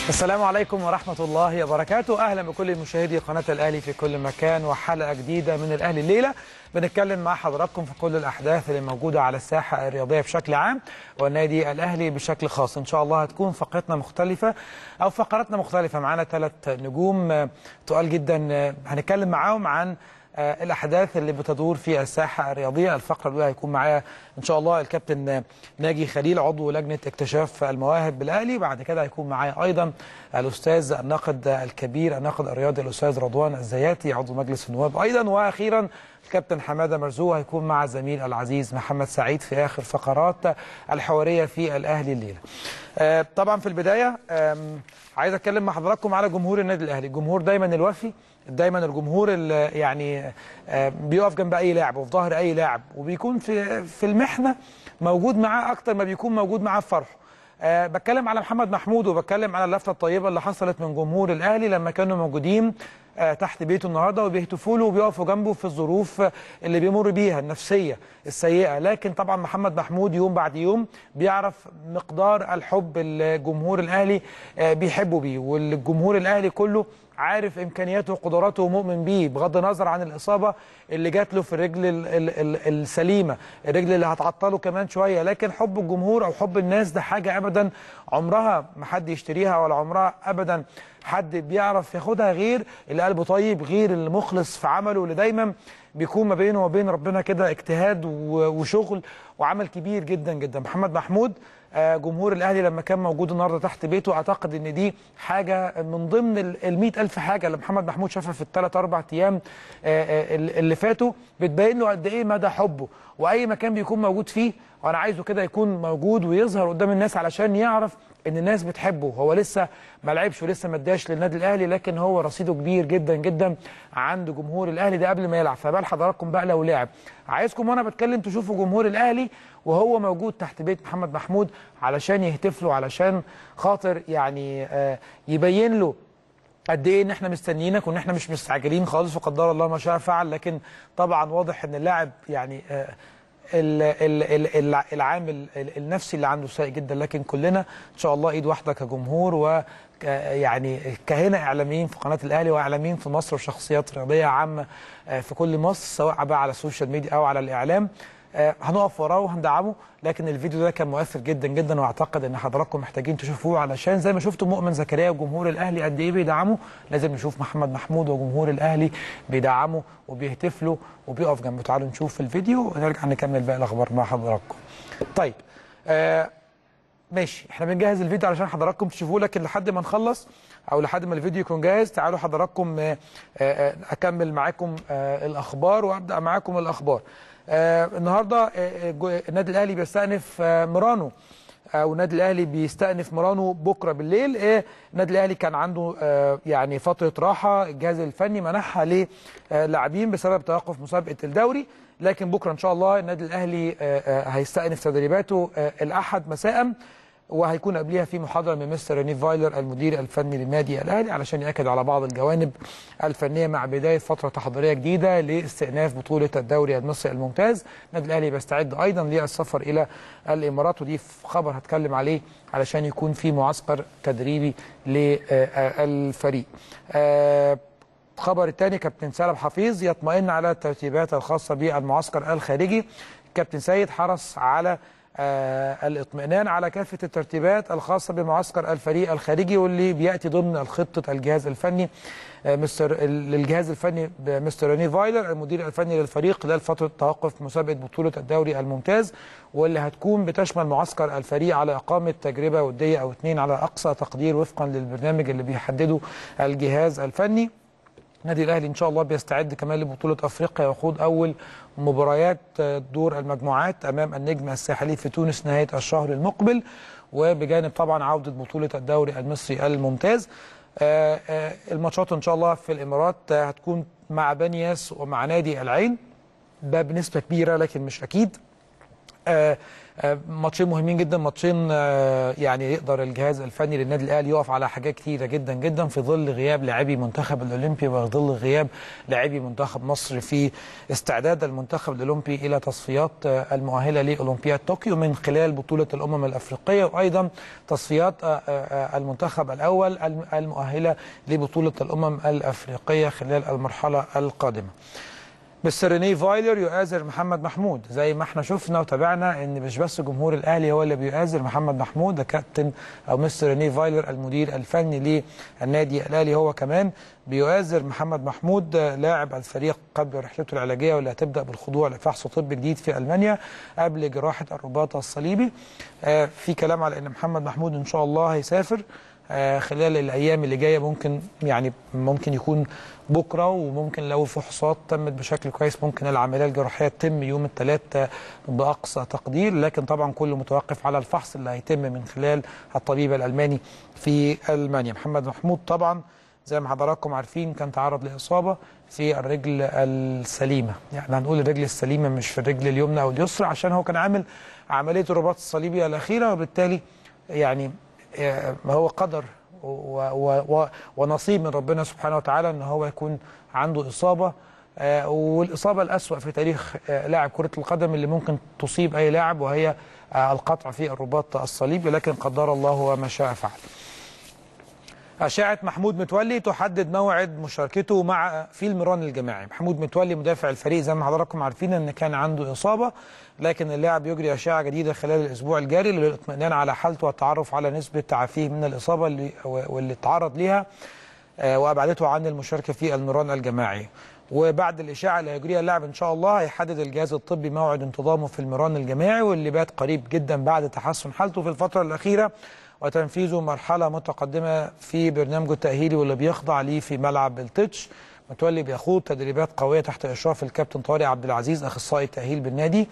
السلام عليكم ورحمة الله وبركاته أهلا بكل مشاهدي قناة الأهلي في كل مكان وحلقة جديدة من الأهلي الليلة بنتكلم مع حضراتكم في كل الأحداث اللي موجودة على الساحة الرياضية بشكل عام والنادي الأهلي بشكل خاص إن شاء الله هتكون فقرتنا مختلفة أو فقراتنا مختلفة معانا ثلاث نجوم تقال جدا هنتكلم معاهم عن الاحداث اللي بتدور في الساحه الرياضيه الفقره الاولى هيكون معايا ان شاء الله الكابتن ناجي خليل عضو لجنه اكتشاف المواهب بالاهلي بعد كده هيكون معايا ايضا الاستاذ الناقد الكبير الناقد الرياضي الاستاذ رضوان الزياتي عضو مجلس النواب ايضا واخيرا الكابتن حماده مرزوق هيكون مع الزميل العزيز محمد سعيد في اخر فقرات الحواريه في الاهلي الليله. طبعا في البدايه عايز اتكلم مع حضراتكم على جمهور النادي الاهلي، الجمهور دايما الوفي دايما الجمهور اللي يعني بيقف جنب اي لاعب وفي ظهر اي لاعب وبيكون في في المحنه موجود معاه اكتر ما بيكون موجود معاه في فرحه. أه بتكلم على محمد محمود وبتكلم على اللفته الطيبه اللي حصلت من جمهور الاهلي لما كانوا موجودين أه تحت بيته النهارده وبيهتفوا له وبيقفوا جنبه في الظروف اللي بيمر بيها النفسيه السيئه لكن طبعا محمد محمود يوم بعد يوم بيعرف مقدار الحب الجمهور الاهلي أه بيحبه بيه والجمهور الاهلي كله عارف امكانياته وقدراته ومؤمن بيه بغض النظر عن الاصابه اللي جات له في الرجل ال ال ال السليمه الرجل اللي هتعطله كمان شويه لكن حب الجمهور او حب الناس ده حاجه ابدا عمرها ما حد يشتريها ولا عمرها ابدا حد بيعرف ياخدها غير اللي قلبه طيب غير اللي مخلص في عمله اللي دايما بيكون ما بينه وبين ربنا كده اجتهاد وشغل وعمل كبير جدا جدا محمد محمود جمهور الاهلي لما كان موجود النهارده تحت بيته اعتقد ان دي حاجه من ضمن ال ألف حاجه اللي محمد محمود شافها في الثلاث اربع ايام اللي فاتوا بتبين له قد ايه مدى حبه واي مكان بيكون موجود فيه وانا عايزه كده يكون موجود ويظهر قدام الناس علشان يعرف ان الناس بتحبه هو لسه ما لعبش ولسه ما اداش للنادي الاهلي لكن هو رصيده كبير جدا جدا عند جمهور الاهلي ده قبل ما يلعب فبال حضراتكم بقى لو لعب عايزكم وانا بتكلم تشوفوا جمهور الاهلي وهو موجود تحت بيت محمد محمود علشان يهتف له علشان خاطر يعني آه يبين له قد ايه ان احنا مستنيينك وان احنا مش مستعجلين خالص وقدر الله ما شاء فعل لكن طبعا واضح ان اللاعب يعني آه العامل النفسي اللي عنده سيء جدا لكن كلنا ان شاء الله ايد واحده كجمهور و يعني كهنا اعلاميين في قناه الاهلي واعلاميين في مصر وشخصيات رياضيه عامه في كل مصر سواء بقى على السوشيال ميديا او على الاعلام هنقف وراه وهندعمه لكن الفيديو ده كان مؤثر جدا جدا واعتقد ان حضراتكم محتاجين تشوفوه علشان زي ما شفتوا مؤمن زكريا وجمهور الاهلي قد ايه بيدعموا لازم نشوف محمد محمود وجمهور الاهلي بيدعموا وبيهتف له وبيقف جنبه تعالوا نشوف الفيديو ونرجع نكمل باقي الاخبار مع حضراتكم. طيب آه ماشي احنا بنجهز الفيديو علشان حضراتكم تشوفوه لكن لحد ما نخلص او لحد ما الفيديو يكون جاهز تعالوا حضراتكم آه آه اكمل معاكم آه الاخبار وابدا معاكم الاخبار. آه النهارده آه النادي الاهلي بيستأنف آه مرانو او النادي الاهلي بيستأنف مرانو بكره بالليل آه النادي الاهلي كان عنده آه يعني فتره راحه الجهاز الفني منحها للاعبين بسبب توقف مسابقه الدوري لكن بكره ان شاء الله النادي الاهلي آه آه هيستأنف تدريباته آه الاحد مساء وهيكون قبلها في محاضره من مستر ريني فايلر المدير الفني للنادي الاهلي علشان ياكد على بعض الجوانب الفنيه مع بدايه فتره تحضيريه جديده لاستئناف بطوله الدوري المصري الممتاز النادي الاهلي بيستعد ايضا للسفر الى الامارات ودي خبر هتكلم عليه علشان يكون في معسكر تدريبي للفريق الخبر الثاني كابتن سالم حفيظ يطمئن على الترتيبات الخاصه بالمعسكر الخارجي كابتن سيد حرص على آه الاطمئنان على كافة الترتيبات الخاصة بمعسكر الفريق الخارجي واللي بيأتي ضمن خطة الجهاز الفني آه مستر الجهاز الفني بمستر ريني فايلر المدير الفني للفريق خلال فترة توقف مسابقة بطولة الدوري الممتاز واللي هتكون بتشمل معسكر الفريق على إقامة تجربة ودية أو اثنين على أقصى تقدير وفقا للبرنامج اللي بيحدده الجهاز الفني النادي الاهلي ان شاء الله بيستعد كمان لبطوله افريقيا ويخوض اول مباريات دور المجموعات امام النجم الساحلي في تونس نهايه الشهر المقبل وبجانب طبعا عوده بطوله الدوري المصري الممتاز الماتشات ان شاء الله في الامارات هتكون مع بنياس ومع نادي العين ده بنسبه كبيره لكن مش اكيد آه، آه، ماتشين مهمين جدا ماتشين آه، يعني يقدر الجهاز الفني للنادي الاهلي يقف على حاجات كتيره جدا جدا في ظل غياب لاعبي منتخب الاولمبي وظل غياب لاعبي منتخب مصر في استعداد المنتخب الاولمبي الى تصفيات آه، المؤهله لاولمبياد طوكيو من خلال بطوله الامم الافريقيه وايضا تصفيات آه، آه، آه، المنتخب الاول الم- المؤهله لبطوله الامم الافريقيه خلال المرحله القادمه. مستر ريني فايلر يؤازر محمد محمود زي ما احنا شفنا وتابعنا ان مش بس جمهور الاهلي هو اللي بيؤازر محمد محمود ده كابتن او مستر ريني فايلر المدير الفني للنادي الاهلي هو كمان بيؤازر محمد محمود آه، لاعب الفريق قبل رحلته العلاجيه واللي هتبدا بالخضوع لفحص طبي جديد في المانيا قبل جراحه الرباط الصليبي آه، في كلام على ان محمد محمود ان شاء الله هيسافر آه، خلال الايام اللي جايه ممكن يعني ممكن يكون بكره وممكن لو الفحوصات تمت بشكل كويس ممكن العمليه الجراحيه تتم يوم الثلاث باقصى تقدير لكن طبعا كله متوقف على الفحص اللي هيتم من خلال الطبيب الالماني في المانيا محمد محمود طبعا زي ما حضراتكم عارفين كان تعرض لاصابه في الرجل السليمه يعني هنقول الرجل السليمه مش في الرجل اليمنى او اليسرى عشان هو كان عامل عمليه الرباط الصليبي الاخيره وبالتالي يعني آه، هو قدر و و و ونصيب من ربنا سبحانه وتعالى ان هو يكون عنده اصابه آه، والاصابه الاسوا في تاريخ آه، لاعب كره القدم اللي ممكن تصيب اي لاعب وهي آه، القطع في الرباط الصليبي لكن قدر الله وما شاء فعل. أشعة محمود متولي تحدد موعد مشاركته مع في المران الجماعي محمود متولي مدافع الفريق زي ما حضراتكم عارفين ان كان عنده إصابة لكن اللاعب يجري أشعة جديدة خلال الأسبوع الجاري للاطمئنان على حالته والتعرف على نسبة تعافيه من الإصابة اللي واللي تعرض ليها آه، وابعدته عن المشاركه في المران الجماعي وبعد الاشاعه اللي هيجريها اللاعب ان شاء الله هيحدد الجهاز الطبي موعد انتظامه في المران الجماعي واللي بات قريب جدا بعد تحسن حالته في الفتره الاخيره وتنفيذه مرحله متقدمه في برنامجه التاهيلي واللي بيخضع ليه في ملعب التتش متولي بيخوض تدريبات قويه تحت اشراف الكابتن طارق عبد العزيز اخصائي التاهيل بالنادي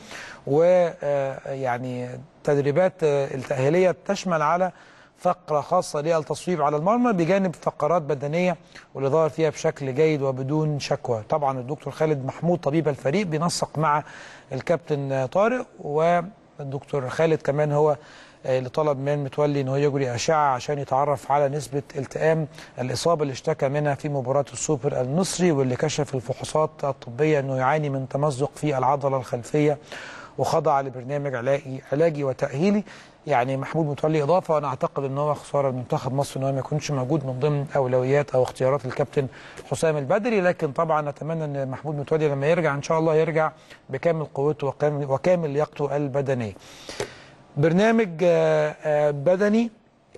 ويعني تدريبات آه، التاهيليه تشمل على فقرة خاصة للتصويب على المرمى بجانب فقرات بدنية واللي ظهر فيها بشكل جيد وبدون شكوى طبعا الدكتور خالد محمود طبيب الفريق بينسق مع الكابتن طارق والدكتور خالد كمان هو اللي طلب من متولي ان هو يجري اشعه عشان يتعرف على نسبه التئام الاصابه اللي اشتكى منها في مباراه السوبر المصري واللي كشف الفحوصات الطبيه انه يعاني من تمزق في العضله الخلفيه وخضع لبرنامج علاجي علاجي وتاهيلي يعني محمود متولي اضافه وانا اعتقد ان هو خساره لمنتخب مصر ان هو ما يكونش موجود من ضمن اولويات او اختيارات الكابتن حسام البدري لكن طبعا نتمنى ان محمود متولي لما يرجع ان شاء الله يرجع بكامل قوته وكامل, وكامل لياقته البدنيه. برنامج آه، آه، بدني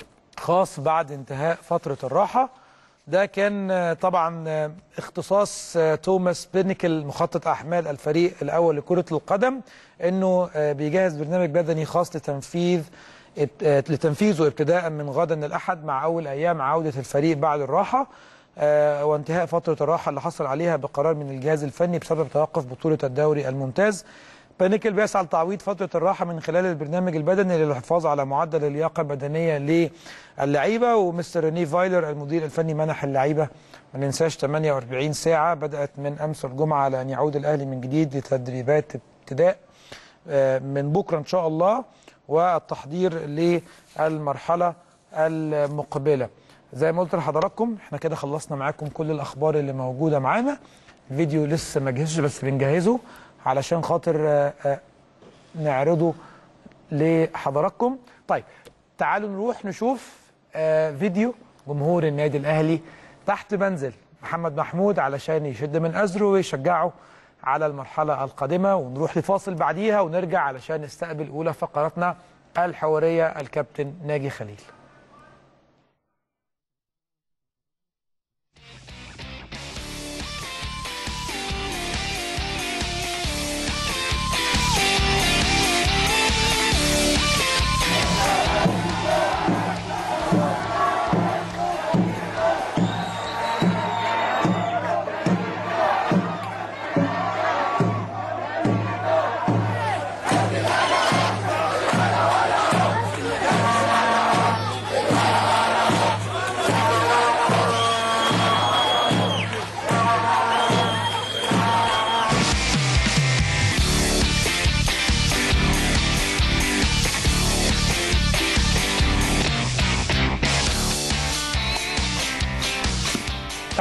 خاص بعد انتهاء فتره الراحه ده كان آه، طبعا آه، اختصاص آه، توماس بينيكل مخطط احمال الفريق الاول لكره القدم انه آه، بيجهز برنامج بدني خاص لتنفيذ ابت- آه، لتنفيذه ابتداء من غدا الاحد مع اول ايام عوده الفريق بعد الراحه آه، وانتهاء فتره الراحه اللي حصل عليها بقرار من الجهاز الفني بسبب توقف بطوله الدوري الممتاز بانيكل بيسعى لتعويض فتره الراحه من خلال البرنامج البدني للحفاظ على معدل اللياقه البدنيه للعيبه ومستر ريني فايلر المدير الفني منح اللعيبه ما ننساش 48 ساعه بدات من امس الجمعه على ان يعود الاهلي من جديد لتدريبات ابتداء آه، من بكره ان شاء الله والتحضير للمرحله المقبله زي ما قلت لحضراتكم احنا كده خلصنا معاكم كل الاخبار اللي موجوده معانا الفيديو لسه ما جهزش بس بنجهزه علشان خاطر آه، آه، نعرضه لحضراتكم طيب تعالوا نروح نشوف آه، فيديو جمهور النادي الاهلي تحت منزل محمد محمود علشان يشد من ازره ويشجعه على المرحله القادمه ونروح لفاصل بعديها ونرجع علشان نستقبل اولى فقراتنا الحواريه الكابتن ناجي خليل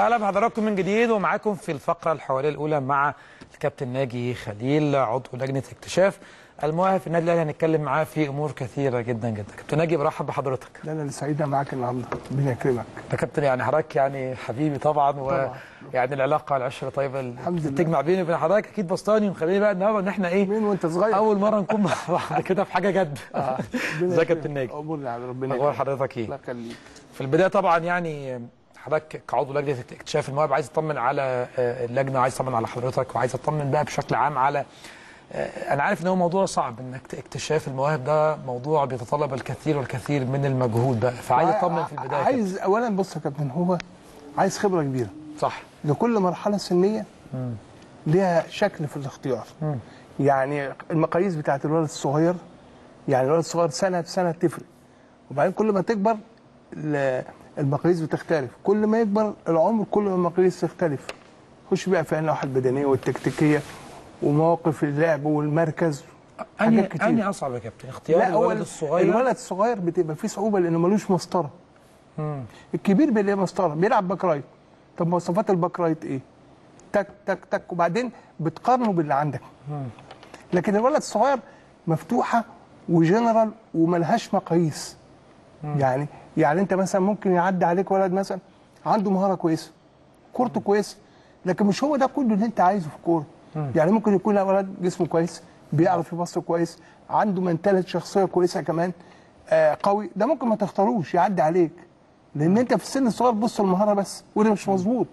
اهلا بحضراتكم من جديد ومعاكم في الفقره الحواريه الاولى مع الكابتن ناجي خليل عضو لجنه اكتشاف المواهب في النادي الاهلي هنتكلم معاه في امور كثيره جدا جدا كابتن ناجي برحب بحضرتك لا انا اللي سعيده معاك النهارده ربنا يكرمك يا كابتن يعني حضرتك يعني حبيبي طبعا طبعاً. ويعني العلاقه العشره طيبه اللي الحمد لله. بتجمع بيني وبين حضرتك اكيد بسطاني ومخليني بقى النهارده ان احنا ايه مين وانت صغير اول مره نكون مع بعض كده في حاجه جد ربنا ازيك يا يكرمك. كابتن ناجي امورنا على ربنا اخبار يكرمك. حضرتك ايه الله يخليك في البدايه طبعا يعني حضرتك كعضو لجنه اكتشاف المواهب عايز اطمن على آه، اللجنه وعايز اطمن على حضرتك وعايز اطمن بقى بشكل عام على آه، انا عارف ان هو موضوع صعب انك اكتشاف المواهب ده موضوع بيتطلب الكثير والكثير من المجهود بقى فعايز اطمن في البدايه كده. عايز اولا بص يا كابتن هو عايز خبره كبيره صح لكل مرحله سنيه ليها شكل في الاختيار يعني المقاييس بتاعت الولد الصغير يعني الولد الصغير سنه بسنه تفرق وبعدين كل ما تكبر ال- المقاييس بتختلف كل ما يكبر العمر كل ما المقاييس تختلف خش بقى في النواحي البدنيه والتكتيكيه ومواقف اللعب والمركز انهي حاجات كتير. انهي اصعب يا كابتن اختيار لا هو الولد الصغير الولد الصغير بتبقى فيه صعوبه لانه ملوش مسطره الكبير بيلاقي مسطره بيلعب باك رايت طب مواصفات الباك رايت ايه؟ تك تك تك وبعدين بتقارنه باللي عندك لكن الولد الصغير مفتوحه وجنرال وملهاش مقاييس يعني يعني انت مثلا ممكن يعدي عليك ولد مثلا عنده مهاره كويسه كورته كويسه لكن مش هو ده كله اللي انت عايزه في الكوره يعني ممكن يكون ولد جسمه كويس بيعرف يبص كويس عنده منتاليتي شخصيه كويسه كمان آه قوي ده ممكن ما تختاروش يعدي عليك لان انت في السن الصغير بص المهاره بس وده مش مظبوط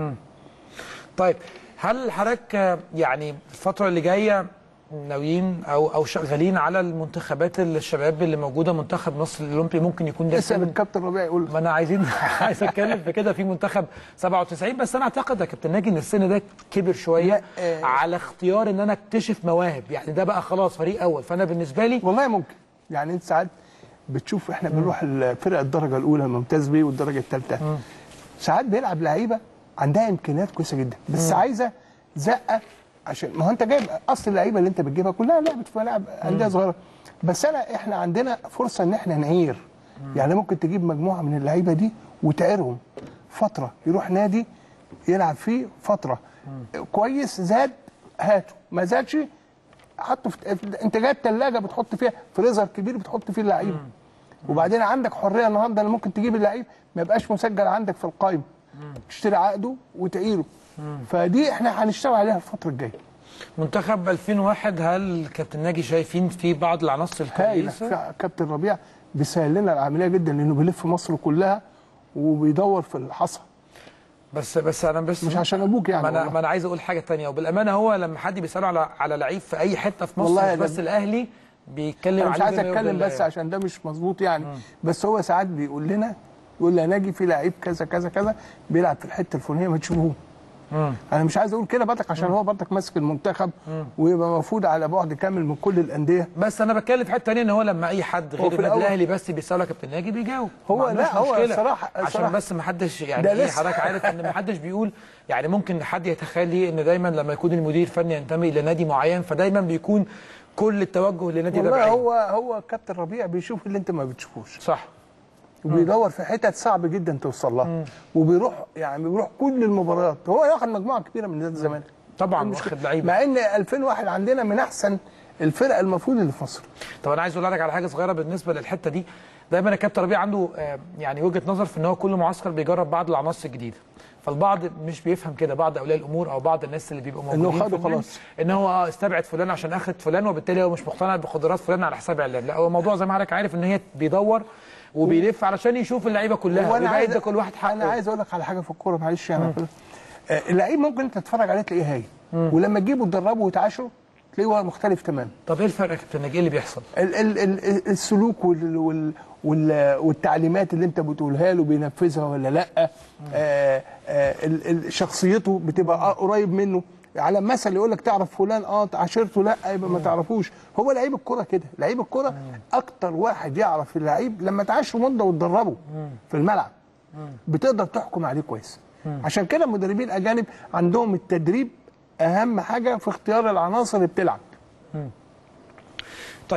طيب هل حضرتك آه، يعني الفترة اللي جاية ناويين او او شغالين على المنتخبات الشباب اللي موجودة منتخب مصر الاولمبي ممكن يكون ده اسال سن- الكابتن ربيع يقول ما انا عايزين عايز اتكلم في كده في منتخب 97 بس انا اعتقد يا كابتن ناجي ان السن ده كبر شويه لا، آه. على اختيار ان انا اكتشف مواهب يعني ده بقى خلاص فريق اول فانا بالنسبه لي والله ممكن يعني انت ساعات بتشوف احنا بنروح الفرق الدرجه الاولى الممتاز بيه والدرجه الثالثه ساعات بيلعب لعيبه عندها امكانيات كويسه جدا بس عايزه زقه عشان ما هو انت جايب اصل اللعيبه اللي انت بتجيبها كلها لعبت في ملاعب انديه صغيره بس انا احنا عندنا فرصه ان احنا نعير يعني ممكن تجيب مجموعه من اللعيبه دي وتعيرهم فتره يروح نادي يلعب فيه فتره كويس زاد هاته ما زادش حطه في انت جايب ثلاجه بتحط فيها فريزر كبير بتحط فيه اللعيبه وبعدين عندك حريه النهارده إن ممكن تجيب اللعيب ما يبقاش مسجل عندك في القائمه تشتري عقده وتعيره فدي احنا هنشتغل عليها الفتره الجايه منتخب 2001 هل كابتن ناجي شايفين في بعض العناصر هايله الكويسه في- كابتن ربيع بيسهل لنا العمليه جدا لانه بيلف مصر كلها وبيدور في الحصى بس بس انا بس مش عشان ابوك يعني ما انا والله. ما انا عايز اقول حاجه تانية وبالامانه هو لما حد بيساله على على لعيب في اي حته في مصر والله مش يا بس جد. الاهلي بيتكلم انا مش عليه عايز بما يرضي اتكلم الله بس يعني. عشان ده مش مظبوط يعني بس هو ساعات بيقول لنا يقول لي ناجي في لعيب كذا كذا كذا بيلعب في الحته الفلانيه ما تشوفوه انا مش عايز اقول كده برضك عشان هو برضك ماسك المنتخب ويبقى مفروض على بعد كامل من كل الانديه بس انا بتكلم في حته ثانيه ان هو لما اي حد غير في النادي الأول- الاهلي بس بيساله كابتن ناجي بيجاوب هو ما عندوش لا، هو مشكلة. الصراحة- عشان الصراحة بس ما حدش يعني ده ايه لسه. حضرتك عارف ان ما حدش بيقول يعني ممكن حد يتخيل ليه ان دايما لما يكون المدير الفني ينتمي لنادي معين فدايما بيكون كل التوجه لنادي ده والله بعيد. هو هو كابتن ربيع بيشوف اللي انت ما بتشوفوش صح وبيدور في حتت صعب جدا توصل لها وبيروح يعني بيروح كل المباريات هو ياخد مجموعه كبيره من نادي الزمالك طبعا المشكلة. واخد لعيبه مع ان 2001 عندنا من احسن الفرق المفروض اللي في مصر طب انا عايز اقول لك على حاجه صغيره بالنسبه للحته دي دايما يا كابتن ربيع عنده آه، يعني وجهه نظر في ان هو كل معسكر بيجرب بعض العناصر الجديده فالبعض مش بيفهم كده بعض اولياء الامور او بعض الناس اللي بيبقوا موجودين خده في النادي، خلاص. ان هو اه استبعد فلان عشان اخد فلان وبالتالي هو مش مقتنع بقدرات فلان على حساب علان لا هو الموضوع زي ما حضرتك عارف ان هي بيدور وبيلف علشان يشوف اللعيبه كلها وانا ويبقى عايز يدي كل واحد حقه انا عايز اقول لك على حاجه في الكوره معلش يعني آه، اللعيب ممكن انت تتفرج عليه تلاقيه هايل ولما تجيبه تدربه وتعاشره تلاقيه هو مختلف تماما طب ايه الفرق يا كابتن ناجي؟ ايه اللي بيحصل؟ ال ال ال السلوك وال وال وال والتعليمات اللي انت بتقولها له بينفذها ولا لا آه آه ال ال شخصيته بتبقى آه قريب منه على مثل يقول لك تعرف فلان اه عشرته لا يبقى ما تعرفوش هو لعيب الكوره كده لعيب الكوره اكتر واحد يعرف اللعيب لما تعاشره مده وتدربه في الملعب بتقدر تحكم عليه كويس عشان كده المدربين الاجانب عندهم التدريب اهم حاجه في اختيار العناصر اللي بتلعب طيب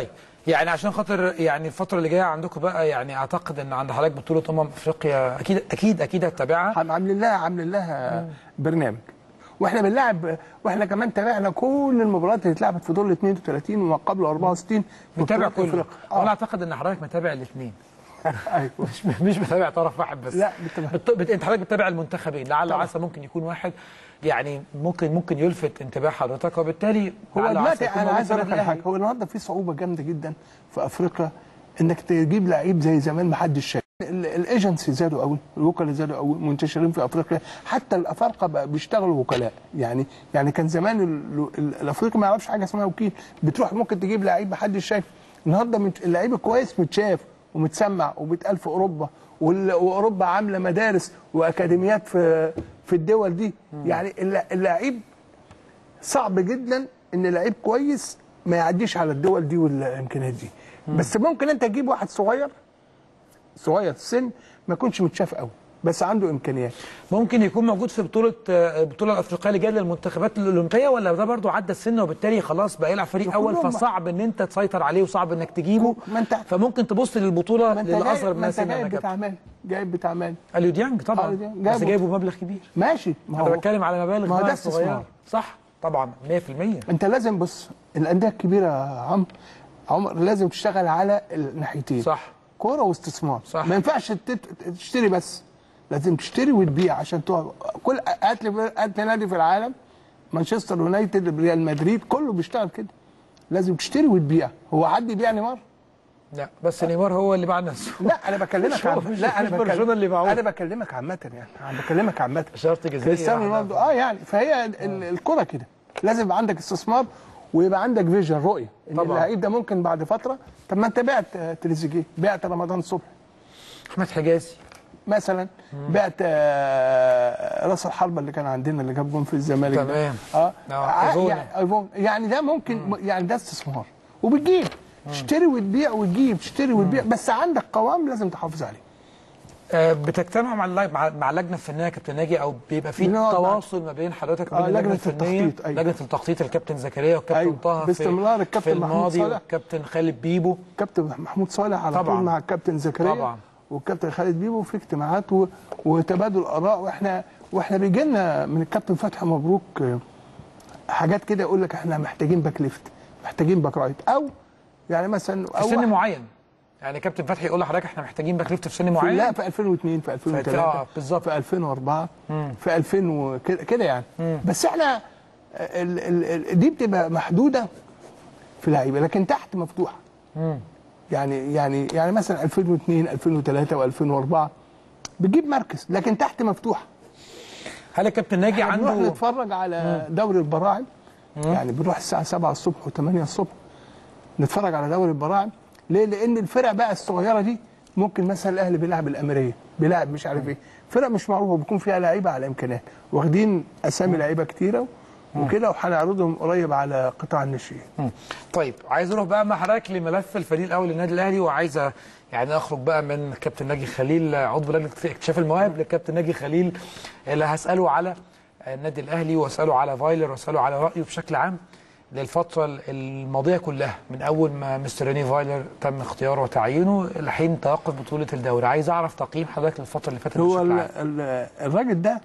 يعني عشان خاطر يعني الفتره اللي جايه عندكم بقى يعني اعتقد ان عند حضرتك بطوله امم افريقيا اكيد اكيد اكيد هتتابعها عم- عاملين لها عاملين لها برنامج واحنا بنلعب واحنا كمان تابعنا كل المباريات اللي اتلعبت في دور ال 32 وما قبل 64 في متابع بطولات كله أفريقيا. وانا اه اعتقد ان حضرتك متابع الاثنين ايوه مش مش بتابع طرف واحد بس لا، بتابع. بت... بت... انت حضرتك بتتابع المنتخبين لعل طبعا. وعسى ممكن يكون واحد يعني ممكن ممكن يلفت انتباه حضرتك وبالتالي هو لعل وعسى دلوقتي يكون انا موجود عايز في اقول لك النادي على حاجه الأهلي. هو النهارده في صعوبه جامده جدا في افريقيا انك تجيب لعيب زي زمان ما حدش شايف ال- الايجنسي زادوا قوي الوكلاء زادوا قوي منتشرين في افريقيا حتى الافارقه بقى بيشتغلوا وكلاء يعني يعني كان زمان ال- ال- الافريقي ما يعرفش حاجه اسمها وكيل بتروح ممكن تجيب لعيب ما حدش شايف النهارده مت- اللعيب الكويس متشاف ومتسمع وبيتقال في اوروبا وال- واوروبا عامله مدارس واكاديميات في في الدول دي يعني الل- اللعيب صعب جدا ان لعيب كويس ما يعديش على الدول دي والامكانيات دي بس ممكن انت تجيب واحد صغير صغير في السن ما يكونش متشاف قوي بس عنده امكانيات ممكن يكون موجود في بطوله آه، البطوله الافريقيه اللي جايه للمنتخبات الاولمبيه ولا ده برضو عدى السن وبالتالي خلاص بقى يلعب فريق اول كلهم- فصعب ان انت تسيطر عليه وصعب انك تجيبه ما انت- فممكن تبص للبطوله ما انت للاصغر جايب, من ما انت سنا جايب يا كابتن. بتاع مال جايب بتاع مال اليو ديانج طبعا اليو ديانج. بس جايبه. جايبه بمبلغ كبير ماشي ما انا هو بتكلم على مبالغ ما هو بقى ده صغيرة. استثمار. صح طبعا 100% انت لازم بص الانديه الكبيره يا عمرو عمر لازم تشتغل على الناحيتين صح كوره واستثمار صح. ما ينفعش تت- تشتري بس لازم تشتري وتبيع عشان تقعد كل هات لي هات لي نادي في العالم مانشستر يونايتد ريال مدريد كله بيشتغل كده لازم تشتري وتبيع هو حد يبيع نيمار لا بس نيمار هو اللي باع نفسه لا انا بكلمك مش هو- عن مش- لا انا مش برشلونة اللي بكلمك باعوه. انا بكلمك عامه يعني انا بكلمك عامه شرط جزائي كريستيانو واحد. رونالدو اه يعني فهي ال- ال- الكره كده لازم يبقى عندك استثمار ويبقى عندك فيجن رؤيه ان طبعا. اللعيب ده ممكن بعد فتره طب ما انت بعت آه، تريزيجيه بعت رمضان صبحي احمد حجازي مثلا بعت آه، راس الحربه اللي كان عندنا اللي جاب جون في الزمالك ده. تمام. اه آه، ع- إيفونا. يعني ايفون يعني ده ممكن يعني ده استثمار وبتجيب تشتري وتبيع وتجيب تشتري وتبيع بس عندك قوام لازم تحافظ عليه آه، بتجتمع مع اللج- مع مع اللجنه الفنيه يا كابتن ناجي او بيبقى في بنقعد مع- تواصل ما بين حضرتك آه، وبين اللجنه لجنة الفنيه التخطيط، أيوة. لجنه التخطيط الكابتن زكريا والكابتن أيوة، طه في- باستمرار الكابتن في محمود الماضي صالح. والكابتن خالد بيبو كابتن محمود صالح على طبعاً. طول مع الكابتن زكريا طبعاً. والكابتن خالد بيبو في اجتماعات و... وتبادل اراء واحنا واحنا بيجي لنا من الكابتن فتحي مبروك آه، حاجات كده يقول لك احنا محتاجين باك ليفت محتاجين باك رايت او يعني مثلا في او سن واحد- معين يعني كابتن فتحي يقول لحضرتك احنا محتاجين باك ليفت في سن في معين لا في 2002 في 2003 آه، بالظبط. في 2004 في 2000 وكده كده يعني بس احنا ال ال ال دي بتبقى محدوده في لعيبه لكن تحت مفتوحه يعني يعني يعني مثلا 2002 2003 و2004 بتجيب مركز لكن تحت مفتوحه هل الكابتن ناجي احنا بنروح عنده نتفرج على دوري البراعم يعني بنروح الساعه 7 الصبح و8 الصبح نتفرج على دوري البراعم ليه؟ لان الفرق بقى الصغيره دي ممكن مثلا الاهلي بيلعب الاميريه بيلعب مش عارف ايه فرق مش معروفه بيكون فيها لعيبه على امكانيات واخدين اسامي لعيبه كتيره وكده وهنعرضهم قريب على قطاع الناشئين مم. طيب عايز اروح بقى مع حضرتك لملف الفريق الاول للنادي الاهلي وعايز أ- يعني اخرج بقى من كابتن ناجي خليل عضو لجنه اكتشاف المواهب للكابتن ناجي خليل اللي هساله على النادي الاهلي واساله على فايلر واساله على رايه بشكل عام للفتره الماضيه كلها من اول ما مستر ريني فايلر تم اختياره وتعيينه لحين توقف بطوله الدوري عايز اعرف تقييم حضرتك للفتره اللي فاتت هو بشكل ال- عام ال- الراجل ده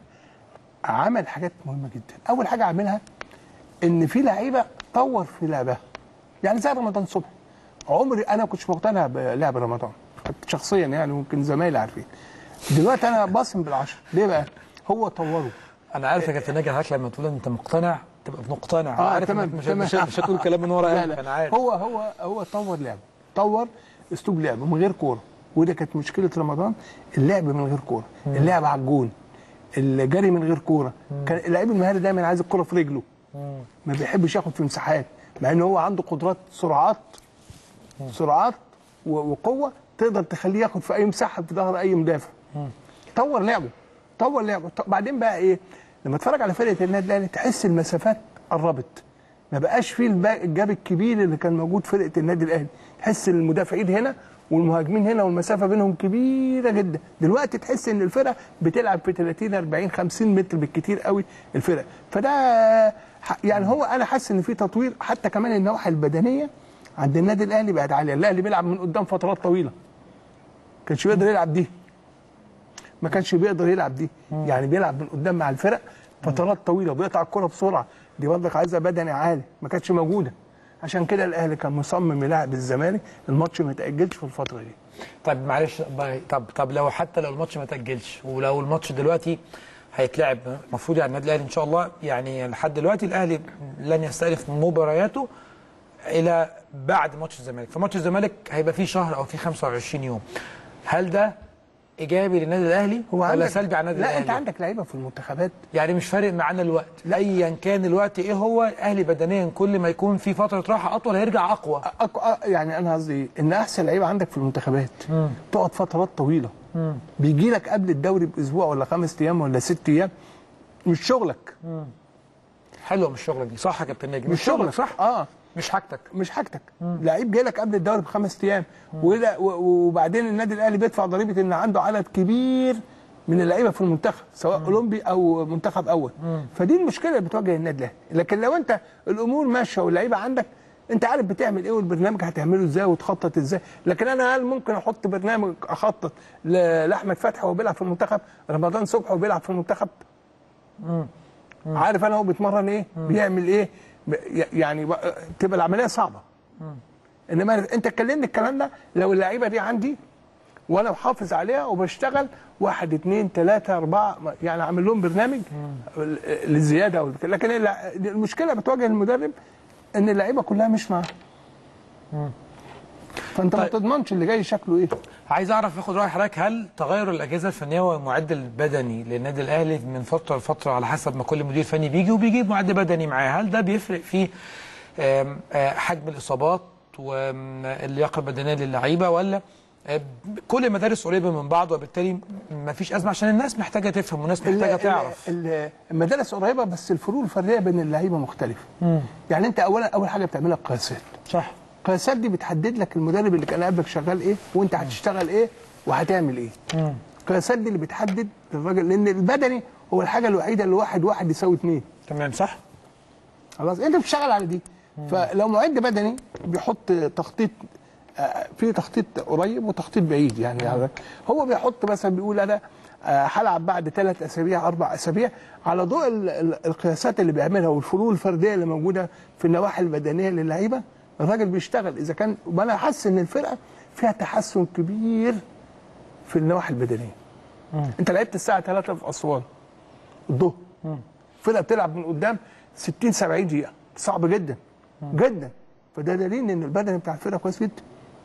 عمل حاجات مهمه جدا اول حاجه عملها ان في لعيبه طور في لعبها يعني زي رمضان صبحي عمري انا ما كنتش مقتنع بلعب رمضان شخصيا يعني ممكن زمايلي عارفين دلوقتي انا باصم بالعشر ليه بقى هو طوره انا عارف يا كابتن ناجي حضرتك لما تقول انت مقتنع تبقى مقتنع اه عارف تمام إنك مش تمام. مش, مش هتقول كلام من ورا لا قلبك لا انا عارف هو هو هو طور لعبه طور اسلوب لعبه من غير كوره وده كانت مشكله رمضان اللعب من غير كوره اللعب على الجون الجري من غير كوره كان اللعيب المهاري دايما عايز الكوره في رجله ما بيحبش ياخد في مساحات مع ان هو عنده قدرات سرعات سرعات و- وقوه تقدر تخليه ياخد في اي مساحه في ظهر اي مدافع طور لعبه طور لعبه ط- بعدين بقى ايه لما اتفرج على فرقه النادي الاهلي تحس المسافات قربت ما بقاش فيه الب- الجاب الكبير اللي كان موجود في فرقه النادي الاهلي تحس المدافعين هنا والمهاجمين هنا والمسافه بينهم كبيره جدا دلوقتي تحس ان الفرقه بتلعب في 30 40 50 متر بالكتير قوي الفرقه فده ح- يعني هو انا حاسس ان في تطوير حتى كمان النواحي البدنيه عند النادي الاهلي بقت عاليه الاهلي بيلعب من قدام فترات طويله كانش بيقدر يلعب دي ما كانش بيقدر يلعب دي يعني بيلعب من قدام مع الفرق فترات طويله وبيقطع الكره بسرعه دي برضك عايزه بدني عالي ما كانتش موجوده عشان كده الاهلي كان مصمم يلاعب الزمالك الماتش ما يتاجلش في الفتره دي طب معلش باي- طب طب لو حتى لو الماتش ما تاجلش ولو الماتش دلوقتي هيتلعب المفروض يعني النادي الاهلي ان شاء الله يعني لحد دلوقتي الاهلي لن يستأنف مبارياته الى بعد ماتش الزمالك فماتش الزمالك هيبقى فيه شهر او فيه 25 يوم هل ده ايجابي للنادي الاهلي ولا عندك- سلبي على النادي لا الاهلي انت عندك لعيبه في المنتخبات يعني مش فارق معانا الوقت ايا كان الوقت ايه هو الاهلي بدنيا كل ما يكون في فتره راحه اطول هيرجع اقوى أك... أ- يعني انا قصدي ان احسن لعيبه عندك في المنتخبات تقعد فترات طويله بيجي لك قبل الدوري باسبوع ولا خمس ايام ولا ست ايام مش شغلك حلوه مش شغلك دي صح يا كابتن نجم مش شغلك صح اه مش حاجتك مش حاجتك لعيب جاي لك قبل الدوري بخمس ايام ولا- و- وبعدين النادي الاهلي بيدفع ضريبه ان عنده عدد كبير من اللعيبه في المنتخب سواء اولمبي او منتخب اول فدي المشكله اللي بتواجه النادي الاهلي لكن لو انت الامور ماشيه واللعيبه عندك انت عارف بتعمل ايه والبرنامج هتعمله ازاي وتخطط ازاي لكن انا هل ممكن احط برنامج اخطط ل- لاحمد فتحي وهو بيلعب في المنتخب رمضان صبحي وهو بيلعب في المنتخب عارف انا هو بيتمرن ايه بيعمل ايه ب- ي- يعني بقى- تبقى العمليه صعبه انما انت اتكلمني الكلام ده لو اللعيبه دي عندي وانا محافظ عليها وبشتغل واحد اثنين ثلاثة أربعة يعني عامل لهم برنامج للزيادة والك- لكن الع- المشكلة بتواجه المدرب إن اللعيبة كلها مش معاه فأنت ما طيب. تضمنش اللي جاي شكله إيه عايز اعرف اخد راي حضرتك هل تغير الاجهزه الفنيه والمعد البدني للنادي الاهلي من فتره لفتره على حسب ما كل مدير فني بيجي وبيجيب معد بدني معاه هل ده بيفرق في آم، آه، حجم الاصابات واللياقه البدنيه للعيبه ولا آه، كل المدارس قريبه من بعض وبالتالي ما فيش ازمه عشان الناس محتاجه تفهم والناس محتاجه ال- تعرف ال- ال- المدارس قريبة بس الفروق الفردية بين اللعيبة مختلفة يعني أنت أولا أول حاجة بتعملها القياسات صح القياسات دي بتحدد لك المدرب اللي كان قبلك شغال ايه وانت هتشتغل ايه وهتعمل ايه القياسات دي اللي بتحدد الراجل لان البدني هو الحاجه الوحيده اللي واحد واحد يساوي اثنين تمام صح خلاص انت بتشتغل على دي فلو معد بدني بيحط تخطيط آه، في تخطيط قريب وتخطيط بعيد يعني, يعني هو بيحط مثلا بيقول انا آه، هلعب بعد ثلاث اسابيع اربع اسابيع على ضوء ال- ال- القياسات اللي بيعملها والفروق الفرديه اللي موجوده في النواحي البدنيه للعيبه الراجل بيشتغل اذا كان وانا حاسس ان الفرقه فيها تحسن كبير في النواحي البدنيه انت لعبت الساعه 3 في اسوان الظهر فرقه بتلعب من قدام 60 70 دقيقه صعب جدا جدا فده دليل ان البدني بتاع الفرقه كويس جدا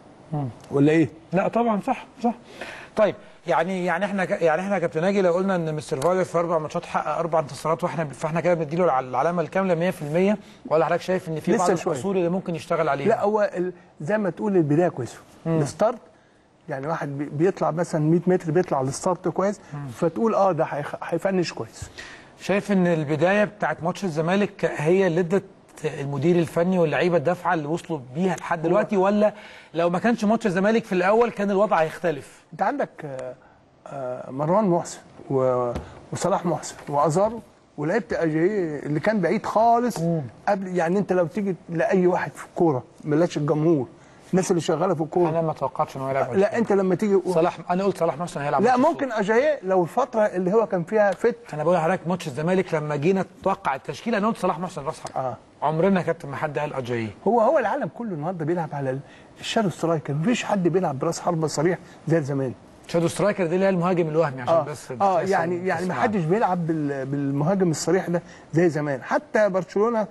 ولا ايه؟ لا طبعا صح صح طيب يعني يعني احنا ك- يعني احنا يا كابتن ناجي لو قلنا ان مستر فايلر في اربع ماتشات حقق اربع انتصارات واحنا فاحنا كده بنديله الع- العلامه الكامله 100% ولا حضرتك شايف ان في لسه بعض شوية. الاصول اللي ممكن يشتغل عليها لا هو ال- زي ما تقول البدايه كويسه الستارت يعني واحد بي- بيطلع مثلا 100 متر بيطلع الستارت كويس فتقول اه ده هيخ- هيفنش كويس شايف ان البدايه بتاعت ماتش الزمالك هي اللي ادت المدير الفني واللعيبه الدفعه اللي وصلوا بيها لحد دلوقتي ولا لو ما كانش ماتش الزمالك في الاول كان الوضع هيختلف انت عندك آه، آه، مروان محسن و- وصلاح محسن وازارو ولعبت اجاي اللي كان بعيد خالص قبل يعني انت لو تيجي لاي واحد في الكوره بلاش الجمهور الناس اللي شغاله في الكوره انا ما توقعتش انه يلعب لا انت لما تيجي صلاح انا قلت صلاح محسن هيلعب لا ماتش ممكن اجاي لو الفتره اللي هو كان فيها فت انا بقول لحضرتك ماتش الزمالك لما جينا نتوقع التشكيله انا قلت صلاح محسن راس حرب آه. عمرنا يا كابتن ما حد قال اجاي هو هو العالم كله النهارده بيلعب على الشادو سترايكر مفيش حد بيلعب براس حربه صريح زي زمان شادو سترايكر دي اللي هي المهاجم الوهمي عشان اه, بس آه بس يعني يعني ما تسمع. حدش بيلعب بال- بالمهاجم الصريح ده زي زمان حتى برشلونه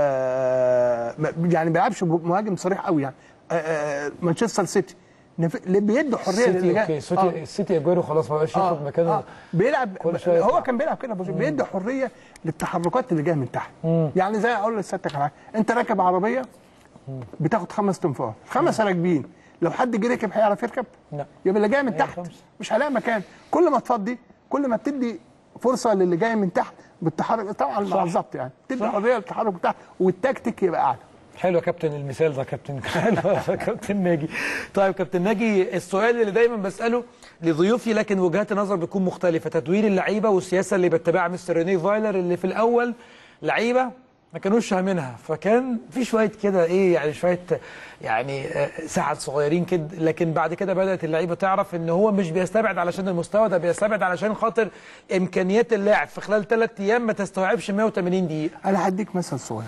آه ما- يعني ما بيلعبش بمهاجم صريح قوي يعني آه آه مانشستر سيتي نف- اللي بيدوا حريه للي السيتي جاي اوكي السيتي آه. السيتي اجويرو خلاص ما بقاش ياخد مكانه آه. بيلعب كل شوية هو يطلع. كان بيلعب كده برضه. بيدي حريه للتحركات اللي جايه من تحت يعني زي اقول لسيادتك على حاجة. انت راكب عربيه بتاخد خمس تنفار خمسه راكبين لو حد جه ركب هيعرف يركب لا. يبقى اللي جاي من هي تحت خمسة. مش هلاقي مكان كل ما تفضي كل ما بتدي فرصه للي جاي من تحت بالتحرك طبعا مع الظبط يعني تدي صح. حريه للتحرك بتاعك والتكتيك يبقى اعلى حلو يا كابتن المثال ده كابتن حلو يا كابتن ناجي طيب كابتن ناجي السؤال اللي دايما بساله لضيوفي لكن وجهات النظر بتكون مختلفه تدوير اللعيبه والسياسه اللي بيتبعها مستر ريني فايلر اللي في الاول لعيبه ما كانوش فاهمينها فكان في شويه كده ايه يعني شويه يعني آه، سعد صغيرين كده لكن بعد كده بدات اللعيبه تعرف ان هو مش بيستبعد علشان المستوى ده بيستبعد علشان خاطر امكانيات اللاعب في خلال ثلاث ايام ما تستوعبش 180 دقيقه انا هديك مثل صغير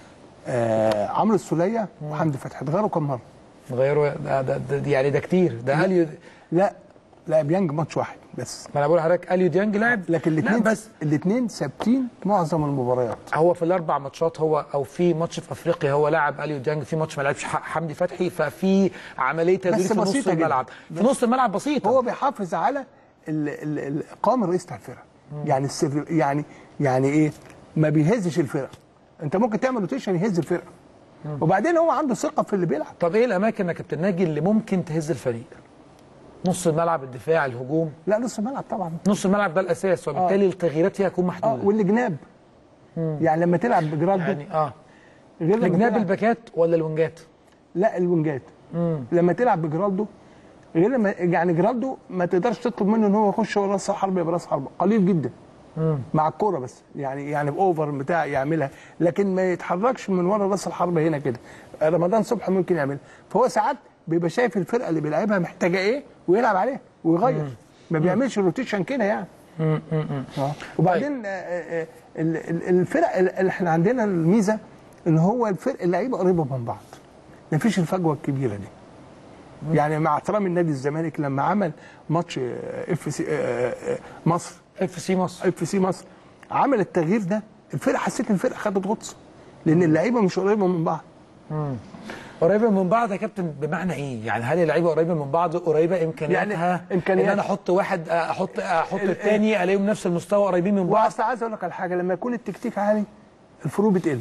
آه عمرو السوليه وحمدي فتحي اتغيروا كم مره؟ غيروا ده, ده, ده يعني ده كتير ده اليو لا لا بيانج ماتش واحد بس ما انا بقول لحضرتك اليو ديانج لاعب لكن لا الاثنين بس الاثنين ثابتين معظم المباريات هو في الاربع ماتشات هو او في ماتش في افريقيا هو لاعب اليو ديانج في ماتش ما لعبش ح- حمدي فتحي ففي عمليه تدوير بس في نص بسيطة جدا. الملعب في نص الملعب بسيطه هو بيحافظ على ال- ال- ال- القوام الرئيسي بتاع الفرقه يعني السر يعني يعني ايه ما بيهزش الفرقه انت ممكن تعمل روتيشن يهز الفرقه وبعدين هو عنده ثقه في اللي بيلعب طب ايه الاماكن يا كابتن ناجي اللي ممكن تهز الفريق نص الملعب الدفاع الهجوم لا نص الملعب طبعا نص الملعب ده الاساس وبالتالي التغييرات فيها هتكون اه محدوده والجناب يعني لما تلعب بجرالدو يعني اه غير لما الجناب تلعب- الباكات ولا الونجات لا الونجات لما تلعب بجرالدو غير لما يعني جرالدو ما تقدرش تطلب منه ان هو يخش ورا راس حرب يبقى راس حرب قليل جدا مع الكوره بس يعني يعني باوفر بتاع يعملها لكن ما يتحركش من ورا راس الحرب هنا كده رمضان صبحي ممكن يعملها فهو ساعات بيبقى شايف الفرقه اللي بيلعبها محتاجه ايه ويلعب عليها ويغير ما بيعملش روتيشن كده يعني آه. وبعدين آه، آه، آه، ال- ال- الفرق اللي احنا عندنا الميزه ان هو الفرق اللعيبه قريبه من بعض ما فيش الفجوه الكبيره دي يعني مع احترام النادي الزمالك لما عمل ماتش آه، اف سي آه، آه، مصر اف سي مصر اف سي مصر عمل التغيير ده الفرقه حسيت ان الفرقه خدت غطس لان اللعيبه مش قريبه من بعض قريبه من بعض يا كابتن بمعنى ايه؟ يعني هل اللعيبه قريبه من بعض قريبه امكانياتها يعني إمكانيات. ان انا احط واحد احط احط الثاني الاقيهم نفس المستوى قريبين من بعض واصل عايز اقول لك على حاجه لما يكون التكتيك عالي الفروق بتقل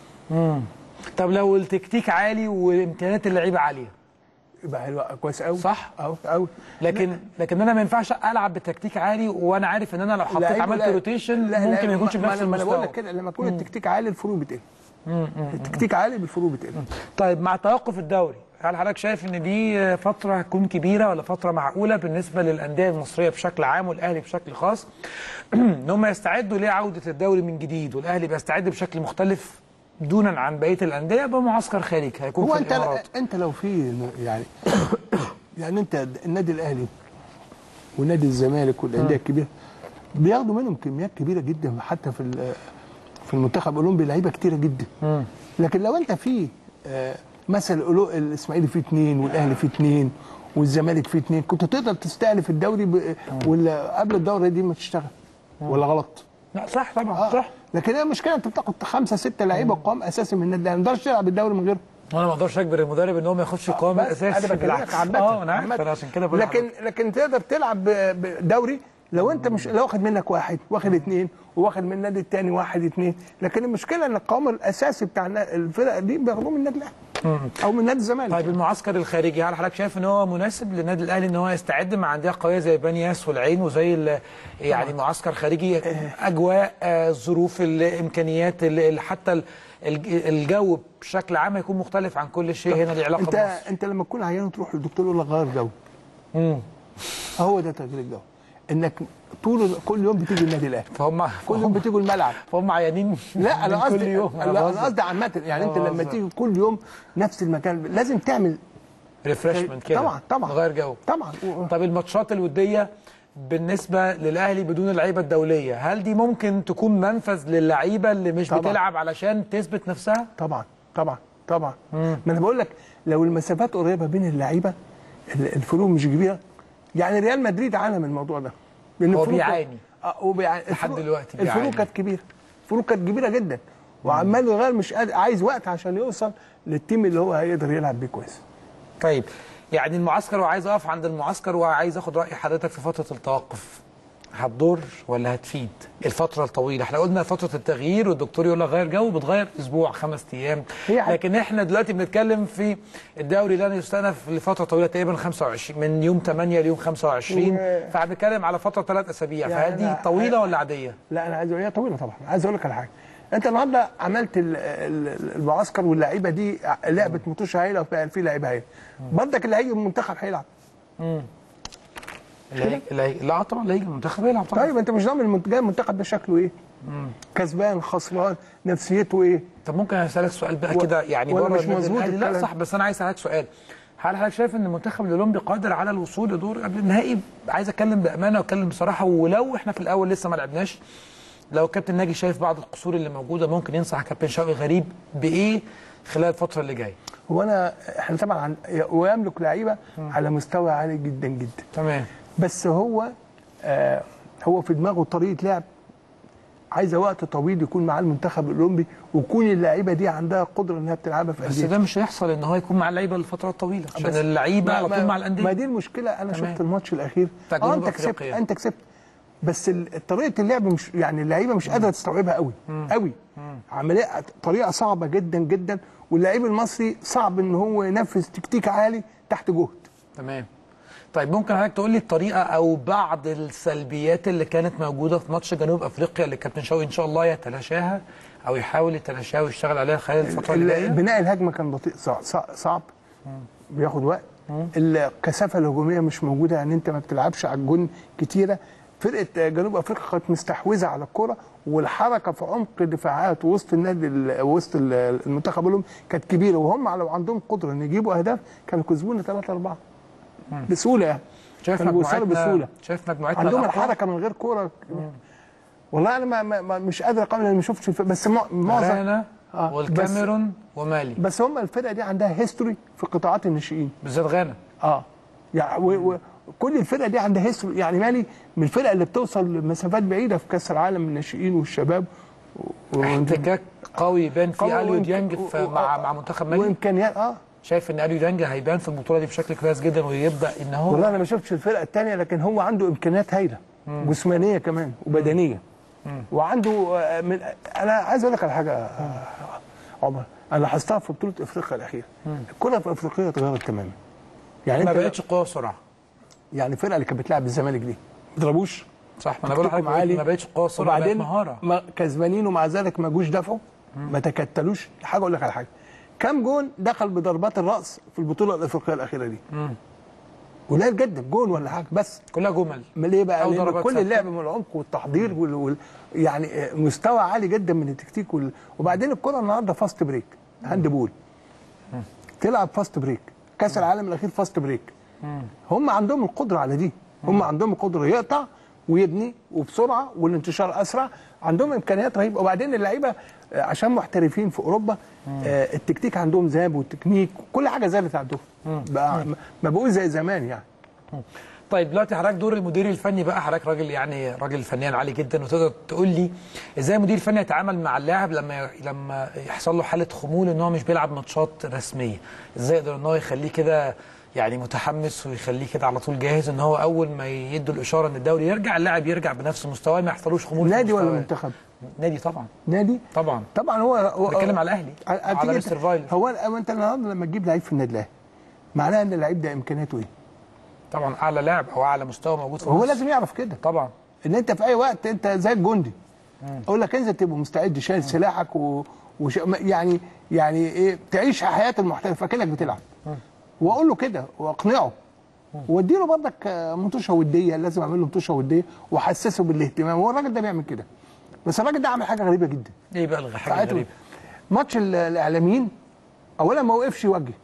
طب لو التكتيك عالي وامكانيات اللعيبه عاليه يبقى حلو كويس قوي صح. قوي قوي لكن لكن انا ما ينفعش العب بتكتيك عالي وانا عارف ان انا لو حطيت لعيب عملت لا- روتيشن لا- ممكن لا، ما يكونش ما- بنفس ما انا بقول المستوى لك كده لما يكون التكتيك عالي الفروق بتقل التكتيك عالي بالفروق بتقل طيب مع توقف الدوري هل حضرتك شايف ان دي فتره هتكون كبيره ولا فتره معقوله بالنسبه للانديه المصريه بشكل عام والاهلي بشكل خاص ان هم يستعدوا لعوده الدوري من جديد والاهلي بيستعد بشكل مختلف دونا عن بقيه الانديه بمعسكر خارجي هيكون هو في انت الامارات انت لو في يعني يعني انت النادي الاهلي ونادي الزمالك والانديه الكبيره بياخدوا منهم كميات كبيره جدا حتى في ال- في المنتخب الاولمبي لعيبه كتيره جدا لكن لو انت في آه، مثلا الأولو- الاسماعيلي فيه اثنين والاهلي فيه اثنين والزمالك فيه اثنين كنت تقدر تستأنف الدوري ب... ولا قبل الدوره دي ما تشتغل ولا غلط؟ لا صح طبعا آه. صح لكن هي المشكله انت بتاخد خمسه سته لعيبه قوام اساسي من النادي الاهلي ما تقدرش تلعب الدوري من غيره وانا ما اقدرش اجبر المدرب ان هو ما ياخدش القوام بس الاساسي انا بكلمك بالعكس عامة اه انا عارف عامة. انا عشان كده بقول لكن لكن تقدر تلعب ب- بدوري لو انت مش لو واخد منك واحد واخد اثنين وواخد من النادي الثاني واحد اثنين لكن المشكله ان القوام الاساسي بتاع النا- الفرق دي بياخدوه من النادي الاهلي او من نادي الزمالك طيب المعسكر الخارجي هل حضرتك شايف ان هو مناسب للنادي الاهلي ان هو يستعد مع انديه قويه زي بني ياس والعين وزي ال- يعني معسكر خارجي اجواء آه، ظروف الامكانيات ال- ال- حتى ال- الج- الجو بشكل عام هيكون مختلف عن كل شيء هنا ليه علاقه انت بمصر انت لما تكون عيان تروح للدكتور يقول لك غير جو مم. هو ده تغيير الجو انك طول كل يوم بتيجي النادي الاهلي فهم كل يوم بتيجي الملعب فهم عيانين لا انا من قصدي كل يوم لا، انا قصدي عامه يعني انت أنا لما بهزر. تيجي كل يوم نفس المكان لازم تعمل ريفرشمنت كده طبعا طبعا غير جو طبعا طب الماتشات الوديه بالنسبه للاهلي بدون اللعيبه الدوليه هل دي ممكن تكون منفذ للعيبه اللي مش طبعاً. بتلعب علشان تثبت نفسها طبعا طبعا طبعا ما انا بقول لك لو المسافات قريبه بين اللعيبه ال- الفروق مش كبيره يعني ريال مدريد عانى من الموضوع ده لان هو الفروق- بيعاني. اه هو بيعاني لحد الفروق- دلوقتي بيعاني. الفروق كانت كبيره الفروق كانت كبيره جدا وعمال يغير مش قادر عايز وقت عشان يوصل للتيم اللي هو هيقدر يلعب بيه كويس طيب يعني المعسكر وعايز اقف عند المعسكر وعايز اخد راي حضرتك في فتره التوقف هتضر ولا هتفيد الفتره الطويله احنا قلنا فتره التغيير والدكتور يقول لك غير جو بتغير اسبوع خمس ايام هي حاجة. لكن احنا دلوقتي بنتكلم في الدوري لن يستأنف لفتره طويله تقريبا 25 من يوم 8 ليوم 25 و- فبنتكلم على فتره ثلاث اسابيع يعني فهل دي أنا- طويله ولا عاديه؟ لا انا عايز اقول هي طويله طبعا عايز اقول لك على حاجه انت النهارده عملت ال- ال- المعسكر واللعيبه دي لعبه مطوشه هايله وفي في لعيبه هايله برضك اللي هيجي من المنتخب هيلعب اللي هي... اللي هي... لا طبعا اللي هيجي المنتخب يلعب طبعا طيب انت مش ضامن المنت- جاي المنتخب ده شكله ايه كسبان خسران نفسيته ايه طب ممكن اسالك سؤال بقى و- كده يعني ولا بره مش النادي مظبوط الأهلي؟ لا الكلام؟ صح بس انا عايز اسالك سؤال هل حضرتك شايف ان المنتخب الاولمبي قادر على الوصول لدور قبل النهائي عايز اتكلم بامانه واتكلم بصراحه ولو احنا في الاول لسه ما لعبناش لو كابتن ناجي شايف بعض القصور اللي موجوده ممكن ينصح كابتن شوقي غريب بايه خلال الفتره اللي جايه هو انا احنا طبعا عن ويملك لعيبه على مستوى عالي جدا جدا تمام بس هو آه هو في دماغه طريقه لعب عايزه وقت طويل يكون مع المنتخب الاولمبي ويكون اللعيبه دي عندها قدره انها بتلعبها في بس انديه ده مش هيحصل ان هو يكون مع اللعيبه لفترات طويله عشان بس اللعيبه ما- على طول ما- مع الانديه ما دي المشكله انا تمام. شفت الماتش الاخير بتاع اه جنوب انت كسبت أفريقيا. انت كسبت بس ال- طريقه اللعب مش يعني اللعيبه مش قادره تستوعبها قوي قوي عمليه طريقه صعبه جدا جدا واللعيب المصري صعب ان هو ينفذ تكتيك عالي تحت جهد تمام طيب ممكن حضرتك تقول لي الطريقه او بعض السلبيات اللي كانت موجوده في ماتش جنوب افريقيا اللي كابتن شوقي ان شاء الله يتلاشاها او يحاول يتلاشاها ويشتغل عليها خلال الفتره اللي ال- جايه بناء الهجمه كان بطيء صع- صع- صعب بياخد وقت الكثافه الهجوميه مش موجوده يعني انت ما بتلعبش على الجون كتيره فرقه جنوب افريقيا كانت مستحوذه على الكره والحركه في عمق الدفاعات وسط النادي ال- وسط ال- المنتخب لهم كانت كبيره وهم لو عندهم قدره ان يجيبوا اهداف كانوا كسبونا 3 4 بسهوله يعني شايف كانوا بيوصلوا مجموعتنا بسهوله شايف مجموعتنا عندهم الأقوى؟ الحركه من غير كوره والله انا ما ما ما- مش قادر اقول انا ما شفتش الف- بس مع- معظم غانا آه، والكاميرون ومالي بس هم الفرقه دي عندها هيستوري في قطاعات الناشئين بالذات غانا اه يعني و- و- كل الفرقه دي عندها هيستوري يعني مالي من الفرق اللي بتوصل لمسافات بعيده في كاس العالم الناشئين والشباب و- و- احتكاك قوي يبان قوي في اليو وإمك- ديانج و- في و- مع مع منتخب مالي وامكانيات اه شايف ان اليو ديانج هيبان في البطوله دي بشكل كويس جدا ويبدا ان هو والله انا ما شفتش الفرقه الثانيه لكن هو عنده امكانيات هايله جسمانيه كمان وبدنيه وعنده آه، من انا عايز اقول لك على حاجه آه، عمر انا لاحظتها في بطوله افريقيا الاخيره الكره في افريقيا اتغيرت تماما يعني ما انت بقتش قوه وسرعه يعني الفرقه اللي كانت بتلعب الزمالك دي ما ضربوش صح ما انا بقول تكتيكهم لحضرتك ما بقتش قوه وسرعه بقت وبعدين مهاره ما كسبانين ومع ذلك ما جوش دافعوا ما تكتلوش حاجه اقول لك على حاجه كم جون دخل بضربات الراس في البطوله الافريقيه الاخيره دي قليل جدا جون ولا حاجه بس كلها جمل ما ليه بقى أو لأن ضربات كل ثابتة. اللعب من العمق والتحضير وال... وال... يعني آه، مستوى عالي جدا من التكتيك وال... وبعدين الكره النهارده فاست بريك هاند بول تلعب فاست بريك كاس العالم الاخير فاست بريك هم عندهم القدره على دي هم عندهم القدره يقطع ويبني وبسرعه والانتشار اسرع عندهم امكانيات رهيبه وبعدين اللعيبه آه، عشان محترفين في اوروبا آه، التكتيك عندهم زاد والتكنيك كل حاجه زادت عندهم بقى ما بقول زي زمان يعني طيب دلوقتي حضرتك دور المدير الفني بقى حضرتك راجل يعني راجل فنيا عالي جدا وتقدر تقول لي ازاي المدير الفني يتعامل مع اللاعب لما لما يحصل له حاله خمول ان هو مش بيلعب ماتشات رسميه ازاي يقدر ان هو يخليه كده يعني متحمس ويخليه كده على طول جاهز ان هو اول ما يدوا الاشاره ان الدوري يرجع اللاعب يرجع بنفس مستواه ما يحصلوش خمول في نادي ولا مستواه. منتخب؟ نادي طبعا نادي طبعا طبعا هو هو بتكلم على الاهلي على على مستر فايلر هو هو انت النهارده لما تجيب لعيب في النادي الاهلي معناها ان اللعيب ده امكانياته ايه؟ طبعا اعلى لاعب او اعلى مستوى موجود في هو مصر. لازم يعرف كده طبعا ان انت في اي وقت انت زي الجندي اقول لك انزل تبقى مستعد شايل سلاحك و... وش... يعني يعني ايه تعيش حياه المحترف اكنك بتلعب واقول له كده واقنعه واديله برضك آه، مطوشه وديه لازم اعمل له مطوشه وديه واحسسه بالاهتمام هو الراجل ده بيعمل كده بس الراجل ده عمل حاجه غريبه جدا ايه بقى الغ- حاجه ساعته غريبه ماتش ال- الاعلاميين اولا ما وقفش يوجه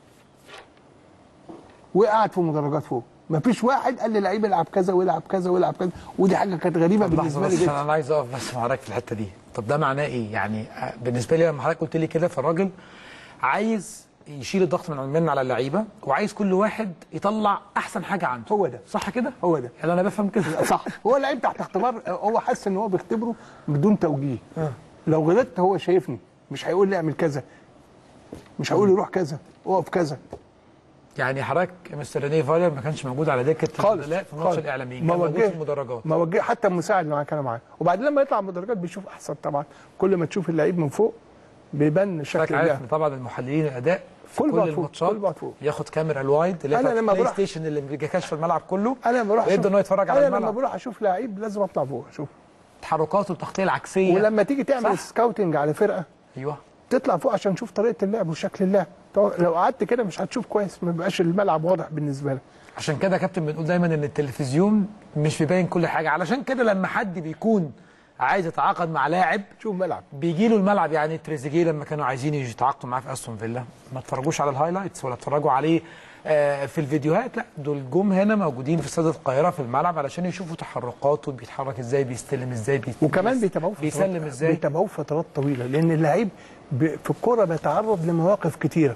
وقعد في المدرجات فوق ما فيش واحد قال للعيب العب كذا والعب كذا والعب كذا ودي حاجه كانت غريبه طب لحظه بالنسبه لي بس جدا انا عايز اقف بس مع حضرتك في الحته دي طب ده معناه ايه يعني آه، بالنسبه لي لما حضرتك قلت لي كده فالراجل عايز يشيل الضغط من من على اللعيبه وعايز كل واحد يطلع احسن حاجه عنده هو ده. صح كده هو ده. يعني انا بفهم كده صح هو لعيب تحت اختبار هو حاسس ان هو بيختبره بدون توجيه لو غلطت هو شايفني مش هيقول لي اعمل كذا مش هيقول لي روح كذا اقف كذا يعني حضرتك مستر رينيه فايلر ما كانش موجود على دكه خالص البدلاء في ماتش خالص. الاعلاميين ما كان موجود وجه- في المدرجات ما وجه حتى المساعد اللي معاه كان معاه وبعدين لما يطلع من المدرجات بيشوف احسن طبعا كل ما تشوف اللعيب من فوق بيبان شكل حضرتك عارف اللعب ان طبعا المحللين الاداء في كل كل, بعض فوق، الماتشات كل بعض فوق. ياخد كاميرا الوايد اللي هي أنا بتاعت لما البلاي بروح- ستيشن اللي بيكشف الملعب كله انا لما بروح ويبدا أشوف- ان هو يتفرج على انا لما الملعب بروح اشوف لعيب لازم اطلع فوق اشوف تحركاته التغطيه العكسيه ولما تيجي تعمل صح. سكاوتنج على فرقه ايوه تطلع فوق عشان تشوف طريقه اللعب وشكل اللعب طو- لو قعدت كده مش هتشوف كويس ما بيبقاش الملعب واضح بالنسبه لك عشان كده يا كابتن بنقول دايما ان التلفزيون مش بيبين كل حاجه علشان كده لما حد بيكون عايز يتعاقد مع لاعب شوف ملعب بيجي له الملعب يعني تريزيجيه لما كانوا عايزين يتعاقدوا معاه في استون فيلا ما اتفرجوش على الهايلايتس ولا اتفرجوا عليه آه، في الفيديوهات لا دول جم هنا موجودين في استاد القاهره في الملعب علشان يشوفوا تحركاته بيتحرك ازاي بيستلم ازاي بي- وكمان بيتابعوه فترات- بيسلم ازاي بيتابعوه فترات طويله لان اللعيب ب- في الكوره بيتعرض لمواقف كتيره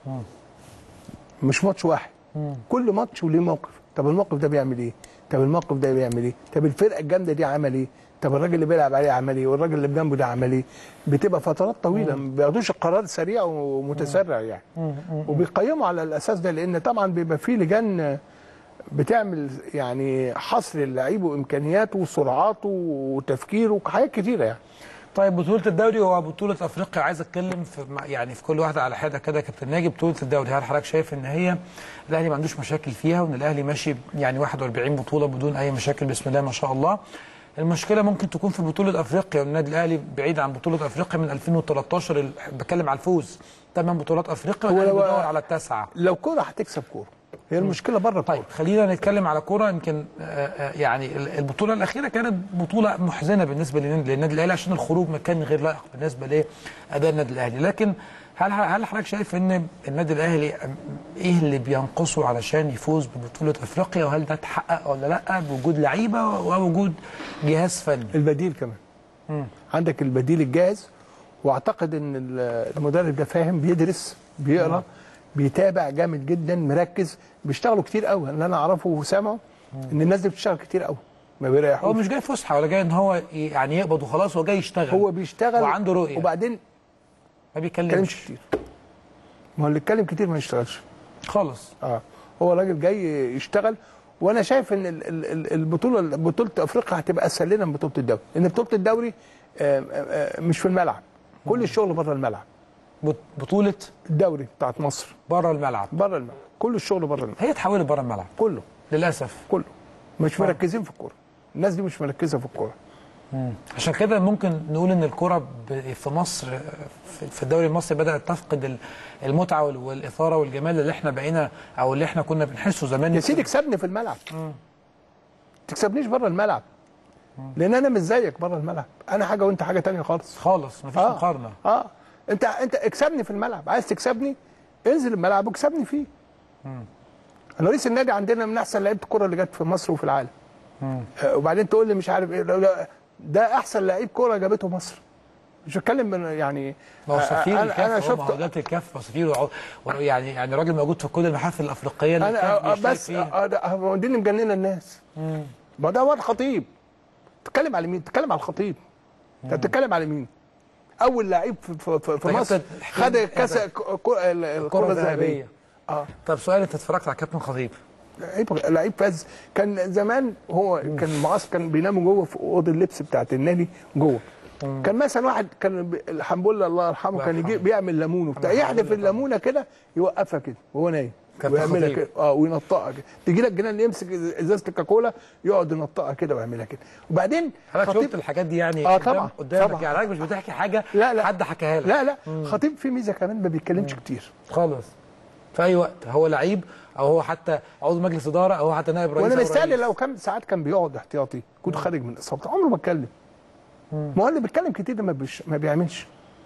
مش ماتش واحد كل ماتش وليه موقف طب الموقف ده بيعمل ايه طب الموقف ده بيعمل ايه طب الفرقه الجامده دي عمل ايه طب الراجل اللي بيلعب عليه عمل ايه والراجل اللي بجنبه ده عمل ايه بتبقى فترات طويله ما بياخدوش القرار سريع ومتسرع يعني وبيقيموا على الاساس ده لان طبعا بيبقى في لجان بتعمل يعني حصر اللعيب وامكانياته وسرعاته وتفكيره وحاجات كتيره يعني طيب بطولة الدوري هو بطولة افريقيا عايز اتكلم في يعني في كل واحدة على حدة كده يا كابتن ناجي بطولة الدوري هل حضرتك شايف ان هي الاهلي ما عندوش مشاكل فيها وان الاهلي ماشي يعني 41 بطولة بدون اي مشاكل بسم الله ما شاء الله المشكلة ممكن تكون في بطولة افريقيا والنادي الاهلي بعيد عن بطولة افريقيا من 2013 ال- بتكلم على الفوز ثمان بطولات افريقيا هو والاهلي لو- بيدور على التاسعة لو كوره هتكسب كوره هي المشكله بره الكوره طيب خلينا نتكلم على كوره يمكن آه، آه، يعني ال- البطوله الاخيره كانت بطوله محزنه بالنسبه للنادي للنادي الاهلي عشان الخروج ما كان غير لائق بالنسبه لاداء النادي الاهلي لكن هل هل حضرتك شايف ان النادي الاهلي آم، ايه اللي بينقصه علشان يفوز ببطوله افريقيا وهل ده اتحقق ولا لا بوجود لعيبه ووجود جهاز فني البديل كمان عندك البديل الجاهز واعتقد ان ال- المدرب ده فاهم بيدرس بيقرا بيتابع جامد جدا مركز بيشتغلوا كتير قوي اللي انا اعرفه وسامعه ان الناس دي بتشتغل كتير قوي ما هو بيريحوش مش جاي فسحه ولا جاي ان هو ي- يعني يقبض وخلاص هو جاي يشتغل هو بيشتغل وعنده رؤيه وبعدين ما ما بيتكلمش بيتكلمش كتير ما هو اللي يتكلم كتير ما يشتغلش خالص اه هو راجل جاي يشتغل وانا شايف ان ال- ال- ال- البطوله بطوله افريقيا هتبقى اسهل لنا من بطوله الدوري لان بطوله الدوري آه، آه، آه، مش في الملعب كل الشغل بره الملعب بط- بطوله الدوري بتاعت مصر بره الملعب بره الملعب كل الشغل بره الملعب هي اتحولت بره الملعب كله للاسف كله مش مركزين في الكوره الناس دي مش مركزه في الكوره عشان كده ممكن نقول ان الكره ب- في مصر في- في الدوري المصري بدات تفقد ال- المتعه وال- والاثاره والجمال اللي احنا بقينا او اللي احنا كنا بنحسه زمان يا سيدي اكسبني في الملعب تكسبنيش بره الملعب لان انا مش زيك بره الملعب انا حاجه وانت حاجه تانية خالص خالص مفيش اه مقارنه اه انت انت اكسبني في الملعب عايز تكسبني انزل الملعب واكسبني فيه انا رئيس النادي عندنا من احسن لعيبه الكوره اللي جت في مصر وفي العالم آه وبعدين تقول لي مش عارف ايه لو- لو- ده احسن لعيب كوره جابته مصر مش بتكلم من يعني ما هو سفير انا, الكاف أنا هو شفت معاهدات الكاف وسفير وع- وع- يعني يعني راجل موجود في كل المحافل الافريقيه اللي انا الكاف آه، بيشترك بس فيها آه، ده- هو دي اللي مجننه الناس ما ده واد خطيب تتكلم على مين تتكلم على الخطيب انت بتتكلم على مين اول لعيب في, في, في, في طيب مصر أنت احكي خد لي كاس هذا. ك- ك- ال- الكره الذهبيه اه طب سؤال انت اتفرجت على كابتن خطيب لعيب لعيب فاز كان زمان هو كان معسكر كان بيناموا جوه في اوضه اللبس بتاعت النادي جوه كان مثلا واحد كان بي- الحمد لله الله يرحمه الله كان يجي يرحمه. بيعمل ليمون وبتاع الله يحدف يرحمه. الليمونه كده يوقفها كده وهو نايم كابتن ويعملها خطيب. كده اه وينطقها كده تيجي لك جنان يمسك ازازه الكاكولا يقعد ينطقها كده ويعملها كده وبعدين حضرتك شفت الحاجات دي يعني آه، قدام- طبعا، قدامك طبعا. يعني حضرتك مش بتحكي حاجه لا لا حد حكاها لك لا لا خطيب في ميزه كمان ما بيتكلمش كتير خالص في اي وقت هو لعيب او هو حتى عضو مجلس اداره او هو حتى نائب رئيس وانا أو مستني رئيس. لو كان ساعات كان بيقعد احتياطي كنت خارج من اصابته عمره ما اتكلم ما هو اللي بيتكلم كتير ده ما, بيش ما بيعملش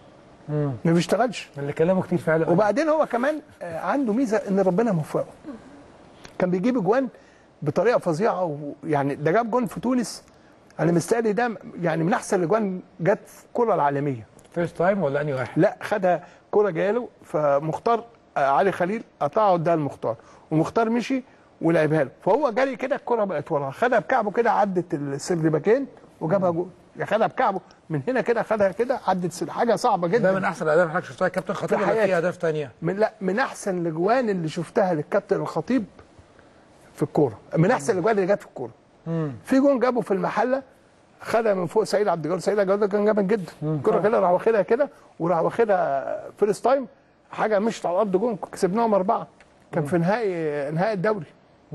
ما بيشتغلش اللي كلامه كتير فعلا وبعدين هو كمان آه، عنده ميزه ان ربنا موفقه كان بيجيب اجوان بطريقه فظيعه ويعني ده جاب جون في تونس انا مستني ده يعني من احسن الاجوان جت في الكره العالميه فيرست تايم ولا انهي واحد؟ لا خدها كرة جاله فمختار آه، علي خليل قطعها واداها المختار ومختار مشي ولعبها له فهو جري كده الكرة بقت وراه خدها بكعبه كده عدت السرد باكين وجابها جول يعني خدها بكعبه من هنا كده خدها كده عدت سرد حاجه صعبه ده جدا من احسن الاهداف اللي حضرتك شفتها يا كابتن خطيب في ولا في حياتي. اهداف ثانيه؟ من لا من احسن الاجوان اللي شفتها للكابتن الخطيب في الكوره من احسن الاجوان اللي جت في الكوره في جون جابه في المحله خدها من فوق سعيد عبد الجواد سعيد عبد الجواد ده كان جامد جدا الكوره كده راح واخدها كده وراح واخدها فيرست تايم حاجه مشت على الارض جون كسبناهم اربعه كان في نهائي نهائي الدوري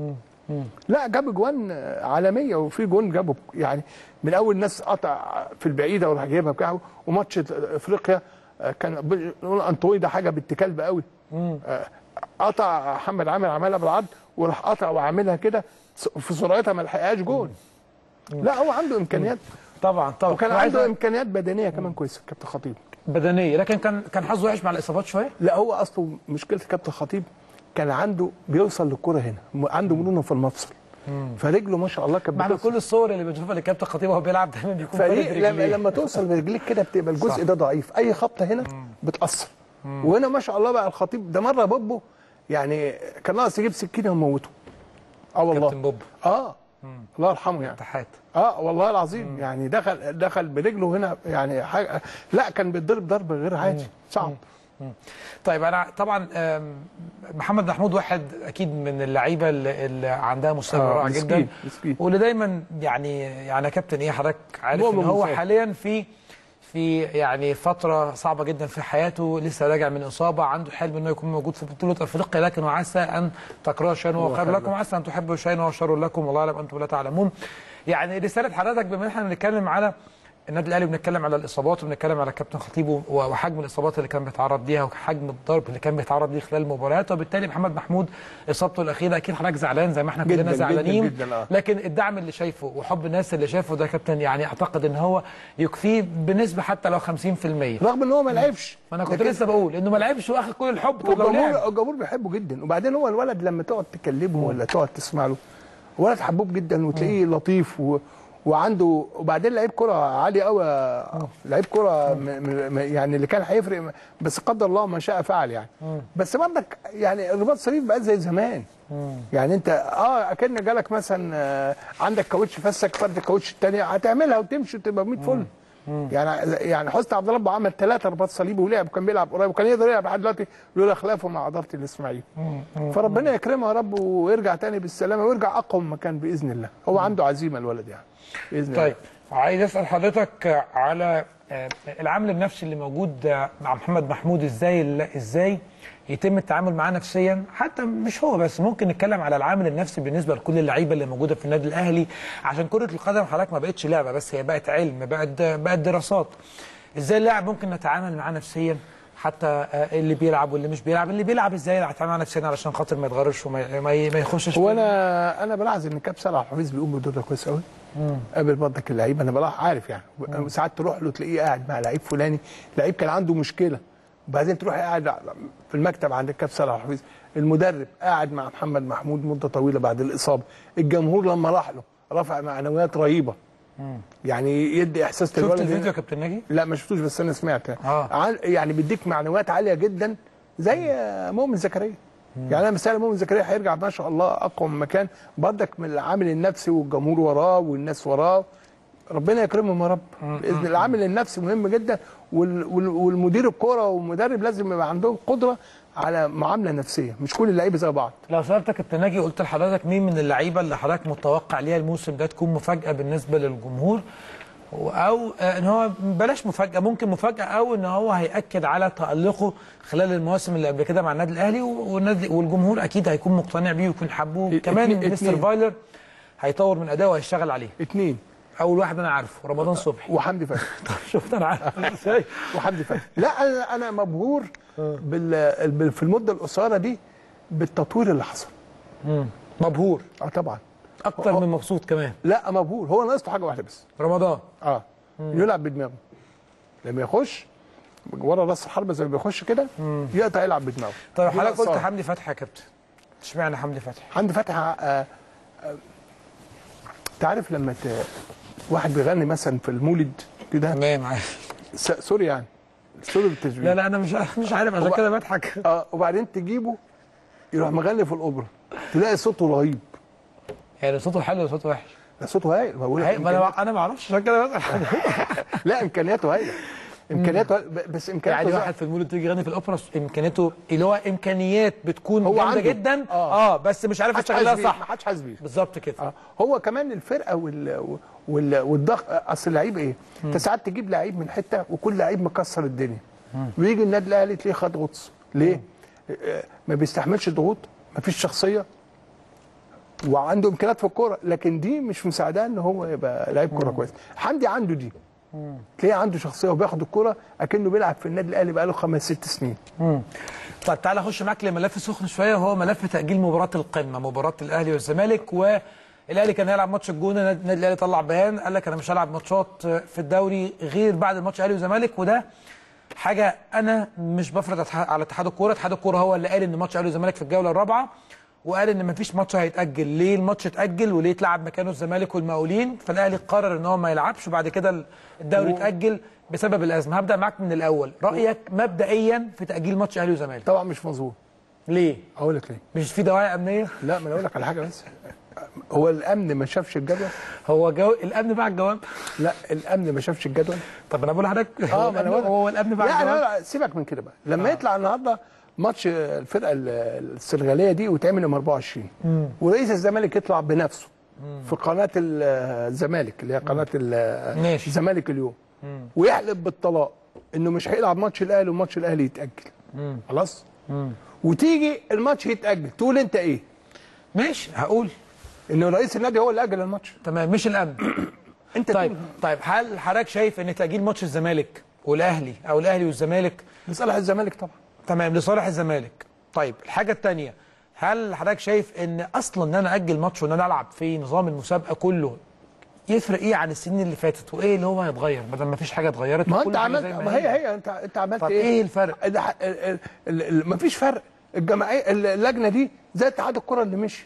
لا جاب اجوان عالميه وفي جون جابه يعني من اول ناس قطع في البعيده وراح جايبها بتاعه وماتش افريقيا آه، كان ب- نقول انطوي ده حاجه بنت كلب قوي آه، قطع محمد عامر عملها بالعرض وراح قطع وعاملها كده في سرعتها ما لحقهاش جون لا هو عنده امكانيات طبعا طبعا وكان وعايز عنده أ- امكانيات بدنيه كمان كويسه كابتن خطيب بدنيه لكن كان كان حظه وحش مع الاصابات شويه لا هو اصله مشكله كابتن خطيب كان عنده بيوصل للكره هنا م- عنده مرونه في المفصل فرجله ما شاء الله كانت معنى بتوصل. كل الصور اللي بنشوفها للكابتن خطيب وهو بيلعب دايما بيكون فارد فريق لما, رجليه لما توصل برجليك كده بتبقى الجزء صح. ده ضعيف اي خبطه هنا بتاثر وهنا ما شاء الله بقى الخطيب ده مره بوبو يعني كان ناقص يجيب سكينه وموته اه والله كابتن بوب اه الله يرحمه يعني تحات اه والله العظيم يعني دخل دخل برجله هنا يعني حاجه لا كان بيتضرب ضرب غير عادي صعب طيب انا طبعا آم، محمد محمود واحد اكيد من اللعيبه اللي, اللي عندها مستوى آه، رائع مسكين، جدا مسكين. واللي دايما يعني يعني يا كابتن ايه حضرتك عارف مؤمن ان هو مصاب. حاليا في في يعني فتره صعبه جدا في حياته لسه راجع من اصابه عنده حلم انه يكون موجود في بطوله افريقيا لكن وعسى ان تكرهوا شيئا وهو خير لكم وعسى ان تحبوا شيئا وهو شر لكم والله اعلم انتم لا تعلمون يعني رساله حضرتك بما ان احنا بنتكلم على النادي الاهلي بنتكلم على الاصابات وبنتكلم على كابتن خطيب و- وحجم الاصابات اللي كان بيتعرض ليها وحجم الضرب اللي كان بيتعرض ليه خلال المباريات وبالتالي محمد محمود اصابته الاخيره اكيد حضرتك زعلان زي ما احنا جداً، كلنا جداً، زعلانين جداً، آه. لكن الدعم اللي شايفه وحب الناس اللي شايفه ده يا كابتن يعني اعتقد ان هو يكفيه بنسبه حتى لو 50% رغم ان هو ما لعبش ما انا كنت لكن لسه بقول انه ما لعبش واخد كل الحب طب لو لعب والجمهور الجمهور بيحبه جدا وبعدين هو الولد لما تقعد تكلمه ولا تقعد تسمع له ولد حبوب جدا وتلاقيه لطيف و... وعنده وبعدين لعيب كرة عالي قوي لعيب كرة م... م... يعني اللي كان هيفرق بس قدر الله ما شاء فعل يعني بس برضك يعني الرباط الصليبي بقى زي زمان يعني انت اه اكن جالك مثلا آه، عندك كاوتش فسك فرد الكاوتش الثانيه هتعملها وتمشي وتبقى 100 فل يعني يعني حسني عبد الله عمل ثلاثه رباط صليبي ولعب وكان بيلعب قريب وكان يقدر يلعب لحد دلوقتي لولا خلافه مع اداره الاسماعيلي فربنا يكرمه يا رب ويرجع تاني بالسلامه ويرجع اقوى من مكان باذن الله هو عنده عزيمه الولد يعني باذن طيب عايز اسال حضرتك على آه، العامل النفسي اللي موجود آه، مع محمد محمود ازاي ازاي يتم التعامل معاه نفسيا حتى مش هو بس ممكن نتكلم على العامل النفسي بالنسبه لكل اللعيبه اللي موجوده في النادي الاهلي عشان كره القدم حضرتك ما بقتش لعبه بس هي بقت علم بقت بقت دراسات ازاي اللاعب ممكن نتعامل معاه نفسيا حتى آه، اللي بيلعب واللي مش بيلعب اللي بيلعب ازاي نتعامل معاه نفسيا علشان خاطر ما يتغرش وما ما ي- ما يخشش هو في- انا انا بلاحظ ان كاب صلاح حفيظ بيقوم بدور ده كويس قوي قابل برضك اللعيبه انا بلاحظ عارف يعني ساعات تروح له تلاقيه قاعد مع لعيب فلاني لعيب كان عنده مشكله وبعدين تروح قاعد في المكتب عند الكاب صلاح حفيظ المدرب قاعد مع محمد محمود مده طويله بعد الاصابه الجمهور لما راح له رفع معنويات رهيبه يعني يدي احساس شفت للولد الفيديو يا إن- كابتن ناجي لا ما شفتوش بس انا سمعت آه. عن- يعني بيديك معنويات عاليه جدا زي مؤمن زكريا يعني انا مثال مؤمن زكريا هيرجع ما شاء الله اقوى من مكان برضك من العامل النفسي والجمهور وراه والناس وراه ربنا يكرمهم يا رب باذن الله العامل النفسي مهم جدا وال- وال- والمدير الكوره والمدرب لازم يبقى عندهم قدره على معامله نفسيه مش كل اللعيبه زي بعض لو سالتك كابتن ناجي قلت لحضرتك مين من اللعيبه اللي حضرتك متوقع ليها الموسم ده تكون مفاجاه بالنسبه للجمهور او آه، ان هو بلاش مفاجاه ممكن مفاجاه او ان هو هياكد على تالقه خلال المواسم اللي قبل كده مع النادي الاهلي والنادي والجمهور اكيد هيكون مقتنع بيه ويكون حبوه ات- كمان اتنين- مستر اتنين. فايلر هيطور من ادائه وهيشتغل عليه اثنين اول واحد انا عارفه رمضان صبحي وحمدي فتحي طب شفت انا عارف ازاي وحمدي فتحي لا انا انا مبهور بال... بال... في المده القصيره دي بالتطوير اللي حصل مبهور اه طبعا اكتر من مبسوط كمان لا مبهور هو ناقصه حاجه واحده بس رمضان اه يلعب بدماغه لما يخش ورا راس الحربه زي ما بيخش كده يقطع يلعب بدماغه طيب دي حضرتك قلت ناقصاه. حمدي فتحي يا كابتن اشمعنى حمدي فتحي حمدي فتحي آه آه تعرف لما ت... واحد بيغني مثلا في المولد كده تمام عارف س... سوري يعني سوري بالتشبيه لا لا انا مش مش عارف عشان هو- كده بضحك اه وبعدين تجيبه يروح مغني في الاوبرا تلاقي صوته رهيب يعني صوته حلو ولا صوته وحش؟ ده صوته هايل بقول لك هي- ما إمكانيات- انا انا ما اعرفش عشان كده بسال لا امكانياته هايله امكانياته هايلة، ب- بس امكانياته يعني زي- واحد في المولد تيجي يغني في الاوبرا امكانياته اللي هو امكانيات بتكون هو جامده عنده. جدا آه. اه بس مش عارف محدش يشتغلها حاسس بيه، صح محدش حاسس بيه بالظبط كده آه. هو كمان الفرقه وال... وال... والضغط اصل اللعيب ايه؟ انت ساعات تجيب لعيب من حته وكل لعيب مكسر الدنيا ويجي النادي الاهلي تلاقيه خد غطس ليه؟ آه، ما بيستحملش ضغوط ما فيش شخصيه وعنده امكانيات في الكوره لكن دي مش مساعداه ان هو يبقى لعيب كوره كويس حمدي عنده دي تلاقيه عنده شخصيه وبياخد الكوره اكنه بيلعب في النادي الاهلي بقاله خمس ست سنين طيب تعالى اخش معاك لملف سخن شويه وهو ملف تاجيل مباراه القمه مباراه الاهلي والزمالك و الاهلي كان هيلعب ماتش الجونه النادي النادي الاهلي طلع بيان قال لك انا مش هلعب ماتشات في الدوري غير بعد الماتش الاهلي والزمالك وده حاجه انا مش بفرض أتح- على اتحاد الكوره اتحاد الكوره هو اللي قال ان ماتش الاهلي والزمالك في الجوله الرابعه وقال ان مفيش ماتش هيتاجل ليه الماتش اتاجل وليه اتلعب مكانه الزمالك والمقاولين فالاهلي قرر ان هو ما يلعبش وبعد كده الدوري اتاجل بسبب الازمه هبدا معاك من الاول رايك مبدئيا في تاجيل ماتش اهلي وزمالك طبعا مش مظبوط ليه اقول لك ليه مش في دواعي امنيه لا ما انا اقول لك على حاجه بس هو الامن ما شافش الجدول هو جو الامن باع الجواب لا الامن ما شافش الجدول طب انا بقول لحضرتك اه هو ما انا الأمن- بقول لك. هو الامن باع لا الجواب لا سيبك من كده بقى لما يطلع النهارده ماتش الفرقه ال- السنغاليه دي ويتعمل يوم 24 ورئيس الزمالك يطلع بنفسه في قناه ال- الزمالك اللي هي قناه ال- ماشي. الزمالك اليوم ويحلف بالطلاق انه مش هيلعب ماتش الاهلي وماتش الاهلي يتاجل خلاص وتيجي الماتش يتاجل تقول انت ايه ماشي هقول انه رئيس النادي هو اللي اجل الماتش تمام مش الامن انت طيب تقول طيب هل حضرتك شايف ان تاجيل ماتش الزمالك والاهلي او الاهلي والزمالك لصالح الزمالك طبعا تمام لصالح الزمالك طيب الحاجه الثانيه هل حضرتك شايف ان اصلا ان انا اجل ماتش وان انا العب في نظام المسابقه كله يفرق ايه عن السنين اللي فاتت وايه اللي هو هيتغير بدل ما فيش حاجه اتغيرت ما وكل انت حاجة عملت زي ما هي هي انت انت عملت طب ايه؟ ايه الفرق؟ ده ح- ال- ال- ال- ال- مفيش فرق الجمعيه اللجنه دي زي اتحاد الكره اللي مشي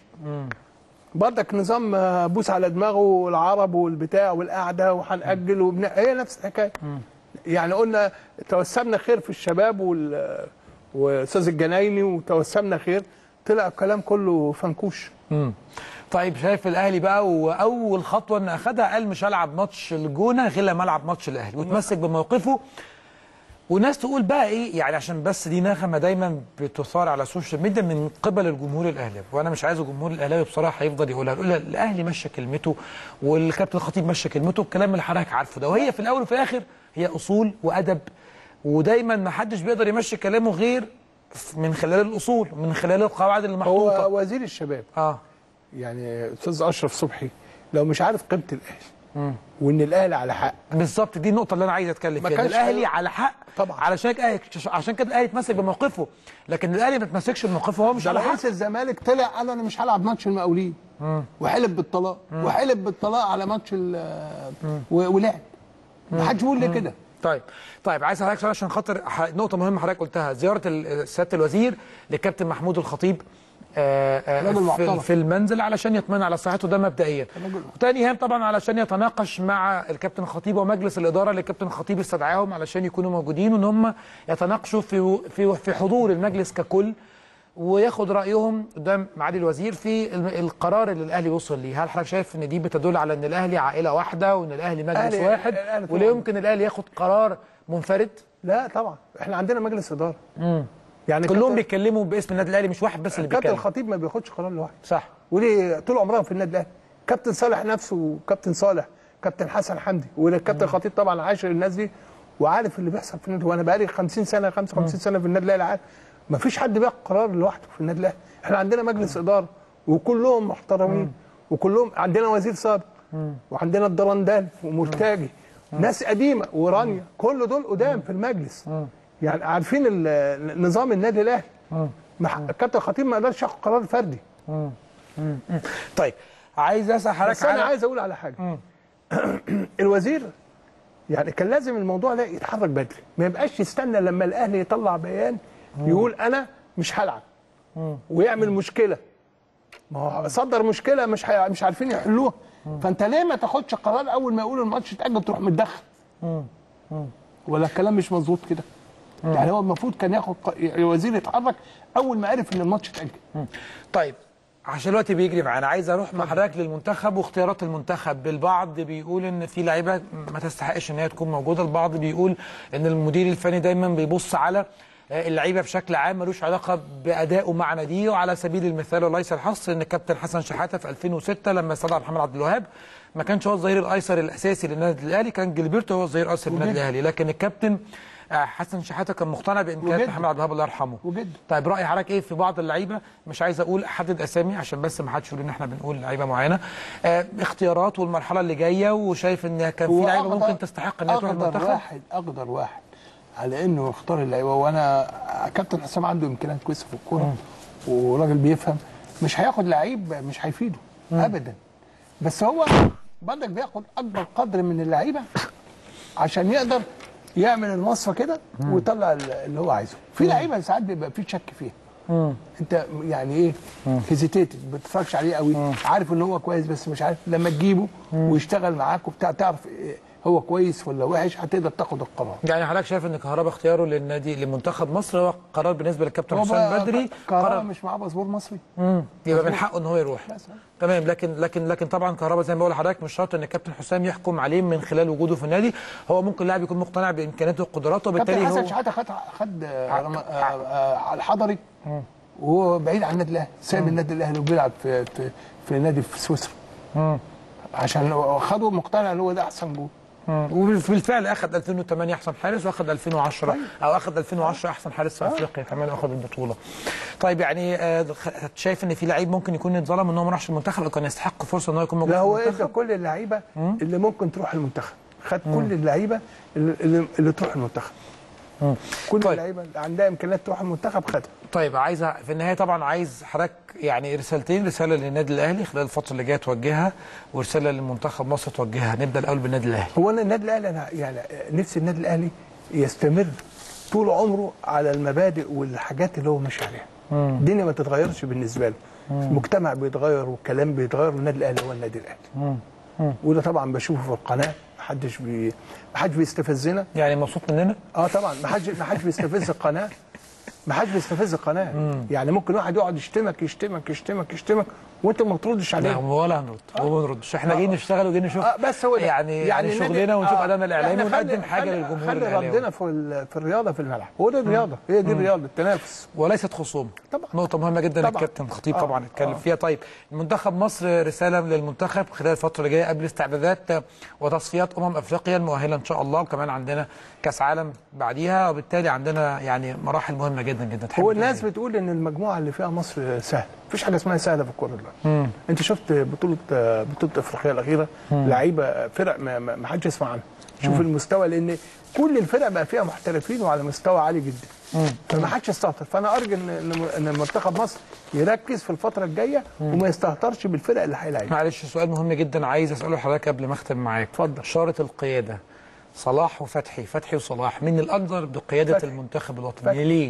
برضك نظام آه، بوس على دماغه والعرب والبتاع والقعده وهنأجل وبن... هي نفس الحكايه يعني قلنا توسمنا خير في الشباب وال واستاذ الجنايني وتوسمنا خير طلع الكلام كله فنكوش مم. طيب شايف الاهلي بقى واول خطوه ان اخدها قال مش هلعب ماتش الجونه غير لما العب ماتش الاهلي وتمسك بموقفه وناس تقول بقى ايه يعني عشان بس دي نغمه دايما بتثار على السوشيال ميديا من قبل الجمهور الاهلاوي وانا مش عايز الجمهور الاهلاوي بصراحه يفضل يقولها يقول الاهلي مشى كلمته والكابتن الخطيب مشى كلمته الكلام اللي حضرتك عارفه ده وهي في الاول وفي الاخر هي اصول وادب ودايما ما حدش بيقدر يمشي كلامه غير من خلال الاصول من خلال القواعد اللي محطوطه هو وزير الشباب اه يعني استاذ اشرف صبحي لو مش عارف قيمه الاهلي وان الاهلي على حق بالظبط دي النقطة اللي أنا عايز أتكلم ما فيها إن كانش الأهلي حلو. على حق طبعا. علشان كده عشان كده الأهلي يتمسك بموقفه لكن الأهلي ما يتمسكش بموقفه هو مش ده على حق رئيس الزمالك طلع قال انا مش هلعب ماتش المقاولين وحلف بالطلاق وحلف بالطلاق على ماتش ال- و- ولعب ما حدش بيقول لي كده طيب طيب عايز حضرتك سؤال عشان خاطر ح- نقطة مهمة حضرتك قلتها زيارة ال- سيادة الوزير للكابتن محمود الخطيب آه، آه، راجل في, محترم. في المنزل علشان يطمن على صحته ده مبدئيا راجل. وتاني هام طبعا علشان يتناقش مع الكابتن الخطيب ومجلس الاداره اللي الكابتن الخطيب استدعاهم علشان يكونوا موجودين وان هم يتناقشوا في في في حضور المجلس ككل وياخد رايهم قدام معالي الوزير في ال- القرار اللي الاهلي وصل ليه هل حضرتك شايف ان دي بتدل على ان الاهلي عائله واحده وان الاهلي مجلس الأهلي- واحد الأهلي ولا طبعاً. يمكن الاهلي ياخد قرار منفرد لا طبعا احنا عندنا مجلس اداره يعني كلهم كابتن- بيتكلموا باسم النادي الاهلي مش واحد بس اللي كابتن بيتكلم الخطيب ما بياخدش قرار لوحده صح وليه طول عمرهم في النادي الاهلي كابتن صالح نفسه وكابتن صالح كابتن حسن حمدي والكابتن الخطيب طبعا عاشر الناس دي وعارف اللي بيحصل في النادي وانا بقالي 50 سنه 55 سنه في النادي الاهلي عارف ما فيش حد بياخد قرار لوحده في النادي الاهلي احنا عندنا مجلس اداره وكلهم محترمين وكلهم عندنا وزير سابق وعندنا الدرندال ومرتاجي ناس قديمه ورانيا كل دول قدام في المجلس يعني عارفين ال- نظام النادي الاهلي مح- الكابتن الخطيب ما قدرش ياخد قرار فردي طيب عايز اسال حضرتك بس انا على عايز اقول على حاجه الوزير يعني كان لازم الموضوع ده يتحرك بدري ما يبقاش يستنى لما الاهلي يطلع بيان يقول انا مش هلعب ويعمل مشكله ما هو صدر مشكله مش حي... مش عارفين يحلوها فانت ليه ما تاخدش قرار اول ما يقول الماتش اتاجل تروح متدخل ولا الكلام مش مظبوط كده يعني هو المفروض كان ياخد ق- الوزير يتحرك اول ما عرف ان الماتش اتاجل طيب عشان الوقت بيجري معانا عايز اروح مع حضرتك للمنتخب واختيارات المنتخب البعض بيقول ان في لعيبه ما تستحقش ان هي تكون موجوده البعض بيقول ان المدير الفني دايما بيبص على آه، اللعيبه بشكل عام ملوش علاقه بادائه مع ناديه وعلى سبيل المثال وليس الحصر ان الكابتن حسن شحاته في 2006 لما استدعى محمد عبد الوهاب ما كانش هو الظهير الايسر الاساسي للنادي الاهلي كان جilberto هو الظهير الايسر للنادي وجد. الاهلي لكن الكابتن آه، حسن شحاته كان مقتنع بامكانيات وجد. محمد عبد الوهاب الله يرحمه وجد. طيب راي حضرتك ايه في بعض اللعيبه مش عايز اقول احدد اسامي عشان بس ما حدش يقول ان احنا بنقول لعيبه معينه آه اختيارات والمرحله اللي جايه وشايف ان كان في لعيبه وأقدر- ممكن تستحق ان هي تروح اقدر المنتخب واحد اقدر واحد على انه يختار اللعيبه وانا كابتن حسام عنده امكانيات كويسه في الكوره وراجل بيفهم مش هياخد لعيب مش هيفيده ابدا بس هو برضك بياخد اكبر قدر من اللعيبه عشان يقدر يعمل المصفى كده ويطلع ال- اللي هو عايزه في لعيبه ساعات بيبقى في شك فيها انت يعني ايه هيزيتيتد ما بتتفرجش عليه قوي عارف ان هو كويس بس مش عارف لما تجيبه ويشتغل معاك وبتاع تعرف إيه هو كويس ولا وحش هتقدر تاخد القرار يعني حضرتك شايف ان كهربا اختياره للنادي لمنتخب مصر هو قرار بالنسبه للكابتن هو حسام بقى بدري كهربا قرار مش معاه باسبور مصري مم. يبقى من حقه ان هو يروح بس. تمام لكن لكن لكن طبعا كهربا زي ما بقول لحضرتك مش شرط ان الكابتن حسام يحكم عليه من خلال وجوده في النادي هو ممكن لاعب يكون مقتنع بامكانياته وقدراته وبالتالي كابتن حسن هو شحاته خد خد آه، رم- آه، آه، على الحضري وهو بعيد عن النادي الاهلي سايب النادي الاهلي وبيلعب في في في نادي في سويسرا عشان هو خده مقتنع ان هو ده احسن جول وبالفعل اخذ 2008 احسن حارس واخذ 2010 او اخذ 2010 احسن حارس في افريقيا كمان واخذ البطوله. طيب يعني آه، خ- شايف ان في لعيب ممكن يكون اتظلم ان هو ما راحش المنتخب او كان يستحق فرصه ان هو يكون موجود لا في هو المنتخب؟ ادى كل اللعيبه اللي ممكن تروح المنتخب خد كل اللعيبه اللي, اللي, اللي تروح المنتخب كل طيب. اللعيبه اللي عندها امكانيات تروح المنتخب خدها طيب عايز في النهايه طبعا عايز حضرتك يعني رسالتين رساله للنادي الاهلي خلال الفتره اللي جايه توجهها ورساله لمنتخب مصر توجهها نبدا الاول بالنادي الاهلي. هو انا النادي الاهلي انا يعني نفسي النادي الاهلي يستمر طول عمره على المبادئ والحاجات اللي هو ماشي عليها الدنيا ما تتغيرش بالنسبه له المجتمع بيتغير والكلام بيتغير والنادي الاهلي هو النادي الاهلي وده طبعا بشوفه في القناه محدش بي محدش بيستفزنا يعني مبسوط مننا؟ اه طبعا ما حدش ما حدش بيستفز القناه ما حدش بيستفز القناه يعني ممكن واحد يقعد يشتمك يشتمك يشتمك يشتمك وانت ما تردش لا عليه ولا هنرد ولا هنردش احنا جايين نشتغل وجايين نشوف آه بس هو ده. يعني يعني, النادي- شغلنا ونشوف آه، ادائنا الاعلامي إحنا ونقدم خلي- حاجه خلي- للجمهور خلي الاعلامي ردنا في ال- في الرياضه في الملعب هو ده الرياضه هي دي الرياضه التنافس وليست خصوم طبعا. نقطة مهمة جدا طبعا. الكابتن خطيب آه. طبعا اتكلم آه. فيها طيب منتخب مصر رسالة للمنتخب خلال الفترة اللي جاية قبل استعدادات وتصفيات أمم أفريقيا المؤهلة إن شاء الله وكمان عندنا كأس عالم بعديها وبالتالي عندنا يعني مراحل مهمة جدا جدا تحب هو تقول الناس إيه؟ بتقول ان المجموعه اللي فيها مصر سهله مفيش حاجه اسمها سهله في الكوره دلوقتي انت شفت بطوله بطوله افريقيا الاخيره لعيبه فرق ما, ما ما حدش يسمع عنها شوف المستوى لان كل الفرق بقى فيها محترفين وعلى مستوى عالي جدا فما حدش يستهتر فانا ارجو ان ان إن منتخب مصر يركز في الفتره الجايه وما يستهترش بالفرق اللي هيلاعبها معلش سؤال مهم جدا عايز أسأله لحضرتك قبل ما أختم معاك اتفضل. شارة القيادة صلاح وفتحي فتحي وصلاح مين الأقدر بقيادة فتحي. المنتخب الوطني فتحي. ليه؟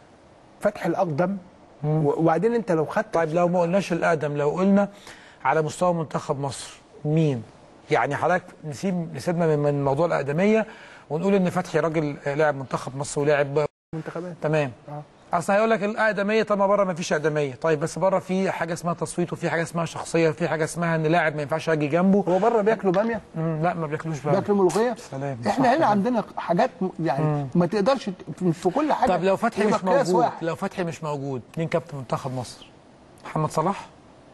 فتح الاقدم و- وبعدين انت لو خدت طيب لو ما قلناش الأقدم لو قلنا على مستوى منتخب مصر مين؟ يعني حضرتك نسيب نسيبنا من- من موضوع الأقدمية ونقول إن فتحي راجل آه، لاعب منتخب مصر ولاعب منتخبات تمام آه. اصل هيقول لك الاقدميه طب ما بره ما فيش اقدميه طيب بس بره في حاجه اسمها تصويت وفي حاجه اسمها شخصيه وفي حاجه اسمها ان لاعب ما ينفعش اجي جنبه هو بره بياكلوا باميه مم، لا ما بياكلوش بقى بياكلوا ملوخيه سلام احنا صح هنا كده. عندنا حاجات م- يعني ما تقدرش ت- مش في كل حاجه طب لو فتحي يبقى مش قياس موجود واحد. لو فتحي مش موجود مين كابتن منتخب مصر محمد صلاح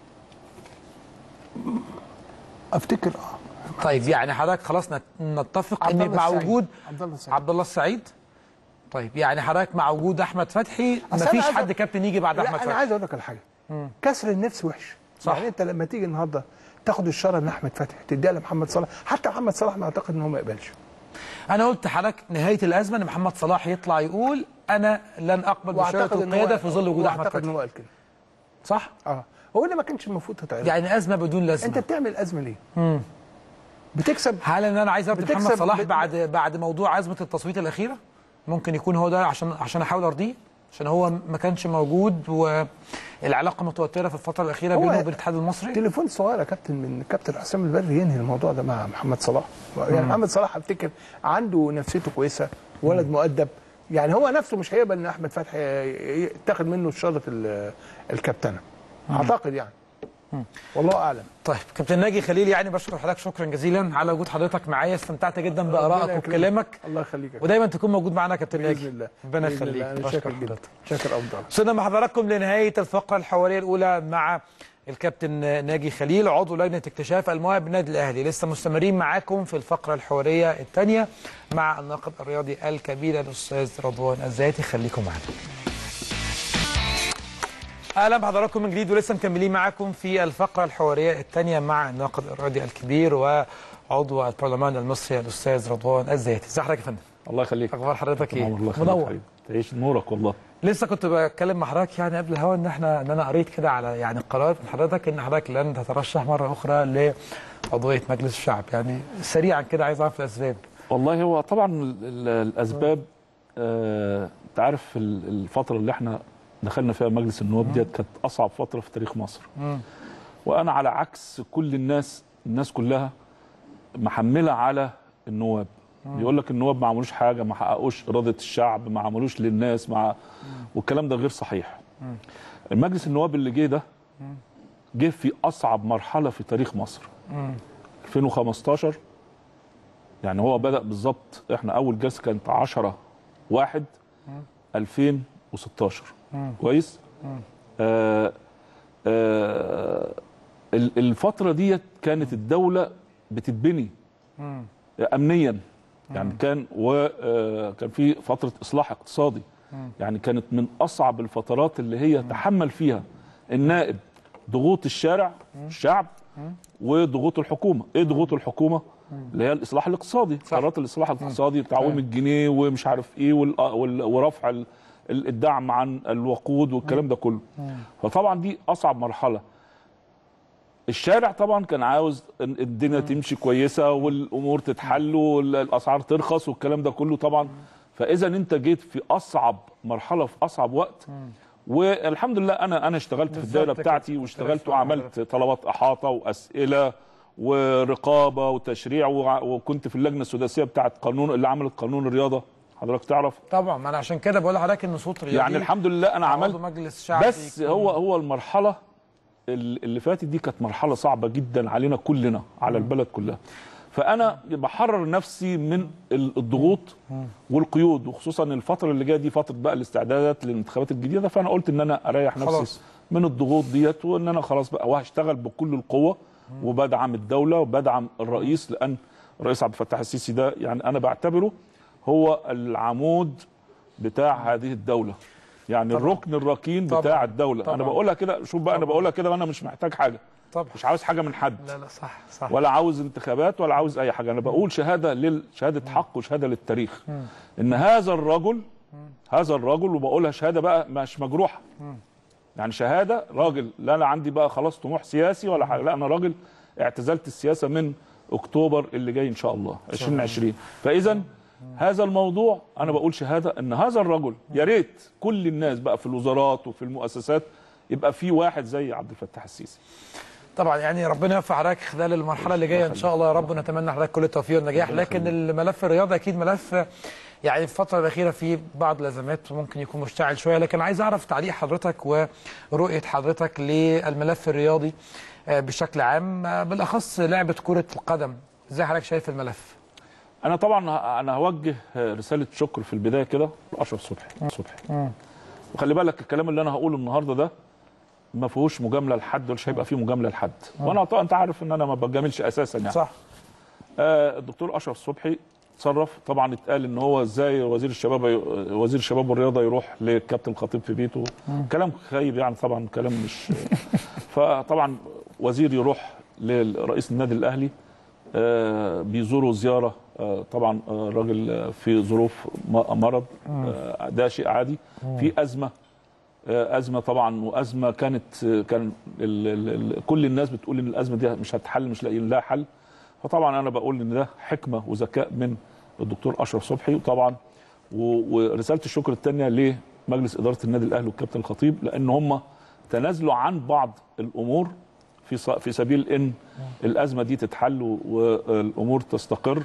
افتكر اه طيب يعني حضرتك خلاص نت- نتفق عبد ان الله مع السعيد. وجود عبد الله السعيد. عبد الله السعيد طيب يعني حضرتك مع وجود احمد فتحي أصل ما أنا فيش عايز حد أ- كابتن يجي بعد لا احمد انا فتحي عايز اقول لك على حاجه كسر النفس وحش صح. يعني انت لما تيجي النهارده تاخد الشاره من احمد فتحي تديها لمحمد صلاح حتى محمد صلاح ما اعتقد ان هو ما يقبلش انا قلت حضرتك نهايه الازمه ان محمد صلاح يطلع يقول انا لن اقبل بشاره واعتقد ان القياده هو في ظل وجود احمد واعتقد ان فتحي هو قال كده صح اه هو اللي ما كانش المفروض تتعرض يعني ازمه بدون لازمه انت بتعمل ازمه ليه؟ بتكسب هل ان انا عايز ارضي بتكسب- محمد صلاح بت- بعد بعد موضوع ازمه التصويت الاخيره ممكن يكون هو ده عشان عشان احاول ارضيه عشان هو ما كانش موجود والعلاقه متوتره في الفتره الاخيره هو بينه وبين الاتحاد المصري تليفون صغير يا كابتن من كابتن حسام البري ينهي الموضوع ده مع محمد صلاح يعني محمد صلاح افتكر عنده نفسيته كويسه ولد مؤدب يعني هو نفسه مش هيقبل ان احمد فتحي يتاخد منه شاره ال- الكابتنه اعتقد يعني والله اعلم طيب كابتن ناجي خليل يعني بشكر حضرتك شكرا جزيلا على وجود حضرتك معايا استمتعت جدا بارائك يكرمك. وبكلامك الله يخليك يا كابتن. ودايما تكون موجود معنا يا كابتن باذن ناجي الله ربنا بإذن الله. يخليك انا بشكر شاكر جدا حضرتك شاكر افضل وصلنا مع حضراتكم لنهايه الفقره الحواريه الاولى مع الكابتن ناجي خليل عضو لجنه اكتشاف المواهب بالنادي الاهلي لسه مستمرين معاكم في الفقره الحواريه الثانيه مع الناقد الرياضي الكبير الاستاذ رضوان الزياتي خليكم معنا اهلا بحضراتكم من جديد ولسه مكملين معاكم في الفقره الحواريه الثانيه مع الناقد الرياضي الكبير وعضو البرلمان المصري الاستاذ رضوان الزياتي ازي حضرتك يا فندم الله يخليك اخبار حضرتك ايه الله يخليك منور حبيبي. تعيش نورك والله لسه كنت بتكلم مع حضرتك يعني قبل الهوا ان احنا ان انا قريت كده على يعني قرارات من حضرتك ان حضرتك لن تترشح مره اخرى لعضويه مجلس الشعب يعني سريعا كده عايز اعرف الاسباب والله هو طبعا ال- ال- الاسباب آه، انت عارف ال- الفتره اللي احنا دخلنا فيها مجلس النواب ديت كانت اصعب فتره في تاريخ مصر وانا على عكس كل الناس الناس كلها محمله على النواب يقول لك النواب ما عملوش حاجه ما حققوش اراده الشعب ما عملوش للناس مع والكلام ده غير صحيح المجلس النواب اللي جه ده جه في اصعب مرحله في تاريخ مصر 2015 يعني هو بدأ بالظبط احنا أول جلسة كانت 10 1 2016 كويس؟ آه آه ال- الفترة ديت كانت الدولة بتتبني أمنيا يعني كان وكان في فترة إصلاح اقتصادي يعني كانت من أصعب الفترات اللي هي تحمل فيها النائب ضغوط الشارع الشعب وضغوط الحكومه ايه ضغوط الحكومه اللي هي الاصلاح الاقتصادي قرارات الاصلاح الاقتصادي تعويم الجنيه ومش عارف ايه وال- وال- ورفع ال- ال- الدعم عن الوقود والكلام ده كله فطبعا دي اصعب مرحله الشارع طبعا كان عاوز إن الدنيا تمشي كويسه والامور تتحل والاسعار ترخص والكلام ده كله طبعا فاذا انت جيت في اصعب مرحله في اصعب وقت والحمد لله انا انا اشتغلت في الدائره بالظبط كده. بتاعتي واشتغلت كنت وعملت طلبات احاطه واسئله ورقابه وتشريع وع- وكنت في اللجنه السداسيه بتاعت قانون اللي عملت قانون الرياضه حضرتك تعرف طبعا ما انا عشان كده بقول لحضرتك ان صوت رياضي يعني الحمد لله انا عضو عملت مجلس شعبي بس يكون- هو هو المرحله ال- اللي فاتت دي كانت مرحله صعبه جدا علينا كلنا على البلد كلها فانا بحرر نفسي من ال- الضغوط والقيود وخصوصا الفتره اللي جايه دي فتره بقى الاستعدادات للانتخابات الجديده فانا قلت ان انا اريح نفسي خلاص. من الضغوط ديت وان انا خلاص بقى وهشتغل بكل القوه وبدعم الدوله وبدعم الرئيس لان الرئيس عبد الفتاح السيسي ده يعني انا بعتبره هو العمود بتاع هذه الدوله يعني طبعاً. الركن الركين طبعاً. بتاع الدوله طبعاً. انا بقولها كده شوف بقى انا طبعاً. بقولها كده وانا مش محتاج حاجه طبعا مش عاوز حاجه من حد لا لا صح صح ولا عاوز انتخابات ولا عاوز اي حاجه انا بقول شهاده لل شهاده حق وشهاده للتاريخ ان هذا الرجل هذا الرجل وبقولها شهاده بقى مش مجروحه يعني شهاده راجل لا انا عندي بقى خلاص طموح سياسي ولا حاجه لا انا راجل اعتزلت السياسه من اكتوبر اللي جاي ان شاء الله 2020 فاذا هذا الموضوع انا بقول شهاده ان هذا الرجل يا ريت كل الناس بقى في الوزارات وفي المؤسسات يبقى في واحد زي عبد الفتاح السيسي طبعا يعني ربنا يوفق حضرتك خلال المرحله اللي جايه ان شاء الله يا رب نتمنى حضرتك كل التوفيق والنجاح لكن الملف الرياضي اكيد ملف يعني في الفتره الاخيره فيه بعض الازمات ممكن يكون مشتعل شويه لكن عايز اعرف تعليق حضرتك ورؤيه حضرتك للملف الرياضي آه، بشكل عام آه، بالاخص لعبه كره القدم ازاي حضرتك شايف الملف انا طبعا ه- انا هوجه رساله شكر في البدايه كده لاشرف صبحي صبحي وخلي بالك الكلام اللي انا هقوله النهارده ده ما فيهوش مجامله لحد ولا هيبقى فيه مجامله لحد وانا طبعا انت عارف ان انا ما بجاملش اساسا يعني صح آه الدكتور اشرف صبحي تصرف طبعا اتقال ان هو ازاي وزير الشباب وزير الشباب والرياضه يروح للكابتن خطيب في بيته كلام خايب يعني طبعا كلام مش فطبعا وزير يروح لرئيس النادي الاهلي آه بيزوروا زياره آه طبعا آه راجل آه، في ظروف م- مرض آه ده شيء عادي في ازمه آه، ازمه طبعا وازمه كانت آه، كان ال ال ال كل الناس بتقول ان الازمه دي مش هتحل مش لاقيين لها حل فطبعا انا بقول ان ده حكمه وذكاء من الدكتور اشرف صبحي وطبعا و- ورساله الشكر الثانيه لمجلس اداره النادي الاهلي والكابتن الخطيب لان هم تنازلوا عن بعض الامور في ص- في سبيل ان الازمه دي تتحل و- والامور تستقر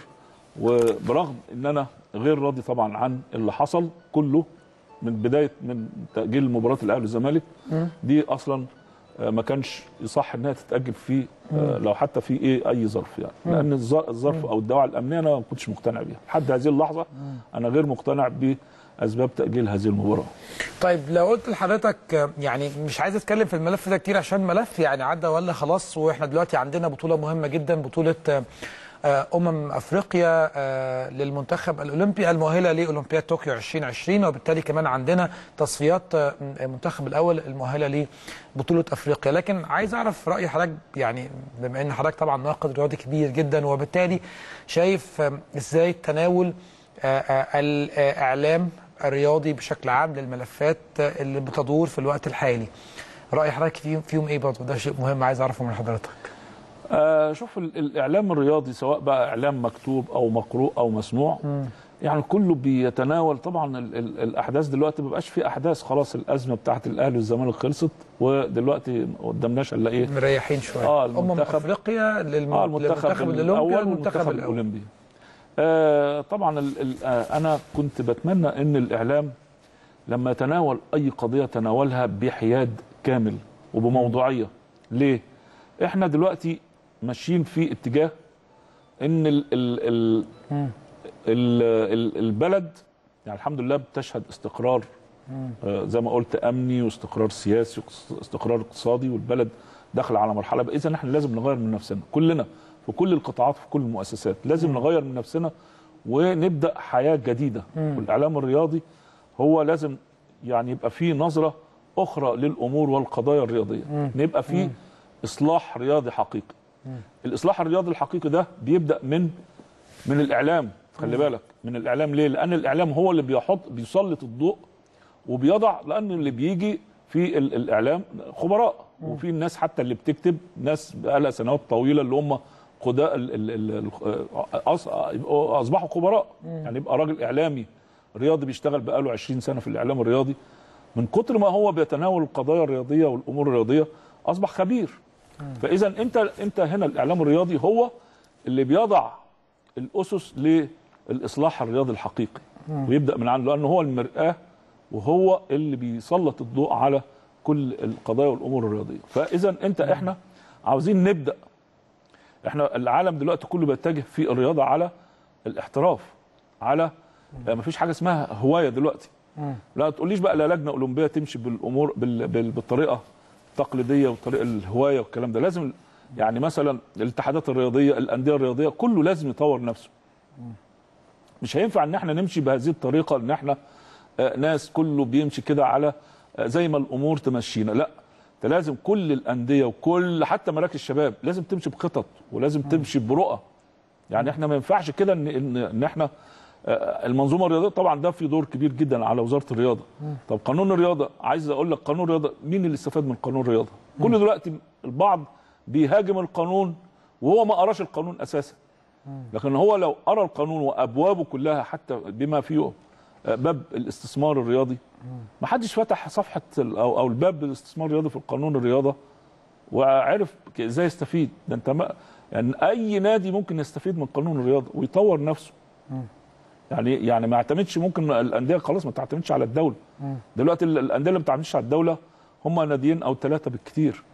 وبرغم ان انا غير راضي طبعا عن اللي حصل كله من بدايه من تاجيل مباراه الاهلي والزمالك دي اصلا آه، ما كانش يصح انها تتاجل في آه، لو حتى في ايه اي ظرف يعني لان الظ- الظرف او الدواعي الامنيه انا ما كنتش مقتنع بيها لحد هذه اللحظه انا غير مقتنع باسباب تاجيل هذه المباراه طيب لو قلت لحضرتك آه، يعني مش عايز اتكلم في الملف ده كتير عشان ملف يعني عدى ولا خلاص واحنا دلوقتي عندنا بطوله مهمه جدا بطوله آه، آه، امم افريقيا آه، للمنتخب الاولمبي المؤهله لاولمبياد طوكيو 2020 وبالتالي كمان عندنا تصفيات آه، المنتخب الاول المؤهله لبطوله افريقيا لكن عايز اعرف راي حضرتك يعني بما ان حضرتك طبعا ناقد رياضي كبير جدا وبالتالي شايف آه، ازاي تناول آه، آه، الاعلام الرياضي بشكل عام للملفات اللي بتدور في الوقت الحالي راي حضرتك فيهم فيهم ايه برضه ده شيء مهم عايز اعرفه من حضرتك آه شوف ال- الاعلام الرياضي سواء بقى اعلام مكتوب او مقروء او مسموع يعني كله بيتناول طبعا ال ال الاحداث دلوقتي ما بقاش في احداث خلاص الازمه بتاعت الاهلي والزمالك خلصت ودلوقتي ما قدامناش الا ايه مريحين شويه آه، امم المنتخب- افريقيا للم... اه المنتخب, للمنتخب الاولمبي الاول والمنتخب والمنتخب الاول الاولمبي آه طبعا ال ال آه انا كنت بتمنى ان الاعلام لما يتناول اي قضيه تناولها بحياد كامل وبموضوعيه ليه احنا دلوقتي ماشيين في اتجاه ان ال ال ال ال ال البلد يعني الحمد لله بتشهد استقرار آه، زي ما قلت امني واستقرار سياسي واستقرار اقتصادي والبلد داخله على مرحله اذا احنا لازم نغير من نفسنا كلنا في كل القطاعات في كل المؤسسات لازم نغير من نفسنا ونبدا حياه جديده والاعلام الرياضي هو لازم يعني يبقى فيه نظره اخرى للامور والقضايا الرياضيه نبقى فيه اصلاح رياضي حقيقي الاصلاح الرياضي الحقيقي ده بيبدا من من الاعلام خلي بالك من الاعلام ليه لان الاعلام هو اللي بيحط بيسلط الضوء وبيضع لان اللي بيجي في ال- الاعلام خبراء وفي الناس حتى اللي بتكتب ناس بقالها سنوات طويله اللي هم قداء ال- ال- ال- ال- أص- يبقوا اصبحوا خبراء يعني يبقى راجل اعلامي رياضي بيشتغل بقاله 20 سنه في الاعلام الرياضي من كتر ما هو بيتناول القضايا الرياضيه والامور الرياضيه اصبح خبير فاذا انت انت هنا الاعلام الرياضي هو اللي بيضع الاسس للاصلاح الرياضي الحقيقي ويبدا من عنده لانه هو المراه وهو اللي بيسلط الضوء على كل القضايا والامور الرياضيه فاذا انت احنا عاوزين نبدا احنا العالم دلوقتي كله بيتجه في الرياضه على الاحتراف على ما فيش حاجه اسمها هوايه دلوقتي لا تقوليش بقى لا لجنه اولمبيه تمشي بالامور بال... بال... بالطريقه التقليديه والطريقه الهوايه والكلام ده لازم يعني مثلا الاتحادات الرياضيه الانديه الرياضيه كله لازم يطور نفسه مش هينفع ان احنا نمشي بهذه الطريقه ان احنا آه، ناس كله بيمشي كده على آه، زي ما الامور تمشينا لا ده لازم كل الانديه وكل حتى مراكز الشباب لازم تمشي بخطط ولازم تمشي برؤى يعني احنا ما ينفعش كده ان ان, إن احنا آه، المنظومه الرياضيه طبعا ده في دور كبير جدا على وزاره الرياضه طب قانون الرياضه عايز اقول لك قانون الرياضه مين اللي استفاد من قانون الرياضه كل دلوقتي البعض بيهاجم القانون وهو ما قراش القانون اساسا لكن هو لو قرا القانون وابوابه كلها حتى بما فيه آه، باب الاستثمار الرياضي ما حدش فتح صفحه ال- او او الباب الاستثمار الرياضي في القانون الرياضه وعرف ك- ازاي يستفيد ده انت ما يعني اي نادي ممكن يستفيد من قانون الرياضه ويطور نفسه يعني يعني ما يعتمدش ممكن الانديه خلاص ما تعتمدش على الدوله دلوقتي ال- الانديه اللي ما بتعتمدش على الدوله هم ناديين او ثلاثه بالكثير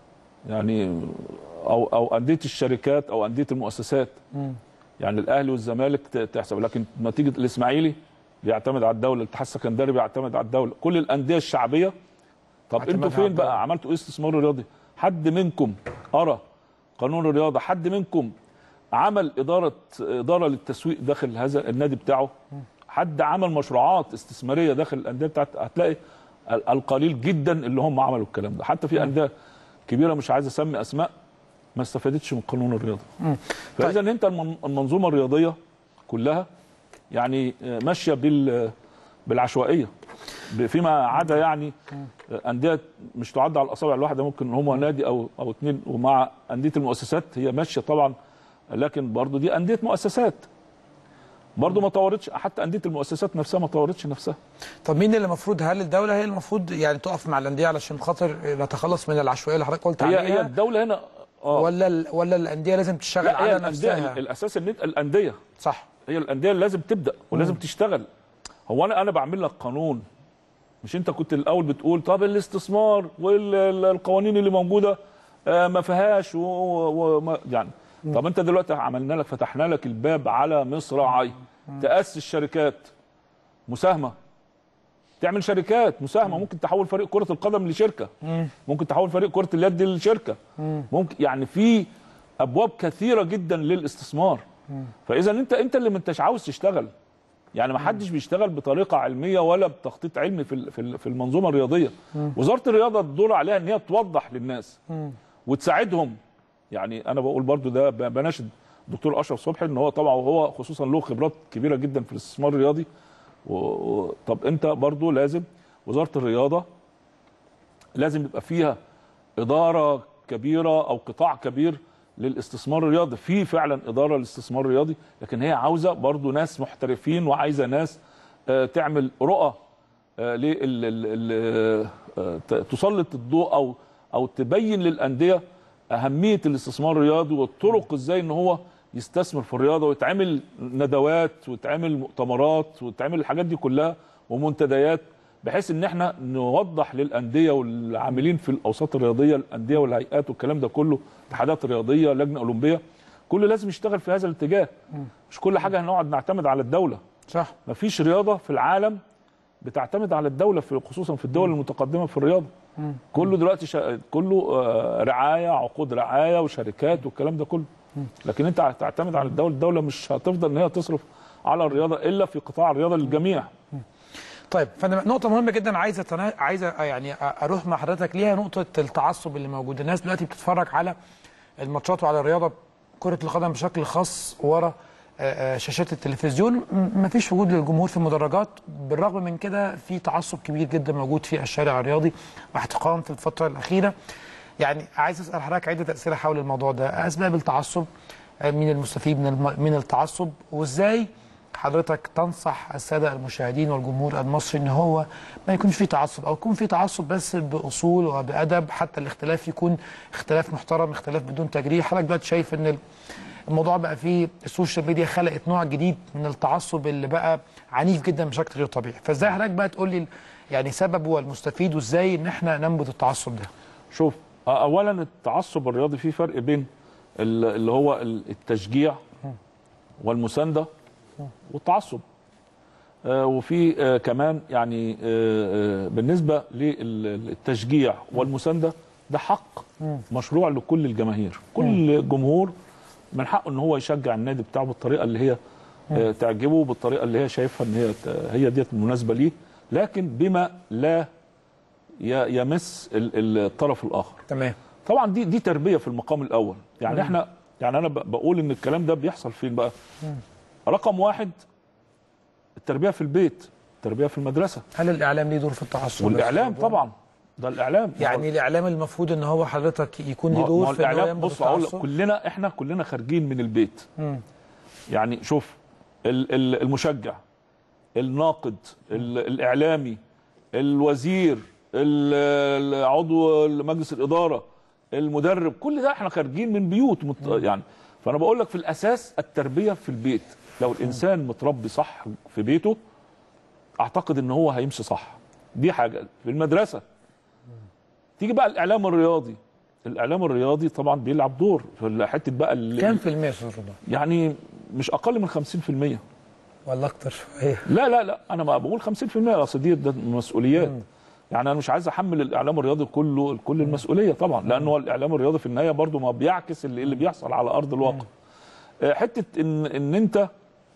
يعني او او انديه الشركات او انديه المؤسسات يعني الاهلي والزمالك ت- تحسب لكن نتيجه الاسماعيلي بيعتمد على الدوله الاتحاد السكندري بيعتمد على الدوله كل الانديه الشعبيه طب اعتمادها انتوا على فين الدولة. بقى عملتوا ايه استثمار رياضي حد منكم قرا قانون الرياضه حد منكم عمل اداره اداره للتسويق داخل هذا النادي بتاعه حد عمل مشروعات استثماريه داخل الانديه بتاعت هتلاقي ال- القليل جدا اللي هم عملوا الكلام ده حتى في انديه كبيره مش عايز اسمي اسماء ما استفادتش من قانون الرياضه فاذا انت المن- المنظومه الرياضيه كلها يعني آه، ماشيه بال بالعشوائيه ب- فيما عدا يعني آه، انديه مش تعد على الاصابع الواحده ممكن هم نادي او او اثنين ومع انديه المؤسسات هي ماشيه طبعا لكن برضو دي انديه مؤسسات برضو ما طورتش حتى انديه المؤسسات نفسها ما طورتش نفسها طب مين اللي المفروض هل الدوله هي المفروض يعني تقف مع الانديه علشان خاطر نتخلص من العشوائيه اللي حضرتك قلت هي عليها هي الدوله هنا اه ولا ال- ولا الانديه لازم تشتغل لا هي على الانديه نفسها الاساس ان إنت- الانديه صح هي الانديه اللي لازم تبدا ولازم تشتغل هو انا انا بعمل لك قانون مش انت كنت الاول بتقول طب الاستثمار والقوانين اللي موجوده آه، ما فيهاش و- و- وما يعني طب انت دلوقتي عملنا لك فتحنا لك الباب على مصراعي تاسس شركات مساهمه تعمل شركات مساهمه ممكن تحول فريق كره القدم لشركه ممكن تحول فريق كره اليد لشركه ممكن يعني في ابواب كثيره جدا للاستثمار فاذا انت انت اللي ما انتش عاوز تشتغل يعني ما حدش بيشتغل بطريقه علميه ولا بتخطيط علمي في ال- في ال- في المنظومه الرياضيه وزاره الرياضه الدور عليها ان هي توضح للناس وتساعدهم يعني انا بقول برضو ده ب- بناشد الدكتور اشرف صبحي ان هو طبعا وهو خصوصا له خبرات كبيره جدا في الاستثمار الرياضي و... و... طب انت برضو لازم وزاره الرياضه لازم يبقى فيها اداره كبيره او قطاع كبير للاستثمار الرياضي في فعلا اداره للاستثمار الرياضي لكن هي عاوزه برضو ناس محترفين وعايزه ناس آه، تعمل رؤى آه، لل ال- ال- آه، ت- تسلط الضوء او او تبين للانديه اهميه الاستثمار الرياضي والطرق ازاي ان هو يستثمر في الرياضه ويتعمل ندوات ويتعمل مؤتمرات ويتعمل الحاجات دي كلها ومنتديات بحيث ان احنا نوضح للانديه والعاملين في الاوساط الرياضيه الانديه والهيئات والكلام ده كله اتحادات رياضيه لجنه اولمبيه كله لازم يشتغل في هذا الاتجاه مش كل حاجه هنقعد نعتمد على الدوله صح مفيش رياضه في العالم بتعتمد على الدوله في خصوصا في الدول المتقدمه في الرياضه كله دلوقتي شا... كله آه، رعايه عقود رعايه وشركات والكلام ده كله لكن انت هتعتمد على الدوله الدوله مش هتفضل ان هي تصرف على الرياضه الا في قطاع الرياضه للجميع طيب فانا نقطة مهمة جدا عايزة تنا... عايزة يعني اروح مع حضرتك ليها نقطة التعصب اللي موجود، الناس دلوقتي بتتفرج على الماتشات وعلى الرياضة كرة القدم بشكل خاص ورا آه، آه، شاشات التلفزيون م- مفيش وجود للجمهور في المدرجات بالرغم من كده في تعصب كبير جدا موجود في الشارع الرياضي واحتقان في الفترة الأخيرة يعني عايز أسأل حضرتك عدة أسئلة حول الموضوع ده أسباب التعصب آه، مين المستفيد من الم... من التعصب وإزاي حضرتك تنصح الساده المشاهدين والجمهور المصري ان هو ما يكونش فيه تعصب او يكون فيه تعصب بس باصول وبادب حتى الاختلاف يكون اختلاف محترم اختلاف بدون تجريح حضرتك دلوقتي شايف ان ال- الموضوع بقى فيه السوشيال ميديا خلقت نوع جديد من التعصب اللي بقى عنيف جدا بشكل غير طبيعي فازاي حضرتك بقى تقول لي يعني سببه والمستفيد وازاي ان احنا ننبذ التعصب ده شوف آه، اولا التعصب الرياضي في فرق بين ال- اللي هو ال- التشجيع والمسانده والتعصب آه، وفي آه، كمان يعني آه، آه، بالنسبه للتشجيع والمسانده ده حق مشروع لكل الجماهير كل جمهور من حقه ان هو يشجع النادي بتاعه بالطريقه اللي هي آه، تعجبه بالطريقه اللي هي شايفها ان هي ت- هي ديت المناسبه ليه لكن بما لا ي- يمس ال- ال- الطرف الاخر تمام طبعا دي دي تربيه في المقام الاول يعني احنا يعني انا ب- بقول ان الكلام ده بيحصل فين بقى رقم واحد التربيه في البيت التربيه في المدرسه هل الاعلام ليه دور في التعصب والاعلام طبعا ده الاعلام يعني الاعلام المفروض ان هو حضرتك يكون ما ليه هو- دور ما هو في ان هو الاعلام ينبذ بص اقول لك التعصب كلنا احنا كلنا خارجين من البيت مم. يعني شوف ال- ال- المشجع الناقد ال- الاعلامي الوزير ال- ال- عضو مجلس الاداره المدرب كل ده احنا خارجين من بيوت مت... يعني فانا بقول لك في الاساس التربيه في البيت لو الانسان متربي صح في بيته اعتقد ان هو هيمشي صح دي حاجه في المدرسه تيجي بقى الاعلام الرياضي الاعلام الرياضي طبعا بيلعب دور في حته بقى ال- كام في المية يا استاذ رضا؟ يعني مش اقل من 50% ولا اكتر شويه لا لا لا انا ما بقول 50% اصل دي ده مسؤوليات يعني انا مش عايز احمل الاعلام الرياضي كله كل المسؤوليه طبعا لانه الاعلام الرياضي في النهايه برضو ما بيعكس اللي, اللي بيحصل على ارض الواقع آه، حته ان ان انت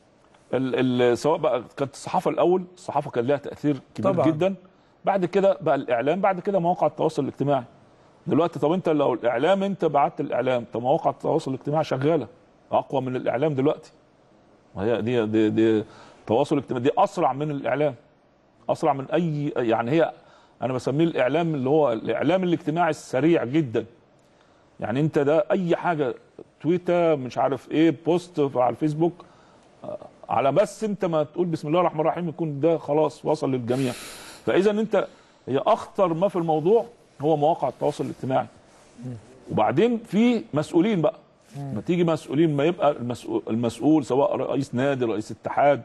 ال ال سواء بقى كانت الصحافه الاول الصحافه كان لها تاثير كبير طبعاً. طبعا. جدا بعد كده بقى الاعلام بعد كده مواقع التواصل الاجتماعي دلوقتي طب انت لو الاعلام انت بعت الاعلام طب مواقع التواصل الاجتماعي شغاله اقوى من الاعلام دلوقتي ما هي دي دي, دي التواصل الاجتماعي دي اسرع من الاعلام اسرع من اي يعني هي انا بسميه الاعلام اللي هو الاعلام الاجتماعي السريع جدا يعني انت ده اي حاجه تويتر مش عارف ايه بوست على الفيسبوك آه، على بس انت ما تقول بسم الله الرحمن الرحيم يكون ده خلاص وصل للجميع فاذا انت هي اخطر ما في الموضوع هو مواقع التواصل الاجتماعي وبعدين في مسؤولين بقى ما تيجي مسؤولين ما يبقى المسؤول, المسؤول سواء رئيس نادي رئيس اتحاد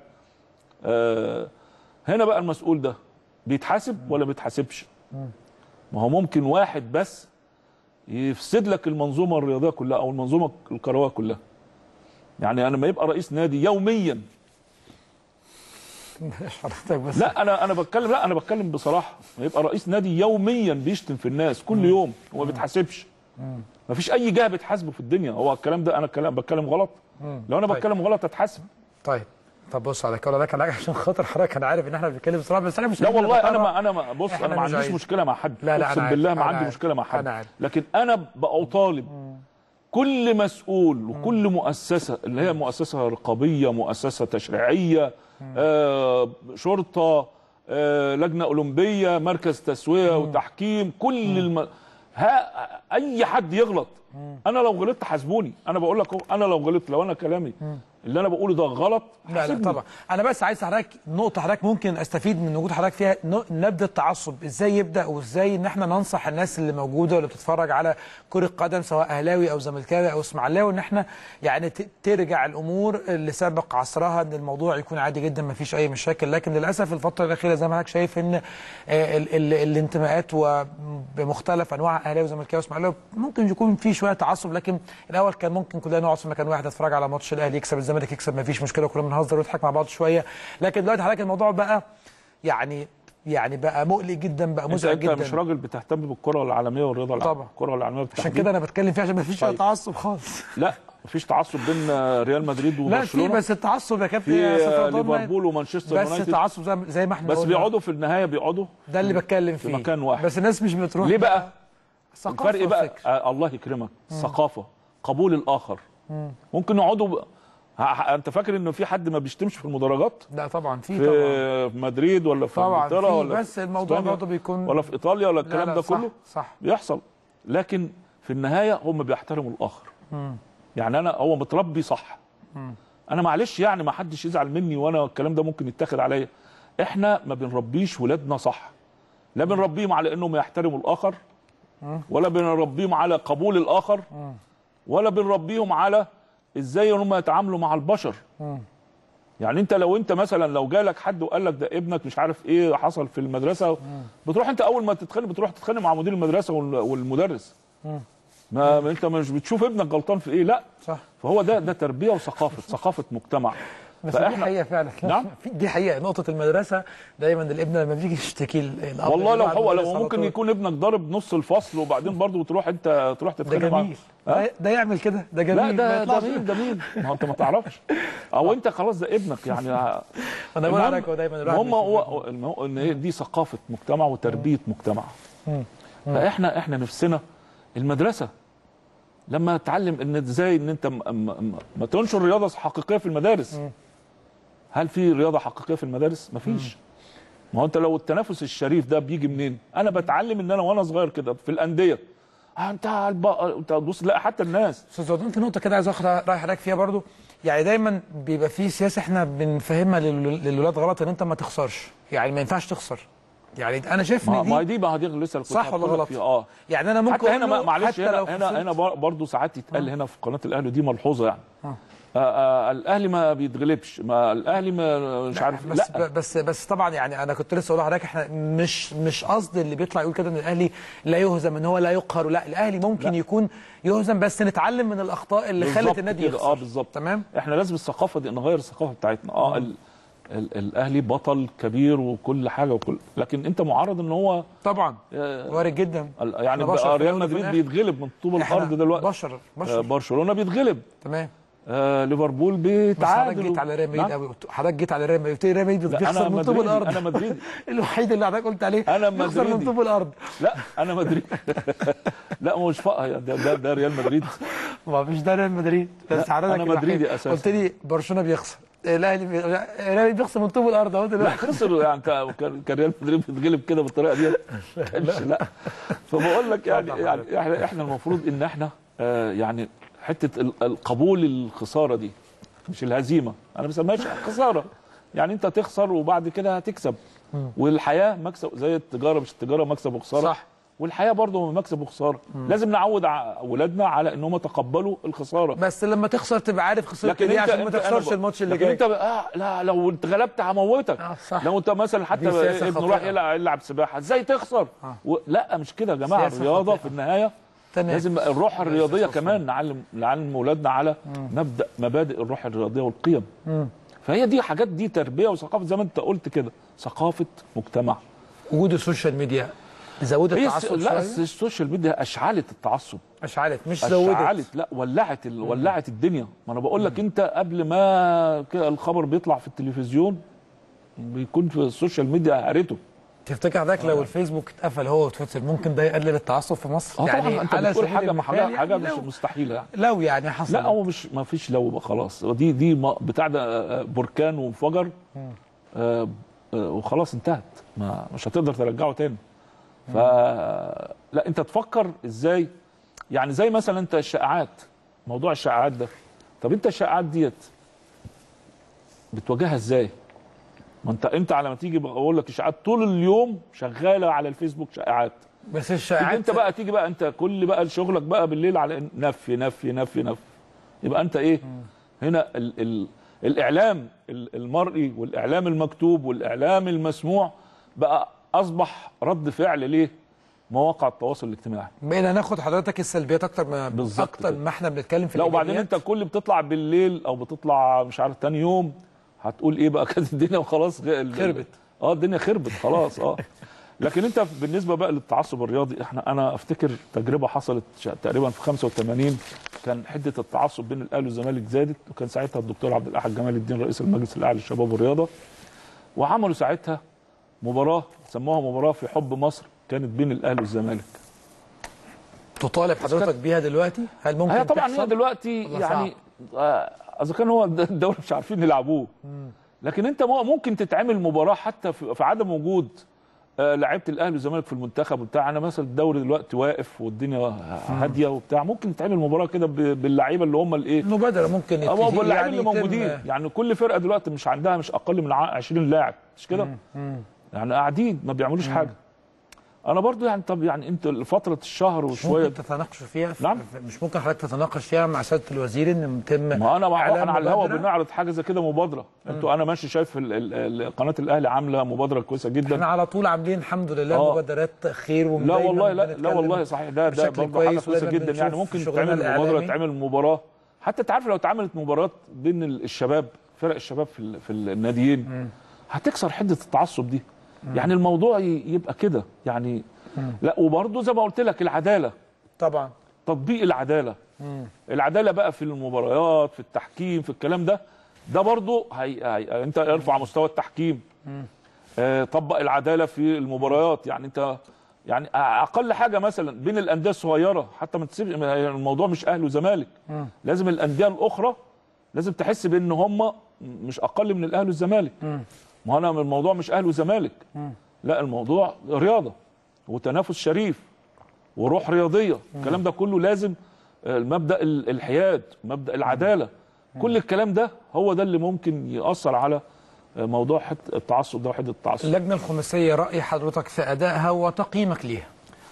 آه هنا بقى المسؤول ده بيتحاسب ولا بيتحاسبش ما هو ممكن واحد بس يفسد لك المنظومه الرياضيه كلها او المنظومه الكرويه كلها يعني انا لما يبقى رئيس نادي يوميا حضرتك بس لا انا انا بتكلم لا انا بتكلم بصراحه ما يبقى رئيس نادي يوميا بيشتم في الناس كل يوم وما بيتحاسبش ما فيش اي جهه بتحاسبه في الدنيا هو الكلام ده انا الكلام بتكلم غلط لو انا طيب. بتكلم غلط اتحاسب طيب طب بص على كده لك على حاجه عشان خاطر حضرتك انا عارف ان احنا بنتكلم بصراحه بس انا مش لا عايز والله انا نتطرق. ما انا ما بص إحنا انا ما مش عنديش عايز. مشكله مع حد لا، لا، اقسم أنا بالله عارف، ما أنا عندي عارف، مشكله مع حد أنا عارف. لكن انا بقى اطالب كل مسؤول وكل مؤسسه اللي هي مؤسسه رقابيه مؤسسه تشريعيه آه شرطه آه لجنه اولمبيه مركز تسويه وتحكيم كل الم... ها اي حد يغلط انا لو غلطت حاسبوني انا بقول لك أهو، انا لو غلطت لو انا كلامي اللي انا بقوله ده غلط لا لا حاسبني. طبعا انا بس عايز حضرتك نقطه حضرتك ممكن استفيد من وجود حضرتك فيها ن- نبدا التعصب ازاي يبدا وازاي ان احنا ننصح الناس اللي موجوده واللي بتتفرج على كره قدم سواء اهلاوي او زملكاوي او اسماعيلاوي ان احنا يعني ت- ترجع الامور اللي سبق عصرها ان الموضوع يكون عادي جدا ما فيش اي مشاكل لكن للاسف الفتره الاخيره زي ما حضرتك شايف ان آه، ال ال الانتماءات وبمختلف انواع اهلاوي وزملكاوي واسماعيلاوي ممكن يكون في شويه تعصب لكن الاول كان ممكن كلنا نقعد في مكان واحد نتفرج على ماتش الاهلي يكسب الزمالك يكسب ما فيش مشكله كلنا بنهزر ونضحك مع بعض شويه لكن دلوقتي حضرتك الموضوع بقى يعني يعني بقى مقلق جدا بقى انت, مزعج انت جدا مش راجل بتهتم بالكره العالميه والرياضه العالميه طبعا. الكره العالميه عشان بالتحديد. كده انا بتكلم فيها عشان ما فيش طيب. تعصب خالص لا مفيش تعصب بين آه، ريال مدريد لا في وبرشلونه بس التعصب يا كابتن في يا أستاذ آه، رضوان ما- ليفربول ومانشستر بس يونايتد التعصب زي, زي ما احنا بس قلنا. بيقعدوا في النهايه بيقعدوا ده اللي بتكلم فيه مكان واحد. بس الناس مش بتروح ليه بقى ثقافه الفرق بقى وفكر. آه الله يكرمك ثقافه قبول الاخر ممكن يقعدوا ب... ه- ه- انت فاكر انه في حد ما بيشتمش في المدرجات لا طبعا في طبعا في مدريد ولا في طبعا انجلترا في ولا بس في الموضوع إسبانيا برضه بيكون ولا في ايطاليا ولا لا الكلام لا ده صح كله صح بيحصل لكن في النهايه هم بيحترموا الاخر يعني انا هو متربي صح انا معلش يعني ما حدش يزعل مني وانا الكلام ده ممكن يتاخد عليا احنا ما بنربيش ولادنا صح لا بنربيهم على انهم يحترموا الاخر ولا بنربيهم على قبول الاخر ولا بنربيهم على ازاي ان هم يتعاملوا مع البشر يعني انت لو انت مثلا لو جالك حد وقال لك ده ابنك مش عارف ايه حصل في المدرسه بتروح انت اول ما تتخانق بتروح تتخانق مع مدير المدرسه وال- والمدرس ما ما انت مش بتشوف ابنك غلطان في ايه لا صح فهو ده ده تربيه وثقافه ثقافه مجتمع بس دي حقيقه فعلا نعم. في- دي حقيقه نقطه المدرسه دايما الابن لما بيجي يشتكي ال- الاب والله لو يروح على هو المدرس لو على ممكن طول. يكون ابنك ضارب نص الفصل وبعدين برضه تروح انت تروح ده تتخانق معاه جميل ها؟ ده- ده يعمل كده ده جميل لا ما ده ده يطلعش- مين ده مين ما هو انت ما تعرفش او انت خلاص ده ابنك يعني انا بقول المهم- لك هو دايما الواحد هم بيشوف هو المهم ان هي دي ثقافه مجتمع وتربيه مجتمع فاحنا احنا نفسنا المدرسه لما تعلم ان ازاي ان انت م- م- م- ما تنشر رياضه حقيقيه في المدارس هل في رياضه حقيقيه في المدارس مفيش ما هو انت لو التنافس الشريف ده بيجي منين انا بتعلم ان انا وانا صغير كده في الانديه آه انت الب... انت بص لا حتى الناس استاذ عدنان في نقطه كده عايز اخد راي حضرتك فيها برضو يعني دايما بيبقى في سياسه احنا بنفهمها لل- للولاد غلط ان انت ما تخسرش يعني ما ينفعش تخسر يعني انا شايف ما ان ما هي دي دي ما هي دي لسه كنت صح ولا هقول لك غلط؟ فيها. اه يعني انا ممكن حتى هنا أقول ما- له معلش حتى لو هنا هنا خسرت- هنا بر- برضه ساعات يتقال هنا في قناه الاهلي ودي ملحوظه يعني آه آه الاهلي ما بيتغلبش ما الاهلي ما مش عارف بس لا بس بس طبعا يعني انا كنت لسه اقول لحضرتك احنا مش مش قصد اللي بيطلع يقول كده ان الاهلي لا يهزم ان هو لا يقهر لا الاهلي ممكن لا. يكون يهزم بس نتعلم من الاخطاء اللي خلت بالظبط النادي كده، يخسر اه بالظبط تمام احنا لازم الثقافه دي نغير الثقافه بتاعتنا اه ال ال الاهلي بطل كبير وكل حاجه وكل لكن انت معرض ان هو طبعا آه، وارد جدا ال- يعني إحنا بشر بقى في ريال الأول وفي مدريد الآخر. بيتغلب من طوب إحنا الارض دلوقتي بشر آه، بشر برشلونه بيتغلب تمام آه ليفربول بس حضرتك بيتعادل جيت على ريال مدريد نعم. قوي حضرتك جيت على ريال مدريد قلت لي ريال مدريد لا، بيخسر انا من طوب مدريدي الارض انا مدريدي الوحيد اللي حضرتك قلت عليه أنا بيخسر من مدريدي. طوب الارض لا انا مدريد لا هو مش فقه ده, ده, ده ريال مدريد ما فيش ده ريال مدريد بس لا، حضرتك أنا الوحيد. مدريدي أساساً. قلت لي برشلونه بيخسر الاهلي بي... الاهلي بيخسر من طوب الارض اهو لا دلوقتي خسر يعني كان كان ريال مدريد بيتغلب كده بالطريقه دي كانش لا فبقول لك يعني اتفضل يعني احنا احنا المفروض ان احنا آه يعني حته ال- القبول الخساره دي مش الهزيمه انا ما بسميهاش خساره يعني انت تخسر وبعد كده هتكسب والحياه مكسب زي التجاره مش التجاره مكسب وخساره صح. والحياه برضه مكسب وخساره لازم نعود ع- اولادنا على انهم يتقبلوا الخساره بس لما تخسر تبقى عارف خسرت لكن ليه انت عشان ما انت- أنا تخسرش بقول- الماتش اللي لكن جاي انت آه لا لو اتغلبت هموتك آه، صح. لو انت مثلا دي حتى سياسة ابنه خاطئة. راح يلعب, يلعب سباحه ازاي تخسر آه. و... لا مش كده يا جماعه سياسة الرياضه خاطئة. في النهايه تمام. لازم الروح الرياضيه سياسة كمان نعلم نعلم اولادنا على مبدا مبادئ الروح الرياضيه والقيم فهي دي حاجات دي تربيه وثقافه زي ما انت قلت كده ثقافه مجتمع وجود السوشيال ميديا زودت هي الس- التعصب لا شويه السوشيال ميديا اشعلت التعصب اشعلت مش زودت اشعلت لا ولعت ال... ولعت الدنيا ما انا بقول لك انت قبل ما كده الخبر بيطلع في التلفزيون بيكون في السوشيال ميديا هرته تفتكر حضرتك لو الفيسبوك اتقفل هو وتويتر ممكن ده يقلل التعصب في مصر؟ اه طبعا انت على بتقول سبيل حاجه ما حاجه المثال حاجه يعني مش لو- مستحيله يعني لو يعني حصل لا هو مش ما فيش لو بقى خلاص دي دي ما- بتاع ده آه، بركان وانفجر آه، آه، وخلاص انتهت ما مش هتقدر ترجعه تاني ف لا انت تفكر ازاي يعني زي مثلا انت الشائعات موضوع الشائعات ده طب انت الشائعات ديت بتواجهها ازاي ما انت انت على ما تيجي بقول لك اشاعات طول اليوم شغاله على الفيسبوك شائعات بس تيجي الشائعات انت بقى تيجي بقى انت كل بقى شغلك بقى بالليل على نفي نفي نفي نفي يبقى انت ايه هنا ال ال الاعلام ال- المرئي والاعلام المكتوب والاعلام المسموع بقى اصبح رد فعل ليه مواقع التواصل الاجتماعي بقينا ناخد حضرتك السلبيات اكتر ما بالظبط اكتر كده. ما احنا بنتكلم في لا وبعدين الإيجابيات. انت كل بتطلع بالليل او بتطلع مش عارف تاني يوم هتقول ايه بقى كانت الدنيا وخلاص غ- ال- خربت. اه الدنيا خربت خلاص اه لكن انت بالنسبه بقى للتعصب الرياضي احنا انا افتكر تجربه حصلت ش- تقريبا في 85 كان حده التعصب بين الاهلي والزمالك زادت وكان ساعتها الدكتور عبد الاحد جمال الدين رئيس المجلس الاعلى للشباب والرياضه وعملوا ساعتها مباراه سموها مباراه في حب مصر كانت بين الاهلي والزمالك تطالب حضرتك بيها دلوقتي هل ممكن هي طبعا تحصل؟ هي دلوقتي ولا يعني آه، اذا كان هو الد- الدوري مش عارفين يلعبوه لكن انت مو- ممكن تتعمل مباراه حتى في في عدم وجود آه، لعيبه الاهلي والزمالك في المنتخب وبتاع انا مثلا الدوري دلوقتي واقف والدنيا هاديه وبتاع ممكن تتعمل مباراه كده ب- باللعيبه اللي هم الايه مبادره ممكن اه يتفق- باللعيبه يعني اللي يتم- موجودين يعني كل فرقه دلوقتي مش عندها مش اقل من ع- 20 لاعب مش كده يعني قاعدين ما بيعملوش حاجه انا برضو يعني طب يعني انت فتره الشهر وشويه ممكن تتناقشوا فيها في نعم. في- مش ممكن حضرتك تتناقش فيها مع سياده الوزير ان يتم ما انا مع إعلان احنا على الهوا مبادرة؟ بنعرض حاجه زي كده مبادره انتوا انا ماشي شايف ال- ال- ال- قناه الاهلي عامله مبادره كويسه احنا جدا على طول عاملين الحمد لله آه. مبادرات خير لا ودايماً والله لا لا بنتكلم والله صحيح ده ده بشكل برضه حاجه كويس كويسه ودايماً جدا يعني بنشوف ممكن شغلنا تعمل مبادره الإعلامي. تعمل مباراه حتى انت عارف لو اتعملت مباراه بين ال- الشباب فرق الشباب في ال- في الناديين هتكسر حده التعصب دي يعني الموضوع ي- يبقى كده يعني لا وبرضه زي ما قلت لك العداله طبعا تطبيق العداله العداله بقى في المباريات في التحكيم في الكلام ده ده برضو هي... هي... انت ارفع مستوى التحكيم آه طبق العداله في المباريات يعني انت يعني اقل حاجه مثلا بين الانديه الصغيره حتى ما تسيب ما هي الموضوع مش اهلي وزمالك لازم الانديه الاخرى لازم تحس بان هم مش اقل من الاهلي والزمالك ما هو انا الموضوع مش اهلي وزمالك لا الموضوع رياضه وتنافس شريف وروح رياضيه الكلام ده كله لازم آه، المبدا ال- الحياد مبدا العداله كل الكلام ده هو ده اللي ممكن ياثر على آه، موضوع حت التعصب ده وحده التعصب اللجنه الخماسيه راي حضرتك في ادائها وتقييمك ليها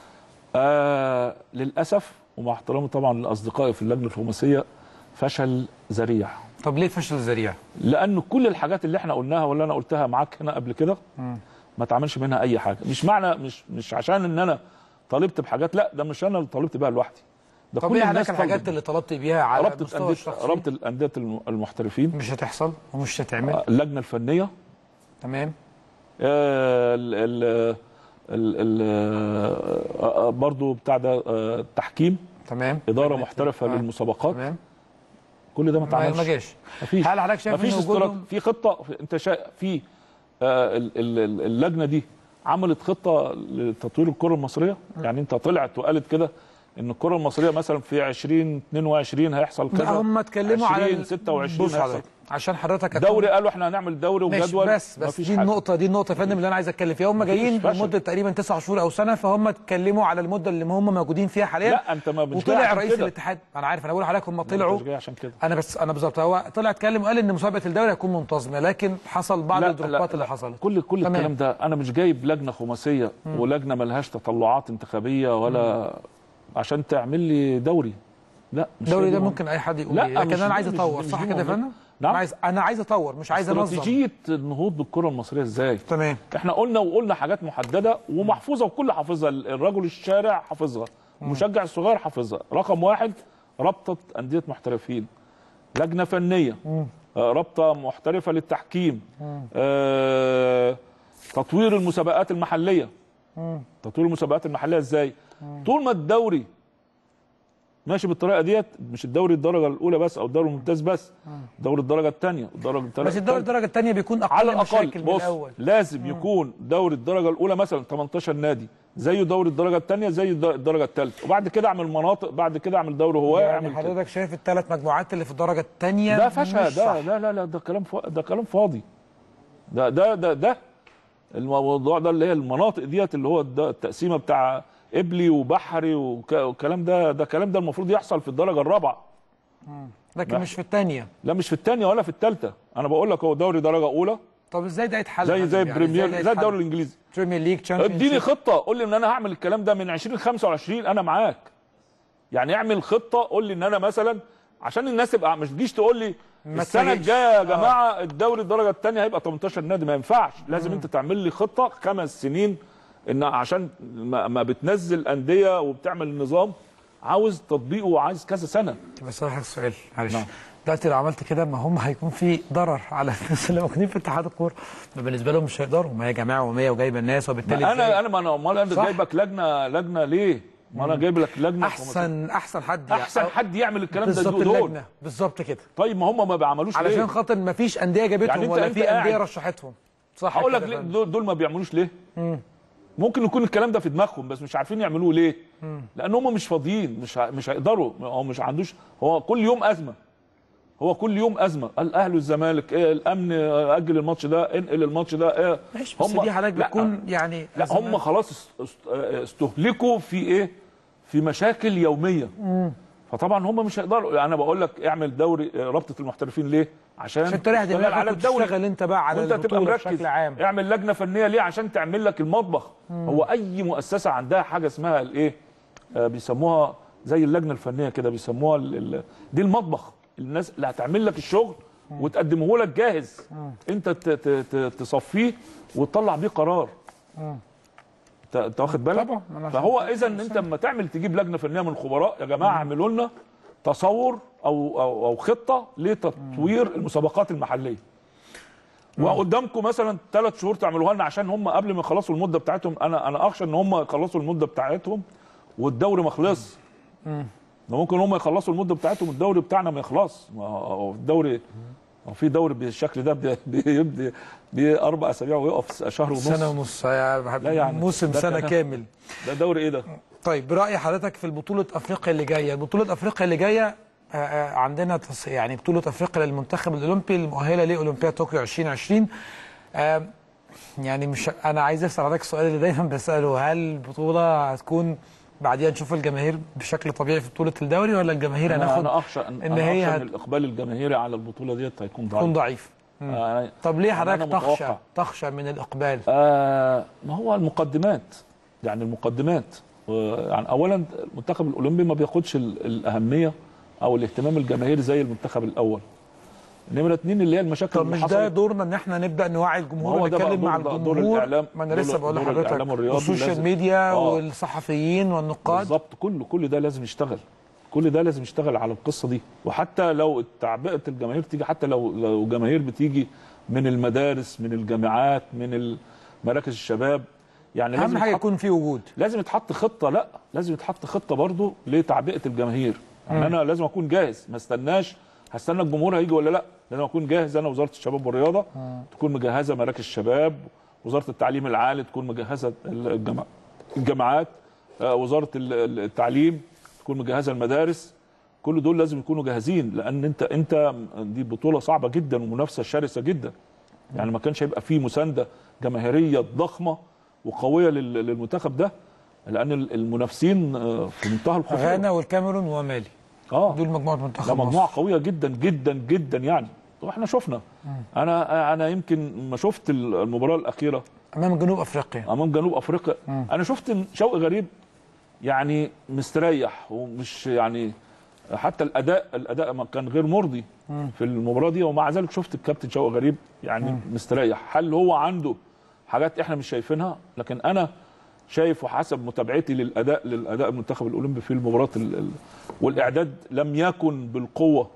آه للاسف ومع احترامي طبعا لاصدقائي في اللجنه الخماسيه فشل ذريع طب ليه الفشل الذريع لان كل الحاجات اللي احنا قلناها واللي انا قلتها معاك هنا قبل كده ما تعملش منها اي حاجه مش معنى مش مش عشان ان انا طالبت بحاجات لا ده مش انا اللي طالبت بيها لوحدي ده طب كل ايه الناس حضرتك الحاجات طالبة. اللي طلبت بيها على رابطه المستوى انديه الشخصي رابطه الانديه الم- المحترفين مش هتحصل ومش هتتعمل اللجنه الفنيه تمام آه، ال ال ال ال آه، آه، برضو بتاع ده آه، التحكيم تمام اداره محترفه آه. للمسابقات تمام كل ده ما ما اتعملش ما جاش مفيش هل حضرتك شايف مفيش ان استرات وجودهم في خطه في- انت شا... في آه ال- ال- ال- اللجنه دي عملت خطه لتطوير الكره المصريه يعني انت طلعت وقالت كده ان الكره المصريه مثلا في 2022 هيحصل كذا لا هم اتكلموا على 20 ال- 26 بص هيحصل حضرتك عشان حضرتك هتكون- دوري قالوا احنا هنعمل دوري ماشي وجدول بس بس مفيش دي حاجة. النقطة دي النقطة يا فندم اللي أنا عايز أتكلم فيها هم جايين فشل. لمدة تقريبا تسع شهور أو سنة فهم اتكلموا على المدة اللي هم موجودين فيها حاليا لا انت ما مش جاي وطلع عشان رئيس كده. الاتحاد أنا عارف أنا بقول لحضرتك هم انت طلعوا مش جاي عشان كده أنا بس أنا بالظبط هو طلع اتكلم وقال إن مسابقة الدوري هتكون منتظمة لكن حصل بعض لا، الدروبات لا، اللي لا. حصلت كل كل تمام. الكلام ده انا مش جايب لجنه خماسيه ولجنه ملهاش تطلعات انتخابيه ولا عشان تعمل لي دوري لا مش الدوري هي ده دي ممكن أي حد يقول لا، إيه لكن مش أنا دي- عايز مش- أطور مش صح دي كده يا موضوع. فندم؟ نعم. أنا عايز أنا عايز أطور مش عايز أنظم استراتيجيه النهوض بالكره المصريه ازاي تمام احنا قلنا وقلنا حاجات محدده ومحفوظه وكل حافظها الرجل الشارع حافظها المشجع الصغير حافظها رقم واحد رابطه انديه محترفين لجنه فنيه آه، رابطه محترفه للتحكيم آه، تطوير المسابقات المحليه تطوير المسابقات المحليه ازاي طول ما الدوري ماشي بالطريقه ديت مش الدوري الدرجه الاولى بس او الدوري الممتاز بس دوري الدرجه الثانيه والدرجه الثالثه بس الدوري الدرجه الثانيه بيكون اقل على الاقل مشاكل من بص الاول لازم يكون دوري الدرجه الاولى مثلا 18 نادي زيه دوري الدرجه الثانيه زي الد- الدرجه الثالثه وبعد كده اعمل مناطق بعد كده اعمل دوري هواه يعني اعمل كده. حضرتك شايف الثلاث مجموعات اللي في الدرجه الثانيه ده فشل ده لا لا لا ده كلام فا... ده كلام فاضي ده ده ده ده الموضوع ده اللي هي المناطق ديت اللي هو ده التقسيمه بتاع قبلي وبحري وك- والكلام ده ده الكلام ده المفروض يحصل في الدرجه الرابعه لكن مش في الثانيه لا مش في الثانيه ولا في الثالثه انا بقول لك هو دوري درجه اولى طب ازاي ده يتحل زي يا زي فندم؟ يعني بريمير ده زي يتحل؟ الدوري الانجليزي بريمير ليج اديني خطه قول لي ان انا هعمل الكلام ده من 2025 انا معاك يعني اعمل خطه قول لي ان انا مثلا عشان الناس تبقى مش تجيش تقول لي ما السنه تفاجئش. الجايه يا آه. جماعه الدوري الدرجه الثانيه هيبقى 18 نادي ما ينفعش لازم انت تعمل لي خطه خمس سنين ان عشان ما, ما بتنزل انديه وبتعمل نظام عاوز تطبيقه وعايز كذا سنه بس أسألك سؤال معلش نعم. دلوقتي لو عملت كده ما هم هيكون في ضرر على الناس اللي موجودين في اتحاد الكوره ما بالنسبه لهم مش هيقدروا ما هي جماعه و100 وجايبه الناس وبالتالي انا إزاي؟ انا ما انا امال انا صح. جايبك لجنه لجنه ليه؟ ما انا جايب لك لجنه احسن احسن حد احسن أو- حد يعمل الكلام ده بالظبط دول اللجنه بالظبط كده طيب ما هم ما بيعملوش ليه؟ علشان خاطر ما فيش انديه جابتهم يعني أنت- ولا أنت في انديه قاعد- رشحتهم صح هقول لك كده ليه يا فندم. دول, دول ما بيعملوش ليه؟ ممكن يكون الكلام ده في دماغهم بس مش عارفين يعملوه ليه؟ لان هم مش فاضيين مش ه- مش هيقدروا هو مش عندوش هو كل يوم ازمه هو كل يوم ازمه الاهلي والزمالك إيه الامن آه، اجل الماتش ده انقل الماتش ده إيه ماشي بس دي حضرتك لا، بتكون يعني لا أزمات. هم خلاص است- است- استهلكوا في ايه؟ في مشاكل يوميه فطبعا هم مش هيقدروا انا بقول لك اعمل دوري آه، رابطه المحترفين ليه؟ عشان عشان تريح تشتغل دماغك وتشتغل انت بقى على وانت تبقى البطوله مركز بشكل عام اعمل لجنه فنيه ليه عشان تعمل لك المطبخ هو اي مؤسسه عندها حاجه اسمها الايه آه بيسموها زي اللجنه الفنيه كده بيسموها ال ال دي المطبخ الناس اللي هتعمل لك الشغل وتقدمه لك جاهز انت ت- ت- ت- تصفيه وتطلع بيه قرار انت انت واخد بالك طبعا، أنا عشان فهو اذا انت لما تعمل تجيب لجنه فنيه من الخبراء يا جماعه اعملوا لنا تصور او او او خطه لتطوير المسابقات المحليه وقدامكم مثلا ثلاث شهور تعملوها لنا عشان هم قبل ما يخلصوا المده بتاعتهم انا انا اخشى ان هم يخلصوا المده بتاعتهم والدوري ما خلص ده ممكن هم يخلصوا المده بتاعتهم الدوري بتاعنا ما يخلص ما هو الدوري هو في دوري بالشكل ده بي- بيبدي باربع اسابيع ويقف شهر ونص سنه ونص يا لا يعني موسم ده سنه كان- كامل ده دوري ايه ده؟ طيب برأي حضرتك في البطولة أفريقيا اللي جاية بطولة أفريقيا اللي جاية آه، آه، عندنا تص... يعني بطولة أفريقيا للمنتخب الأولمبي المؤهلة لأولمبياد طوكيو 2020 آه، يعني مش أنا عايز أسأل حضرتك السؤال اللي دايما بسأله هل البطولة هتكون بعديها نشوف الجماهير بشكل طبيعي في بطولة الدوري ولا الجماهير انا هناخد انا اخشى ان, إن أنا هي أخشى هت- ان الاقبال الجماهيري على البطوله ديت هيكون تكون ضعيف ضعيف آه طب ليه أنا حضرتك تخشى متوقع. تخشى من الإقبال آه ما هو المقدمات يعني المقدمات آه، يعني اولا المنتخب الاولمبي ما بياخدش ال- الاهميه او الاهتمام الجماهيري زي المنتخب الاول نمره اتنين اللي هي المشاكل طب اللي مش ده حصلت دورنا ان احنا نبدا نوعي الجمهور هو ده بقى ونتكلم مع دور- الجمهور دور الإعلام- ما انا دور- لسه بقول دور لحضرتك الإعلام والرياضي والسوشيال لازم- ميديا آه. والصحفيين والنقاد بالظبط كل كل ده لازم يشتغل كل ده لازم يشتغل على القصه دي وحتى لو تعبئه الجماهير تيجي حتى لو لو جماهير بتيجي من المدارس من الجامعات من مراكز الشباب يعني اهم لازم حاجه يتحط- يكون في وجود لازم يتحط خطه لا لازم يتحط خطه برضو لتعبئه الجماهير يعني انا لازم اكون جاهز ما استناش هستنى الجمهور هيجي ولا لا لازم اكون جاهز انا وزاره الشباب والرياضه تكون مجهزه مراكز الشباب وزاره التعليم العالي تكون مجهزه الجامع الجامعات آه، وزاره ال- ال- التعليم تكون مجهزه المدارس كل دول لازم يكونوا جاهزين لان انت انت دي بطوله صعبه جدا ومنافسه شرسه جدا يعني ما كانش هيبقى فيه مسانده جماهيريه ضخمه وقويه لل- للمنتخب ده لان ال- المنافسين آه، في منتهى الخطوره غانا والكاميرون ومالي اه دول مجموعه لا منتخب مجموعه مصر قويه جدا جدا جدا يعني واحنا شفنا انا انا يمكن ما شفت المباراه الاخيره امام جنوب افريقيا امام جنوب افريقيا انا شفت إن شوقي غريب يعني مستريح ومش يعني حتى الاداء الاداء ما كان غير مرضي في المباراه دي ومع ذلك شفت الكابتن شوقي غريب يعني مستريح هل هو عنده حاجات احنا مش شايفينها لكن انا شايف وحسب متابعتي للاداء للاداء المنتخب الاولمبي في المباراه ال- ال- والاعداد لم يكن بالقوه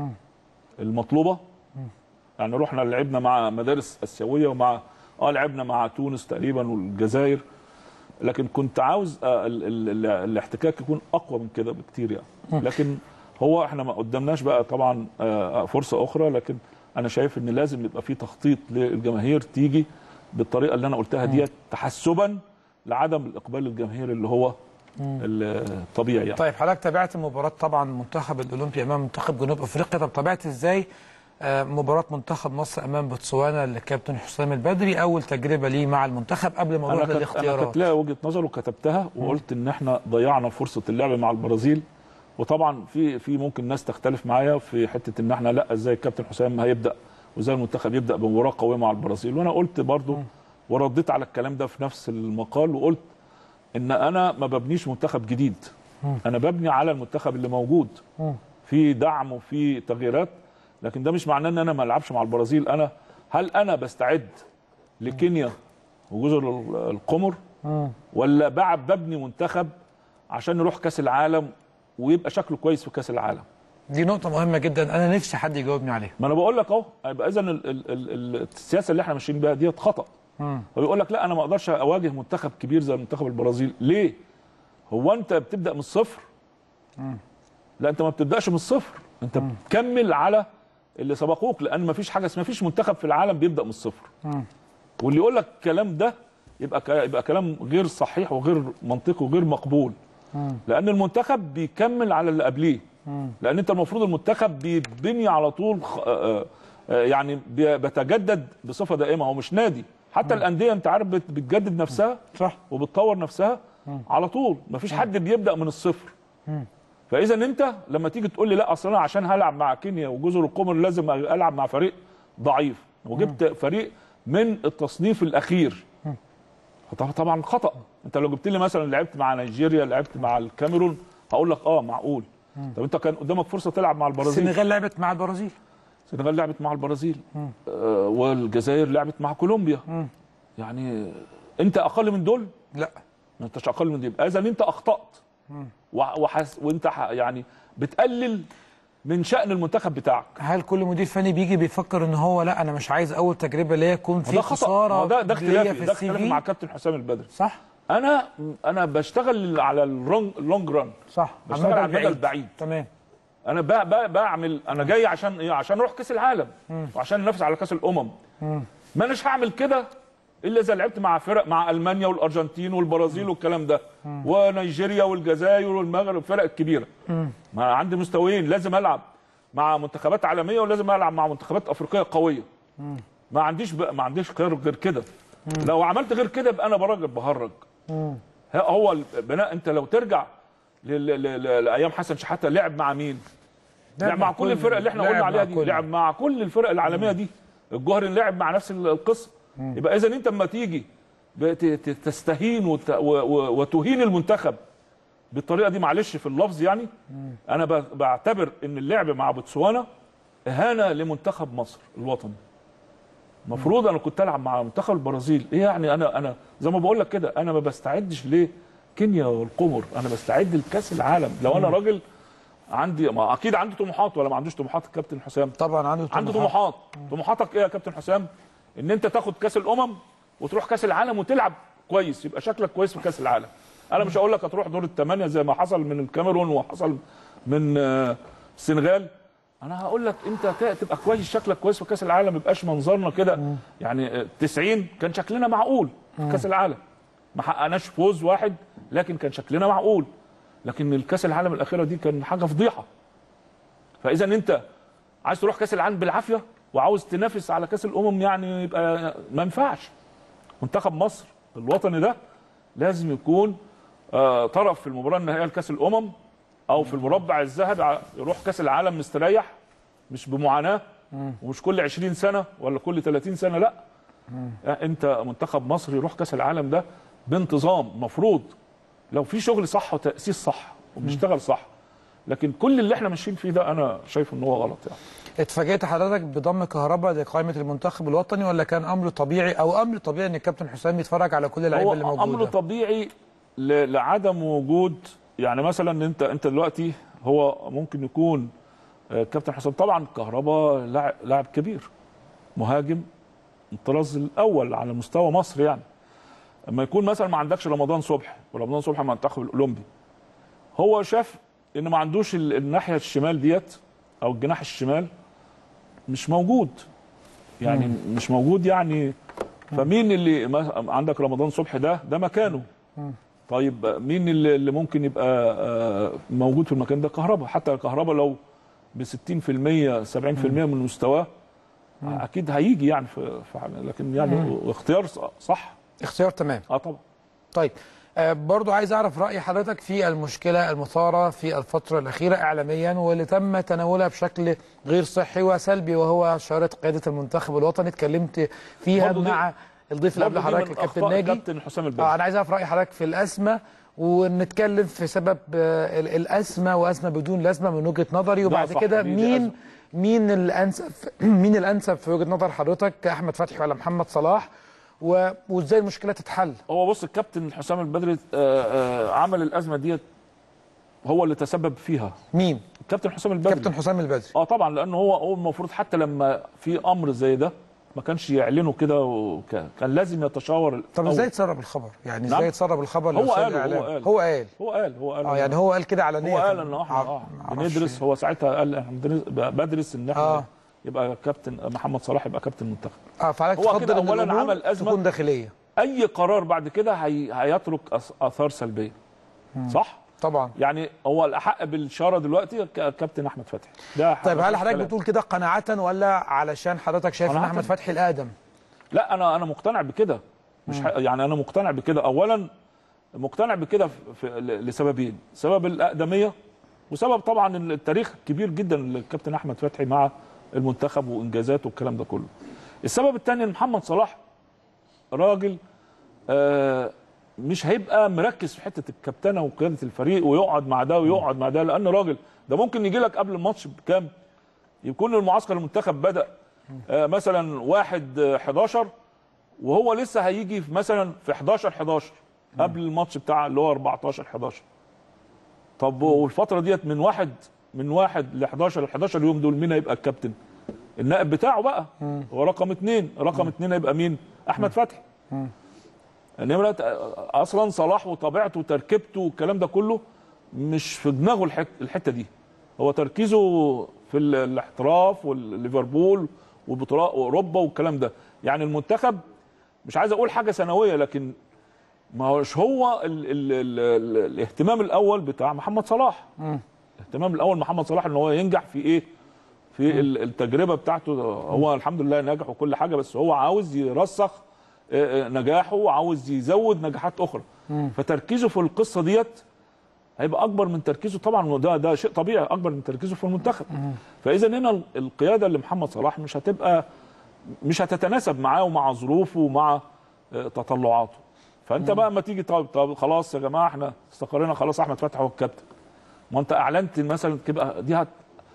المطلوبه يعني رحنا لعبنا مع مدارس اسيويه ومع اه لعبنا مع تونس تقريبا والجزائر لكن كنت عاوز آه، ال- ال- ال- الاحتكاك يكون اقوى من كده بكتير يعني لكن هو احنا ما قدامناش بقى طبعا آه، فرصه اخرى لكن انا شايف ان لازم يبقى في تخطيط للجماهير تيجي بالطريقه اللي انا قلتها ديت تحسبا لعدم الاقبال الجماهيري اللي هو الطبيعي يعني. طيب حضرتك تابعت مباراة طبعا منتخب الأولمبي أمام منتخب جنوب أفريقيا طب تابعت إزاي آه، مباراة منتخب مصر أمام بوتسوانا للكابتن حسام البدري أول تجربة ليه مع المنتخب قبل ما انا نروح كنت انا للاختيارات كنت لها وجهه نظر وكتبتها وقلت ان احنا ضيعنا فرصه اللعب مع البرازيل وطبعا في في ممكن ناس تختلف معايا في حته ان احنا لا ازاي الكابتن حسام هيبدا وازاي المنتخب يبدا بمباراه قويه مع البرازيل وانا قلت برضو ورديت على الكلام ده في نفس المقال وقلت ان انا ما ببنيش منتخب جديد انا ببني على المنتخب اللي موجود في دعم وفي تغييرات لكن ده مش معناه ان انا ما العبش مع البرازيل انا هل انا بستعد لكينيا وجزر ال- القمر ولا بعد ببني منتخب عشان نروح كاس العالم ويبقى شكله كويس في كاس العالم دي نقطة مهمة جدا أنا نفسي حد يجاوبني عليها ما انا بقول لك اهو يبقى اذا ال- ال- ال- السياسه اللي احنا ماشيين بيها ديت خطا ويقول لك لا انا ما اقدرش اواجه منتخب كبير زي منتخب البرازيل ليه هو انت بتبدا من الصفر لا انت ما بتبداش من الصفر انت بتكمل على اللي سبقوك لان ما فيش حاجه اسمها فيش منتخب في العالم بيبدا من الصفر واللي يقول لك الكلام ده يبقى ك- يبقى كلام غير صحيح وغير منطقي وغير مقبول لان المنتخب بيكمل على اللي قبليه لان انت المفروض المنتخب بيتبني على طول خ- آه، آه، يعني بي- بيتجدد بصفه دائمه هو مش نادي حتى الانديه انت عارف بت- بتجدد نفسها صح وبتطور نفسها على طول مفيش حد بيبدا من الصفر فاذا انت لما تيجي تقول لي لا اصل انا عشان هلعب مع كينيا وجزر القمر لازم العب مع فريق ضعيف وجبت فريق من التصنيف الاخير طبعا طبعا خطا انت لو جبت لي مثلا لعبت مع نيجيريا لعبت مع الكاميرون هقول لك اه معقول طب انت كان قدامك فرصه تلعب مع البرازيل السنغال لعبت مع البرازيل السنغال لعبت مع البرازيل آه والجزائر لعبت مع كولومبيا يعني انت اقل من دول لا ما انتش اقل من دي يبقى اذا انت اخطات وح- وحس وانت ح- يعني بتقلل من شان المنتخب بتاعك هل كل مدير فني بيجي بيفكر ان هو لا انا مش عايز اول تجربه ليا يكون في ده خطا خساره ما ده ده ليا اختلافي في ده السي اختلافي مع في كابتن حسام البدري صح انا انا بشتغل على اللونج اللونج ران صح بشتغل على المدى البعيد تمام انا ب- ب- بعمل انا جاي عشان ايه عشان اروح كاس العالم وعشان ننافس على كاس الامم ما اناش هعمل كده الا اذا لعبت مع فرق مع المانيا والارجنتين والبرازيل والكلام ده ونيجيريا والجزائر والمغرب الفرق الكبيره ما أنا عندي مستويين لازم العب مع منتخبات عالميه ولازم العب مع منتخبات افريقيه قويه ما عنديش بقى ما عنديش خير غير كده لو عملت غير كده يبقى انا براجل بهرج ها- هو البناء انت لو ترجع ل- ل- ل- لايام حسن شحاته لعب مع مين؟ لعب مع كل الفرق اللي احنا لعب قلنا مع عليها دي كل. لعب مع كل الفرق العالميه دي الجوهري لعب مع نفس ال- القصه يبقى اذا انت اما تيجي بت- ت- تستهين وت- و- و- وتهين المنتخب بالطريقه دي معلش في اللفظ يعني انا ب- بعتبر ان اللعب مع بوتسوانا اهانه لمنتخب مصر الوطني المفروض انا كنت العب مع منتخب البرازيل ايه يعني انا انا زي ما بقول لك كده انا ما بستعدش ليه كينيا والقمر انا بستعد لكاس العالم لو انا راجل عندي ما اكيد عندي طموحات ولا ما عندوش طموحات الكابتن حسام طبعا عنده عنده طموحات طموحاتك ايه يا كابتن حسام ان انت تاخد كاس الامم وتروح كاس العالم وتلعب كويس يبقى شكلك كويس في كاس العالم انا مش هقول لك هتروح دور الثمانيه زي ما حصل من الكاميرون وحصل من آه، السنغال انا هقول لك انت ت- تبقى كويس شكلك كويس في كاس العالم ما يبقاش منظرنا كده يعني آه، 90 كان شكلنا معقول في كاس العالم ما حققناش فوز واحد لكن كان شكلنا معقول لكن الكاس العالم الاخيره دي كان حاجه فضيحه فاذا انت عايز تروح كاس العالم بالعافيه وعاوز تنافس على كاس الامم يعني يبقى ما ينفعش منتخب مصر الوطني ده لازم يكون آه، طرف في المباراه النهائيه لكاس الامم او في المربع الذهبي ع- يروح كاس العالم مستريح مش بمعاناه ومش كل 20 سنه ولا كل 30 سنه لا آه، انت منتخب مصر يروح كاس العالم ده بانتظام مفروض لو في شغل صح وتاسيس صح وبنشتغل صح لكن كل اللي احنا ماشيين فيه ده انا شايف ان هو غلط يعني اتفاجئت حضرتك بضم كهرباء لقائمه المنتخب الوطني ولا كان امر طبيعي او امر طبيعي ان الكابتن حسام يتفرج على كل اللعيبه اللي هو امر موجوده طبيعي ل- لعدم وجود يعني مثلا انت انت دلوقتي هو ممكن يكون آه، كابتن حسام طبعا كهربا لاعب لاعب كبير مهاجم الطراز الاول على مستوى مصر يعني لما يكون مثلا ما عندكش رمضان صبحي ورمضان صبحي مع المنتخب الاولمبي هو شاف ان ما عندوش ال- الناحيه الشمال ديت او الجناح الشمال مش موجود يعني مش موجود يعني فمين اللي ما- عندك رمضان صبحي ده ده مكانه طيب مين اللي اللي ممكن يبقى آه، موجود في المكان ده كهرباء حتى كهرباء لو ب 60% 70% من مستواه اكيد هيجي يعني في في حاجة. لكن يعني اختيار ص- صح اختيار تمام اه طبعا طيب آه، برضو عايز اعرف راي حضرتك في المشكله المثاره في الفتره الاخيره اعلاميا واللي تم تناولها بشكل غير صحي وسلبي وهو شاره قياده المنتخب الوطني اتكلمت فيها برضو دي- مع الضيف اللي قبل برضه دي حضرتك من الكابتن أخطاء ناجي كابتن حسام اه البدري انا عايز اعرف راي حضرتك في الازمه ونتكلم في سبب آه، ال- الازمه وازمه بدون لازمه من وجهه نظري وبعد صح، كده دي- دي مين أزمة. مين الانسب مين الانسب في وجهه نظر حضرتك احمد فتحي ولا محمد صلاح و- وازاي المشكله تتحل هو بص الكابتن حسام البدري آه، آه، عمل الازمه ديت هو اللي تسبب فيها مين الكابتن حسام البدري كابتن حسام البدري اه طبعا لانه هو هو المفروض حتى لما في امر زي ده ما كانش يعلنه كده وك- كان لازم يتشاور طب الأول. ازاي تسرب الخبر يعني نعم. ازاي تسرب الخبر هو لوسائل قال- هو الإعلام؟ قال. هو قال هو قال هو قال اه يعني هو قال كده علنيا هو قال ان احنا اه معرفش. بندرس هو ساعتها قال احنا بندرس- بدرس ان احنا آه. يبقى كابتن محمد صلاح يبقى كابتن المنتخب اه فعلك هو تفضل كده ان أولاً الأمور عمل أزمة. تكون داخليه اي قرار بعد كده هي... هيترك أث- اثار سلبيه صح طبعا يعني هو الاحق بالشاره دلوقتي ك- كابتن احمد فتحي ده طيب هل مفيش حضرتك كلام. بتقول كده قناعه ولا علشان حضرتك شايف ان قناعة. احمد فتحي الادم لا انا انا مقتنع بكده مش ح... يعني انا مقتنع بكده اولا مقتنع بكده في... في... ل- لسببين سبب الاقدميه وسبب طبعا التاريخ كبير جدا للكابتن احمد فتحي مع المنتخب وانجازاته والكلام ده كله السبب الثاني ان محمد صلاح راجل آه مش هيبقى مركز في حته الكابتنه وقياده الفريق ويقعد مع ده ويقعد مع ده لان راجل ده ممكن يجي لك قبل الماتش بكام يكون المعسكر المنتخب بدا آه مثلا واحد آه، 11 وهو لسه هيجي في مثلا في 11 11 قبل الماتش بتاع اللي هو 14 11 طب والفتره ديت من واحد من واحد ل 11 ال 11 يوم دول مين هيبقى الكابتن؟ النائب بتاعه بقى هو رقم اثنين رقم اثنين هيبقى مين؟ احمد فتحي نمرة اصلا صلاح وطبيعته وتركيبته والكلام ده كله مش في دماغه الحت الحته دي هو تركيزه في ال- الاحتراف والليفربول وبطولات اوروبا والكلام ده يعني المنتخب مش عايز اقول حاجه سنويه لكن ما هوش هو ال ال ال ال الاهتمام الاول بتاع محمد صلاح الاهتمام الاول محمد صلاح ان هو ينجح في ايه في ال- التجربه بتاعته هو الحمد لله ناجح وكل حاجه بس هو عاوز يرسخ آه، آه، نجاحه وعاوز يزود نجاحات اخرى فتركيزه في القصه ديت هيبقى اكبر من تركيزه طبعا وده ده شيء طبيعي اكبر من تركيزه في المنتخب فاذا هنا ال- القياده لمحمد صلاح مش هتبقى مش هتتناسب معاه ومع ظروفه ومع آه، تطلعاته فانت بقى اما تيجي طب, طب خلاص يا جماعه احنا استقرينا خلاص احمد فتحي هو الكابتن ما انت اعلنت مثلا تبقى دي هت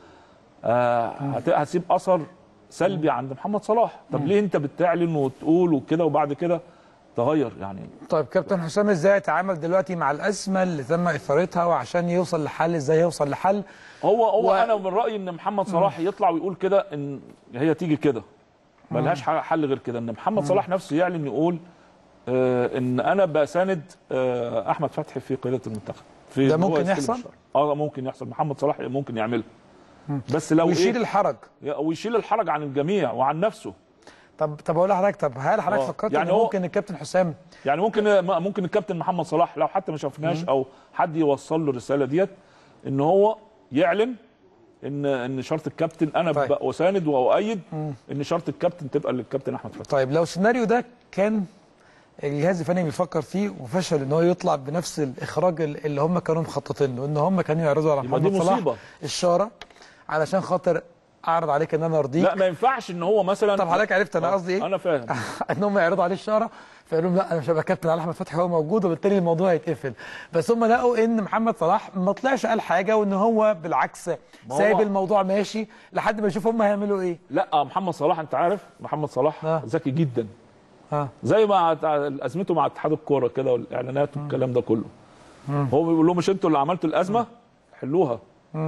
آه هت- هتسيب اثر سلبي عند محمد صلاح طب ليه انت بتعلن وتقول وكده وبعد كده تغير يعني طيب كابتن حسام ازاي يتعامل دلوقتي مع الازمه اللي تم اثارتها وعشان يوصل لحل ازاي يوصل لحل هو هو و- انا من رايي ان محمد صلاح يطلع ويقول كده ان هي تيجي كده ملهاش ح- حل غير كده ان محمد صلاح نفسه يعلن يقول آه ان انا بساند آه احمد فتحي في قياده المنتخب في ده إن هو ممكن يستلم يحصل؟ الشرع. اه ده ممكن يحصل محمد صلاح ممكن يعملها بس لو ويشيل إيه الحرج ويشيل الحرج عن الجميع وعن نفسه طب طب اقول لحضرتك طب هل حضرتك آه. فكرت يعني ان هو- ممكن الكابتن حسام يعني ممكن ممكن الكابتن محمد صلاح لو حتى ما شافناش او حد يوصل له الرساله ديت ان هو يعلن ان ان شرط الكابتن انا طيب. طيب. اساند واؤيد ان شرط الكابتن تبقى للكابتن احمد فتحي طيب لو السيناريو ده كان الجهاز الفني بيفكر فيه وفشل ان هو يطلع بنفس الاخراج اللي هم كانوا مخططين له ان هم كانوا يعرضوا على يبقى دي محمد صلاح مصيبة. الشاره علشان خاطر اعرض عليك ان انا ارضيك لا ما ينفعش ان هو مثلا طب حضرتك عرفت انا آه، قصدي ايه؟ انا فاهم ان هم يعرضوا عليه الشاره فقالوا لهم لا انا مش هبقى كابتن على احمد فتحي هو موجود وبالتالي الموضوع هيتقفل بس هم لقوا ان محمد صلاح ما طلعش قال حاجه وان هو بالعكس هو- سايب الموضوع ماشي لحد ما يشوف هم هيعملوا ايه لا محمد صلاح انت عارف محمد صلاح آه. ذكي جدا ها زي ما تع- ازمته مع اتحاد الكوره كده والاعلانات والكلام ده كله هو بيقول لهم مش انتوا اللي عملتوا الازمه حلوها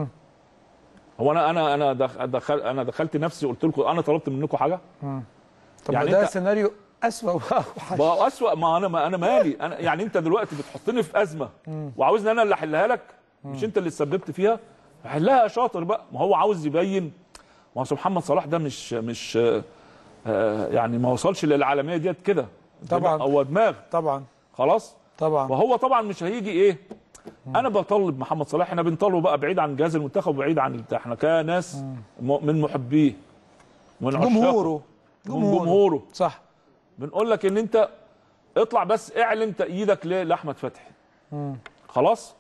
هو انا انا انا دخ- دخل انا دخلت نفسي قلت لكم انا طلبت منكم حاجه طب يعني يعني ده أنت- سيناريو اسوء واوحش بقى اسوأ ما انا ما انا مالي انا يعني انت دلوقتي بتحطني في ازمه وعاوزني انا اللي احلها لك مش انت اللي تسببت فيها حلها يا شاطر بقى ما هو عاوز يبين ما هو أصل محمد صلاح ده مش مش آه، آه، يعني ما وصلش للعالميه ديت كده طبعاً. هو دماغ طبعا خلاص طبعا وهو طبعا مش هيجي ايه انا بطالب محمد صلاح احنا بنطالبه بقى بعيد عن جهاز المنتخب وبعيد عن البتاع. احنا كناس م- من محبيه من عشاقه، جمهوره من جمهوره صح بنقول لك ان انت اطلع بس اعلن تأييدك ل- لاحمد فتحي خلاص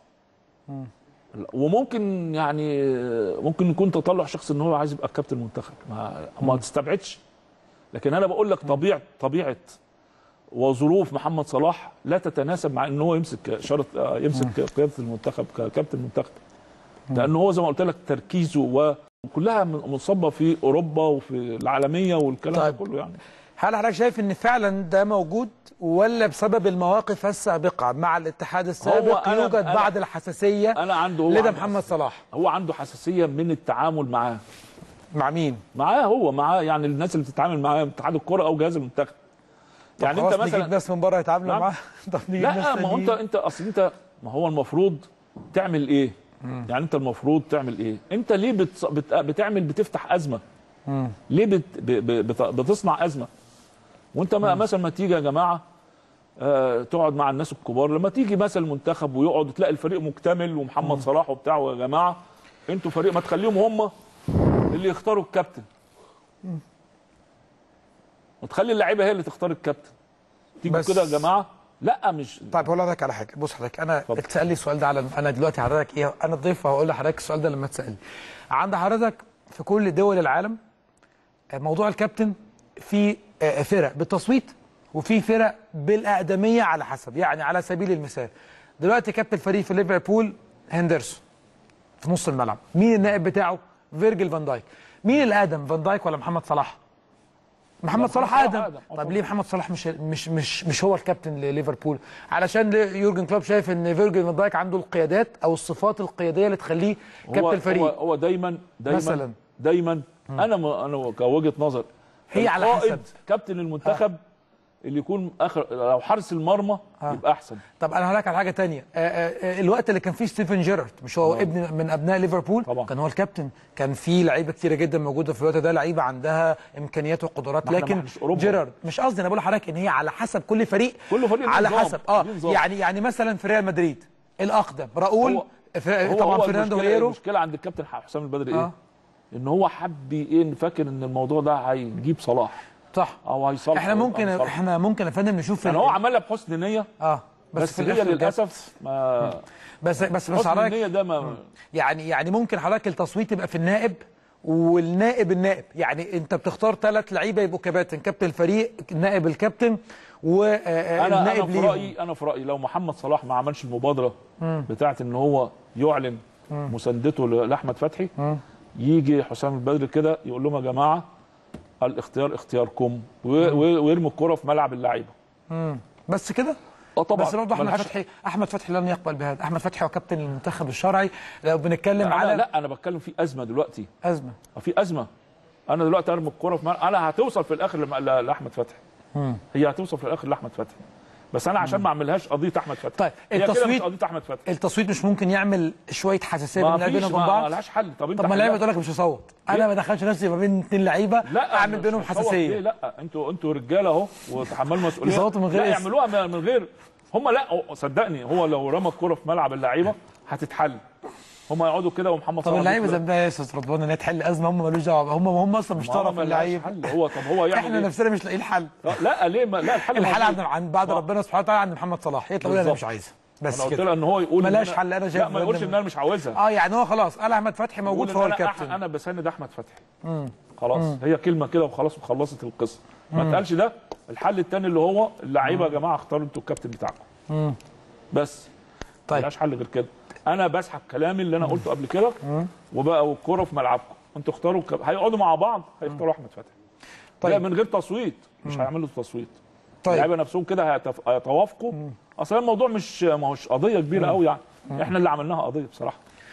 وممكن يعني ممكن يكون تطلع شخص ان هو عايز يبقى كابتن المنتخب ما, ما تستبعدش لكن انا بقول لك طبيعه طبيعه وظروف محمد صلاح لا تتناسب مع ان هو يمسك شرط آه، يمسك قياده المنتخب ككابتن المنتخب لان هو زي ما قلت لك تركيزه وكلها منصبه في اوروبا وفي العالميه والكلام طيب. ده كله يعني هل حضرتك شايف ان فعلا ده موجود ولا بسبب المواقف السابقه مع الاتحاد السابق أنا- يوجد أنا- بعض الحساسيه انا عنده هو لدى عنده محمد صلاح هو عنده حساسيه من التعامل معاه مع مين؟ معاه هو معاه يعني الناس اللي بتتعامل معاه اتحاد الكره او جهاز المنتخب يعني انت خلاص نجيب مثلا ناس من بره يتعاملوا نعم. معاه طب نجيب ناس لا ما هو انت تانيين. انت اصل انت ما هو المفروض تعمل ايه يعني انت المفروض تعمل ايه انت ليه بتص... بت... بتعمل بتفتح ازمه ليه بت... ب... ب... بت... بتصنع ازمه وانت ما مثلا ما تيجي يا جماعه آه تقعد مع الناس الكبار لما تيجي مثلا المنتخب ويقعد وتلاقي الفريق مكتمل ومحمد صلاح وبتاع يا جماعه انتوا فريق ما تخليهم هم اللي يختاروا الكابتن وتخلي اللعيبه هي اللي تختار الكابتن تيجوا بس- كده يا جماعه لا مش طيب هقول لحضرتك على حاجه بص حضرتك انا اتفضل. اتسال لي السؤال ده على انا دلوقتي حضرتك ايه انا الضيف وهقول لحضرتك السؤال ده لما تسالني عند حضرتك في كل دول العالم آه، موضوع الكابتن في آه، فرق بالتصويت وفي فرق بالاقدميه على حسب يعني على سبيل المثال دلوقتي كابتن فريق في ليفربول هندرسون في نص الملعب مين النائب بتاعه فيرجل فان دايك مين الاقدم فان دايك ولا محمد صلاح محمد صلاح صلاح اقدم أقدم. آه طب طبعا. ليه محمد صلاح مش مش مش مش هو الكابتن لليفربول علشان يورجن كلوب شايف ان فيرجل فان دايك عنده القيادات او الصفات القياديه اللي تخليه كابتن هو الفريق هو, هو دايما دايما مثلاً. دايما انا م... انا كوجهه نظر هي على القائد حسب. كابتن المنتخب اللي يكون اخر لو حارس المرمى يبقى احسن طب انا هقول لك على حاجه تانية آه، آه، آه، الوقت اللي كان فيه ستيفن جيرارد مش هو ابن من ابناء ليفربول طبعا. كان هو الكابتن كان في لعيبه كتيره جدا موجوده في الوقت ده لعيبه عندها امكانيات وقدرات ما احنا لكن ما احناش أوروبا. جيرارد مش قصدي انا بقول لحضرتك ان هي على حسب كل فريق كل فريق ليه على نظام، حسب اه ليه نظام. يعني يعني مثلا في ريال مدريد الاقدم راؤول هو- في- هو طبعا هو فرناندو المشكلة- هيرو المشكله عند الكابتن حسام البدري آه. ايه؟ ان هو حب ايه فاكر ان الموضوع ده هيجيب صلاح صح او هيصلح احنا ممكن احنا ممكن يا فندم نشوف يعني ال- هو عملها بحسن نيه اه بس, بس, في هي الاخر جت- للاسف ما بس بس بس حسن حضرتك النيه ده ما يعني يعني ممكن حضرتك التصويت يبقى في النائب والنائب النائب يعني انت بتختار ثلاث لعيبه يبقوا كباتن كابتن الفريق نائب الكابتن انا انا والنائب في ليهم رايي انا في رايي لو محمد صلاح ما عملش المبادره بتاعه ان هو يعلن مساندته ل- لاحمد فتحي يجي حسام البدري كده يقول لهم يا جماعه الاختيار اختياركم و- و- ويرمي الكره في ملعب اللعيبه بس كده اه طبعا بس برضه احمد ملهاش- فتحي احمد فتحي لن يقبل بهذا احمد فتحي هو كابتن المنتخب الشرعي لو بنتكلم لا على أنا لا انا بتكلم في ازمه دلوقتي ازمه في ازمه انا دلوقتي ارمي الكره في ملعب انا هتوصل في الاخر لم- ل- لاحمد فتحي هي هتوصل في الاخر لاحمد فتحي بس انا عشان ما اعملش قضيه احمد فتحي طيب، هي كده التصويت- مش قضيه احمد فتحي التصويت مش ممكن يعمل شويه حساسيه بين ما اللاعبين فيش وبين ما بعض لهاش حل طب انت طب ما حلها. اللعيبه تقول لك مش هصوت انا ليه؟ ما ادخلش نفسي ما بين اثنين لعيبه لا اعمل مش بينهم هتصوت حساسيه ليه؟ لا انتوا انتوا رجاله اهو وتحملوا مسؤوليه يصوتوا من غير لا اسم. يعملوها من من غير هم لا هو- صدقني هو لو رمى الكره في ملعب اللعيبه هتتحل هم يقعدوا كده ومحمد طب صلاح اللعيبه بيطلع. ذنبها ايه يا استاذ رضوان ان هي تحل ازمه هم مالوش دعوه هم هم اصلا مش ما هو طرف ملهاش اللعيب حل هو طب هو يعمل احنا إيه؟ نفسنا مش لاقيين حل لا ليه ما لا الحل الحل موجود. عند عند بعد ما- ربنا سبحانه وتعالى عند محمد صلاح يطلع يقول انا بالظبط. مش عايزها انا بس قلت كده له ان هو يقول إن ملهاش أنا- حل، أنا شايف لا ما إن يقولش أنا- ان انا مش عاوزها اه يعني هو خلاص قال احمد فتحي موجود يقول فهو إن أنا أح- الكابتن انا بساند احمد فتحي خلاص هي كلمه كده وخلاص وخلصت القصه ما اتقالش ده الحل الثاني اللي هو اللعيبه يا جماعه اختاروا انتوا الكابتن بتاعكم بس طيب. ملهاش حل غير كده انا بسحب كلامي اللي انا قلته قبل كده وبقى والكوره في ملعبكم انتوا اختاروا الك- هيقعدوا مع بعض هيختاروا احمد فتحي طيب. طيب من غير تصويت مش هيعملوا تصويت طيب. اللعيبه نفسهم كده هيتف- هيتوافقوا اصل الموضوع مش ما هوش قضيه كبيره قوي يعني احنا اللي عملناها قضيه بصراحه طيب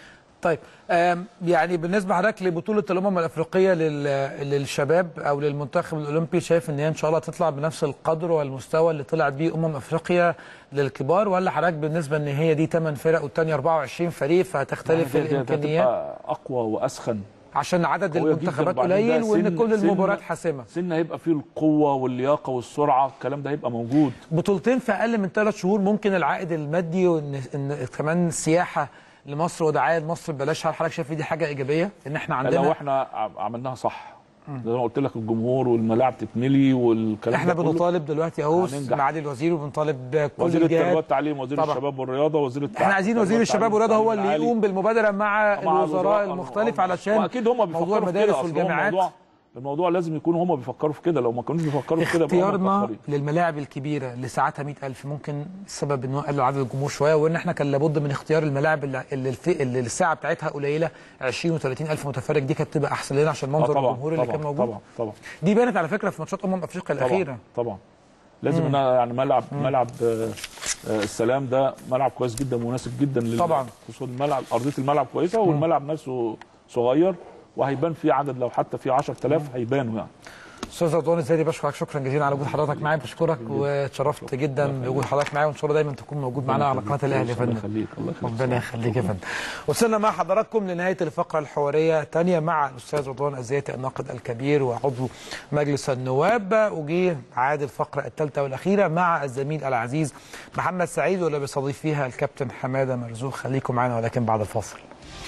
طيب آم، يعني بالنسبه حضرتك لبطوله الامم الافريقيه لل- للشباب او للمنتخب الاولمبي شايف ان هي ان شاء الله تطلع بنفس القدر والمستوى اللي طلعت بيه امم افريقيا للكبار ولا حضرتك بالنسبه ان هي دي 8 فرق والثانيه 24 فريق فهتختلف دي- دي- دي الامكانيات هتبقى اقوى واسخن عشان عدد قوية جداً. المنتخبات وبعدين ده قليل وان سن- كل سن- المباريات حاسمه سن هيبقى فيه القوه واللياقه والسرعه الكلام ده هيبقى موجود بطولتين في اقل من ثلاث شهور ممكن العائد المادي وان إن كمان السياحه لمصر ودعايه لمصر ببلاش هل حضرتك شايف دي حاجه ايجابيه ان احنا لو عندنا احنا عم- عملناها صح زي ما قلت لك الجمهور والملاعب تتملي والكلام احنا ده كله. بنطالب دلوقتي اهو هننجح. معالي الوزير وبنطالب كل وزير التربيه الجهات والتعليم وزير طبعا. الشباب والرياضه وزير التع- احنا عايزين وزير التربية الشباب والتعليم والرياضه هو والتعليم اللي العالي. يقوم بالمبادره مع, مع الوزراء المختلف علشان واكيد هم بيفكروا موضوع في المدارس كده أصل هو والجامعات الموضوع الموضوع لازم يكونوا هم بيفكروا في كده لو ما كانوش بيفكروا في كده يبقى هم اختيارنا متأخرين. للملاعب الكبيره اللي ساعتها 100000 ممكن السبب ان هو قلل عدد الجمهور شويه وان احنا كان لابد من اختيار الملاعب اللي, اللي, الف... اللي الساعه بتاعتها قليله 20 و30 الف متفرج دي كانت تبقى احسن لنا عشان آه منظر طبعا الجمهور اللي طبعا كان موجود طبعا طبعا دي بانت على فكره في ماتشات امم افريقيا طبعا الاخيره طبعا لازم انها يعني ملعب ملعب آه، آه، السلام ده ملعب كويس جدا مناسب جدا لل- طبعا. خصوصا الملعب ارضيه الملعب كويسه والملعب نفسه صغير وهيبان فيه عدد لو حتى فيه 10000 هيبانوا يعني استاذ رضوان الزيدي بشكرك شكرا جزيلا على وجود حضرتك معايا بشكرك واتشرفت جدا بوجود حضرتك معايا وان شاء الله دايما تكون موجود معانا على قناه الاهلي يا الله فندم يخليك الله يخليك ربنا يخليك يا فندم وصلنا مع حضراتكم لنهايه الفقره الحواريه الثانيه مع الاستاذ رضوان الزياتي الناقد الكبير وعضو مجلس النواب وجيه عاد الفقره الثالثه والاخيره مع الزميل العزيز محمد سعيد واللي بيستضيف فيها الكابتن حماده مرزوق خليكم معانا ولكن بعد الفاصل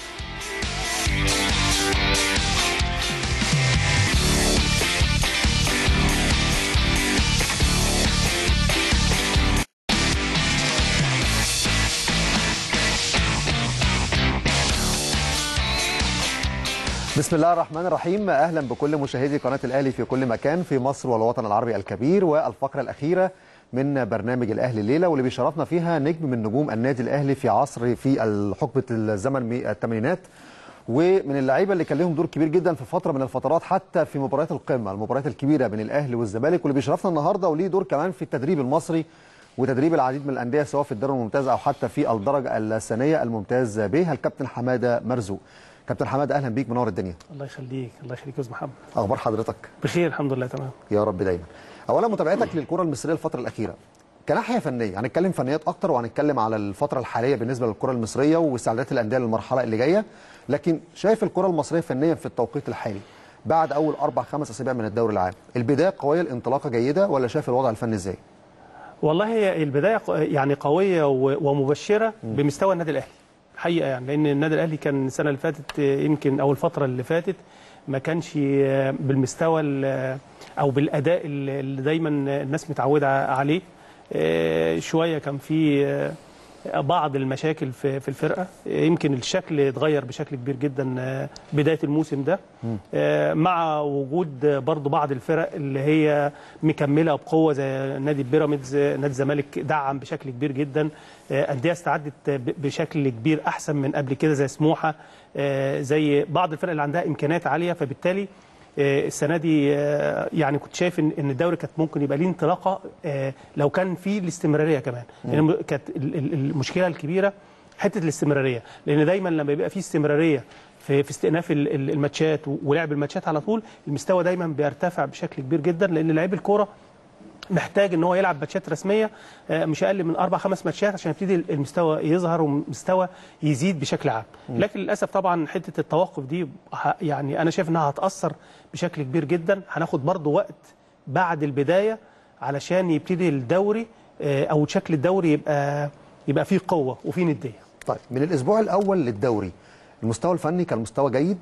بسم الله الرحمن الرحيم اهلا بكل مشاهدي قناه الاهلي في كل مكان في مصر والوطن العربي الكبير والفقره الاخيره من برنامج الاهلي الليله واللي بيشرفنا فيها نجم من نجوم النادي الاهلي في عصر في حقبه الزمن من الثمانينات ومن اللعيبه اللي كان لهم دور كبير جدا في فتره من الفترات حتى في مباريات القمه المباريات الكبيره بين الاهلي والزمالك واللي بيشرفنا النهارده وليه دور كمان في التدريب المصري وتدريب العديد من الانديه سواء في الدوري الممتاز او حتى في الدرجه الثانيه الممتاز به الكابتن حماده مرزوق كابتن حماده اهلا بيك منور الدنيا الله يخليك الله يخليك يا استاذ محمد اخبار حضرتك بخير الحمد لله تمام يا رب دايما اولا متابعتك للكره المصريه الفتره الاخيره كناحيه فنيه هنتكلم فنيات اكتر وهنتكلم على الفتره الحاليه بالنسبه للكره المصريه واستعدادات الانديه للمرحله اللي جايه لكن شايف الكره المصريه فنيا في التوقيت الحالي بعد اول اربع خمس اسابيع من الدوري العام البدايه قويه الانطلاقه جيده ولا شايف الوضع الفني ازاي والله هي البدايه ق- يعني قويه و- ومبشره بمستوى النادي الاهلي حقيقه يعني لان النادي الاهلي كان السنه اللي فاتت يمكن او الفتره اللي فاتت ما كانش بالمستوى ال- او بالاداء اللي اللي دايما الناس متعوده عليه آه، شويه كان في آه، بعض المشاكل في في الفرقه يمكن الشكل اتغير بشكل كبير جدا آه، بدايه الموسم ده آه، مع وجود برضو بعض الفرق اللي هي مكمله بقوه زي نادي بيراميدز آه، نادي الزمالك دعم بشكل كبير جدا آه، انديه استعدت ب- بشكل كبير احسن من قبل كده زي سموحه آه، زي بعض الفرق اللي عندها امكانيات عاليه فبالتالي آه، السنه دي آه، يعني كنت شايف ان إن الدوري كانت ممكن يبقى ليه انطلاقه آه، لو كان في الاستمراريه كمان لان كانت ال- ال- المشكله الكبيره حته الاستمراريه لان دايما لما بيبقى في استمراريه في في استئناف ال- ال- الماتشات ولعب الماتشات على طول المستوى دايما بيرتفع بشكل كبير جدا لان لعيب الكوره محتاج ان هو يلعب ماتشات رسميه آه، مش اقل من اربع خمس ماتشات عشان يبتدي المستوى يظهر ومستوى يزيد بشكل عام لكن للاسف طبعا حته التوقف دي ه- يعني انا شايف انها هتاثر بشكل كبير جدا هناخد برضو وقت بعد البدايه علشان يبتدي الدوري آه، او شكل الدوري يبقى يبقى فيه قوه وفيه نديه طيب من الاسبوع الاول للدوري المستوى الفني كان مستوى جيد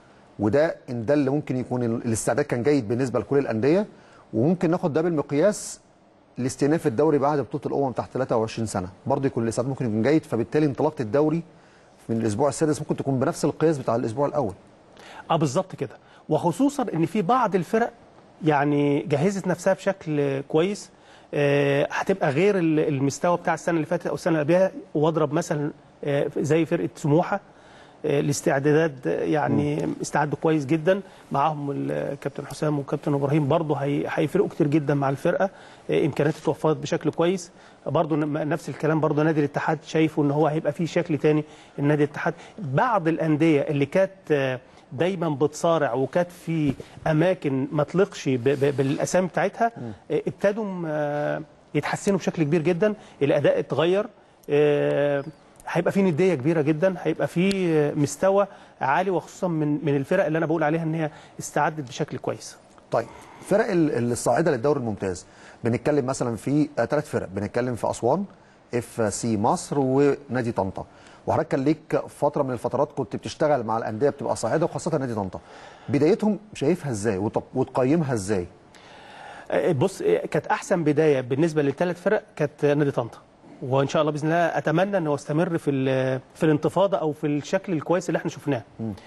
وده ان ده اللي ممكن يكون ال- الاستعداد كان جيد بالنسبه لكل الانديه وممكن ناخد ده بالمقياس لاستئناف الدوري بعد بطوله الامم تحت 23 سنه برضه يكون الاستعداد ممكن يكون جيد فبالتالي انطلاقه الدوري من الاسبوع السادس ممكن تكون بنفس القياس بتاع الاسبوع الاول اه بالظبط كده وخصوصا ان في بعض الفرق يعني جهزت نفسها بشكل كويس آه، هتبقى غير ال- المستوى بتاع السنه اللي فاتت او السنه اللي قبلها واضرب مثلا آه، زي فرقه سموحه آه، الاستعدادات آه، يعني استعدوا كويس جدا معاهم الكابتن حسام والكابتن ابراهيم برضه هي- هيفرقوا كتير جدا مع الفرقه آه، امكانيات اتوفرت بشكل كويس برضه ن- نفس الكلام برضه نادي الاتحاد شايفه ان هو هيبقى فيه شكل تاني النادي الاتحاد بعض الانديه اللي كانت آه، دايما بتصارع وكانت في اماكن ما تليقش ب- ب- بالاسامي بتاعتها آه، ابتدوا آه، يتحسنوا بشكل كبير جدا الاداء اتغير آه، هيبقى في نديه كبيره جدا هيبقى في آه، مستوى عالي وخصوصا من من الفرق اللي انا بقول عليها ان هي استعدت بشكل كويس طيب فرق ال- الصاعده للدوري الممتاز بنتكلم مثلا في ثلاث فرق بنتكلم في اسوان اف سي مصر ونادي طنطا وحضرتك كان ليك فتره من الفترات كنت بتشتغل مع الانديه بتبقى صاعده وخاصه نادي طنطا بدايتهم شايفها ازاي وت- وتقيمها ازاي آه، بص آه، كانت احسن بدايه بالنسبه للثلاث فرق كانت نادي طنطا وان شاء الله باذن الله اتمنى ان هو يستمر في ال- في الانتفاضه او في الشكل الكويس اللي احنا شفناه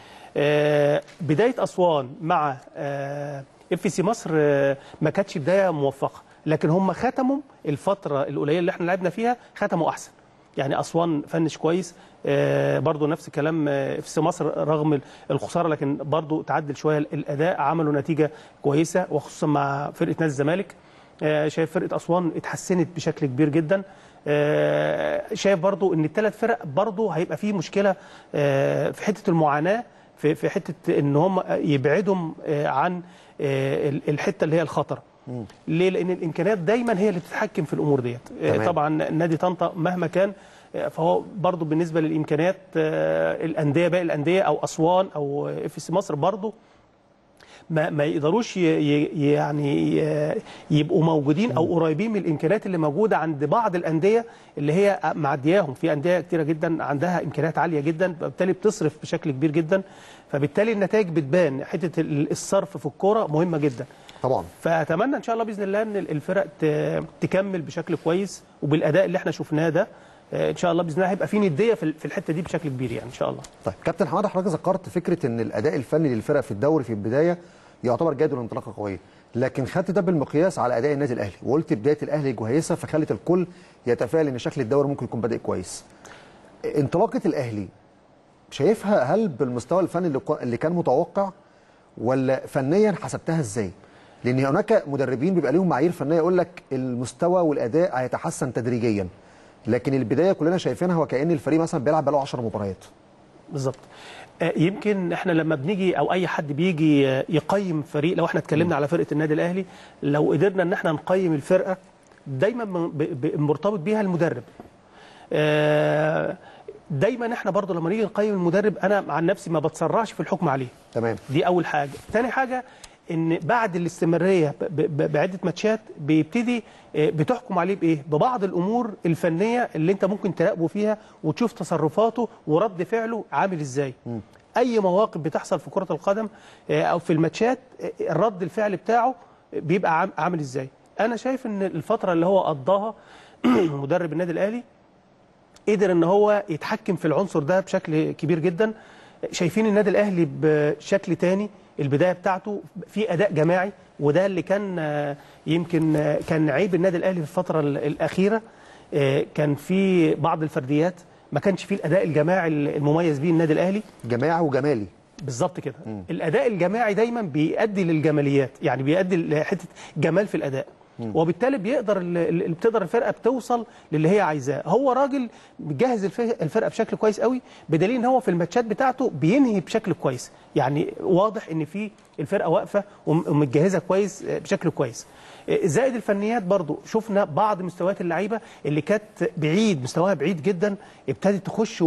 آه، بدايه اسوان مع اف سي مصر آه، ما كانتش بدايه موفقه لكن هم ختموا الفتره القليله اللي احنا لعبنا فيها ختموا احسن يعني اسوان فنش كويس آه، برضو نفس الكلام آه، في سي مصر رغم الخساره لكن برضو تعدل شويه الاداء عملوا نتيجه كويسه وخصوصا مع فرقه نادي الزمالك آه، شايف فرقه اسوان اتحسنت بشكل كبير جدا آه، شايف برضو ان الثلاث فرق برضو هيبقى فيه مشكله آه، في حته المعاناه في في حته ان هم يبعدهم آه، عن آه، الحته اللي هي الخطر ليه لان الامكانيات دايما هي اللي بتتحكم في الامور ديت آه، تمام. طبعا نادي طنطا مهما كان آه، فهو برضو بالنسبه للامكانيات آه، الانديه باقي الانديه او اسوان او اف سي مصر برضو ما ما يقدروش ي- ي- يعني ي- يبقوا موجودين او قريبين من الامكانيات اللي موجوده عند بعض الانديه اللي هي معدياهم في انديه كتيره جدا عندها امكانيات عاليه جدا فبالتالي بتصرف بشكل كبير جدا فبالتالي النتائج بتبان حته ال- الصرف في الكوره مهمه جدا طبعا فاتمنى ان شاء الله باذن الله ان الفرق ت- تكمل بشكل كويس وبالاداء اللي احنا شفناه ده آه، ان شاء الله باذن الله هيبقى في نديه في ال- في الحته دي بشكل كبير يعني ان شاء الله طيب كابتن حماده حضرتك ذكرت فكره ان الاداء الفني للفرق في الدوري في البدايه يعتبر جيد والانطلاقه قويه لكن خدت ده بالمقياس على اداء النادي الاهلي وقلت بدايه الاهلي كويسه فخلت الكل يتفائل ان شكل الدوري ممكن يكون بادئ كويس انطلاقه الاهلي شايفها هل بالمستوى الفني اللي كو- اللي كان متوقع ولا فنيا حسبتها ازاي لان هناك مدربين بيبقى ليهم معايير فنيه يقول لك المستوى والاداء هيتحسن تدريجيا لكن البدايه كلنا شايفينها وكأن الفريق مثلا بيلعب بقاله 10 مباريات بالظبط آه، يمكن احنا لما بنيجي او اي حد بيجي آه، يقيم فريق لو احنا اتكلمنا على فرقه النادي الاهلي لو قدرنا ان احنا نقيم الفرقه دايما من- ب- ب- مرتبط بيها المدرب آه، دايما احنا برضو لما نيجي نقيم المدرب انا عن نفسي ما بتسرعش في الحكم عليه تمام دي اول حاجه تاني حاجه ان بعد الاستمراريه ب- ب- بعده ماتشات بيبتدي آه، بتحكم عليه بايه ببعض الامور الفنيه اللي انت ممكن تراقبه فيها وتشوف تصرفاته ورد فعله عامل ازاي اي مواقف بتحصل في كره القدم آه، او في الماتشات آه، الرد الفعل بتاعه بيبقى عام- عامل ازاي انا شايف ان الفتره اللي هو قضاها مدرب النادي الاهلي قدر ان هو يتحكم في العنصر ده بشكل كبير جدا شايفين النادي الاهلي بشكل تاني البدايه بتاعته في اداء جماعي وده اللي كان آه، يمكن آه، كان عيب النادي الاهلي في الفتره ال- الاخيره آه، كان في بعض الفرديات ما كانش فيه الاداء الجماعي المميز بيه النادي الاهلي جماعي وجمالي بالظبط كده الاداء الجماعي دايما بيؤدي للجماليات يعني بيؤدي لحته جمال في الاداء وبالتالي بيقدر ال- ال- بتقدر الفرقه بتوصل للي هي عايزاه هو راجل مجهز الف- الفرقه بشكل كويس قوي بدليل ان هو في الماتشات بتاعته بينهي بشكل كويس يعني واضح ان في الفرقه واقفه وم- ومتجهزه كويس آه، بشكل كويس آه، زائد الفنيات برضو شفنا بعض مستويات اللعيبه اللي كانت بعيد مستواها بعيد جدا ابتدت تخش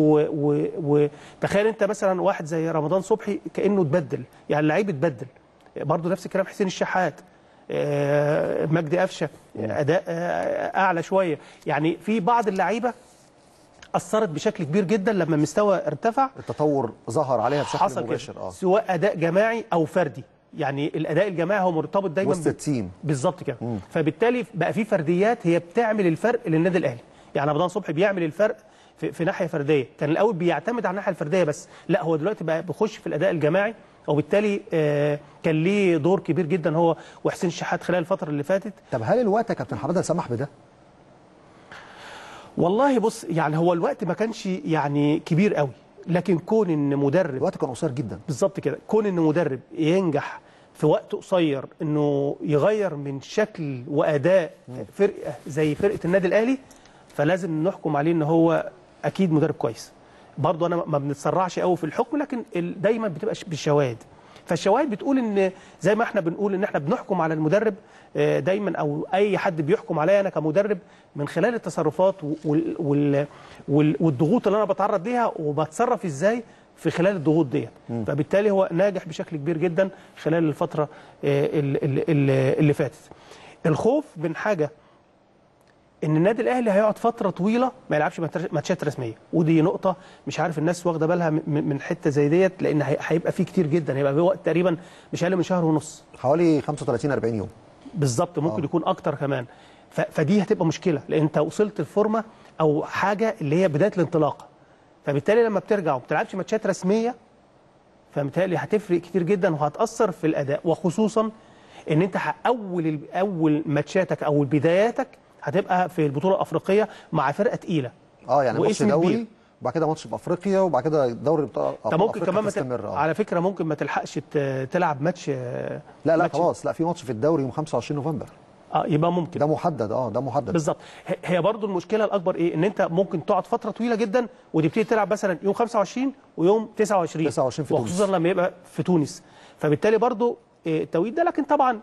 وتخيل انت مثلا واحد زي رمضان صبحي كانه اتبدل يعني اللعيب اتبدل برضو نفس الكلام حسين الشحات آه، مجدي قفشه اداء آه، اعلى شويه يعني في بعض اللعيبه اثرت بشكل كبير جدا لما المستوى ارتفع التطور ظهر عليها بشكل حصل مباشر كده اه سواء اداء جماعي او فردي يعني الاداء الجماعي هو مرتبط دايما وسط ب- التيم بالظبط كده فبالتالي بقى في فرديات هي بتعمل الفرق للنادي الاهلي يعني رمضان صبحي بيعمل الفرق في, في ناحيه فرديه كان الاول بيعتمد على الناحيه الفرديه بس لا هو دلوقتي بقى بيخش في الاداء الجماعي وبالتالي آه كان ليه دور كبير جدا هو وحسين الشحات خلال الفتره اللي فاتت طب هل الوقت يا كابتن حماده سمح بده؟ والله بص يعني هو الوقت ما كانش يعني كبير قوي لكن كون ان مدرب الوقت كان قصير جدا بالظبط كده كون ان مدرب ينجح في وقت قصير انه يغير من شكل واداء فرقه زي فرقه النادي الاهلي فلازم نحكم عليه ان هو اكيد مدرب كويس برضه انا ما بنتسرعش قوي في الحكم لكن ال- دايما بتبقى ش- بالشواهد فالشواهد بتقول ان زي ما احنا بنقول ان احنا بنحكم على المدرب آه، دايما او اي حد بيحكم عليا انا كمدرب من خلال التصرفات وال وال وال والضغوط اللي انا بتعرض ليها وبتصرف ازاي في خلال الضغوط ديت فبالتالي هو ناجح بشكل كبير جدا خلال الفتره آه، ال- ال- ال- اللي فاتت الخوف من حاجه ان النادي الاهلي هيقعد فتره طويله ما يلعبش ماتر- ماتشات رسميه ودي نقطه مش عارف الناس واخده بالها من- من حته زي ديت لان هي- هيبقى فيه كتير جدا هيبقى في وقت تقريبا مش اقل من شهر ونص حوالي 35 40 يوم بالظبط ممكن يكون اكتر كمان ف- فدي هتبقى مشكله لان انت وصلت الفورمه او حاجه اللي هي بدايه الانطلاقه فبالتالي لما بترجع وما بتلعبش ماتشات رسميه فبالتالي هتفرق كتير جدا وهتاثر في الاداء وخصوصا ان انت ه- اول اول ماتشاتك او بداياتك هتبقى في البطوله الافريقيه مع فرقه تقيله اه يعني ماتش واسم دوري كبير. وبعد كده ماتش في افريقيا وبعد كده دوري بتاع انت ممكن كمان ما تل- تستمر اه على فكره ممكن ما تلحقش ت- تلعب ماتش آه، لا لا ماتش- خلاص لا في ماتش في الدوري يوم 25 نوفمبر اه يبقى ممكن ده محدد اه ده محدد بالظبط ه- هي برضو المشكله الاكبر ايه ان انت ممكن تقعد فتره طويله جدا وتبتدي تلعب مثلا يوم 25 ويوم 29 29 في وخصوصا تونس. لما يبقى في تونس فبالتالي برضو إيه، التوقيت ده لكن طبعا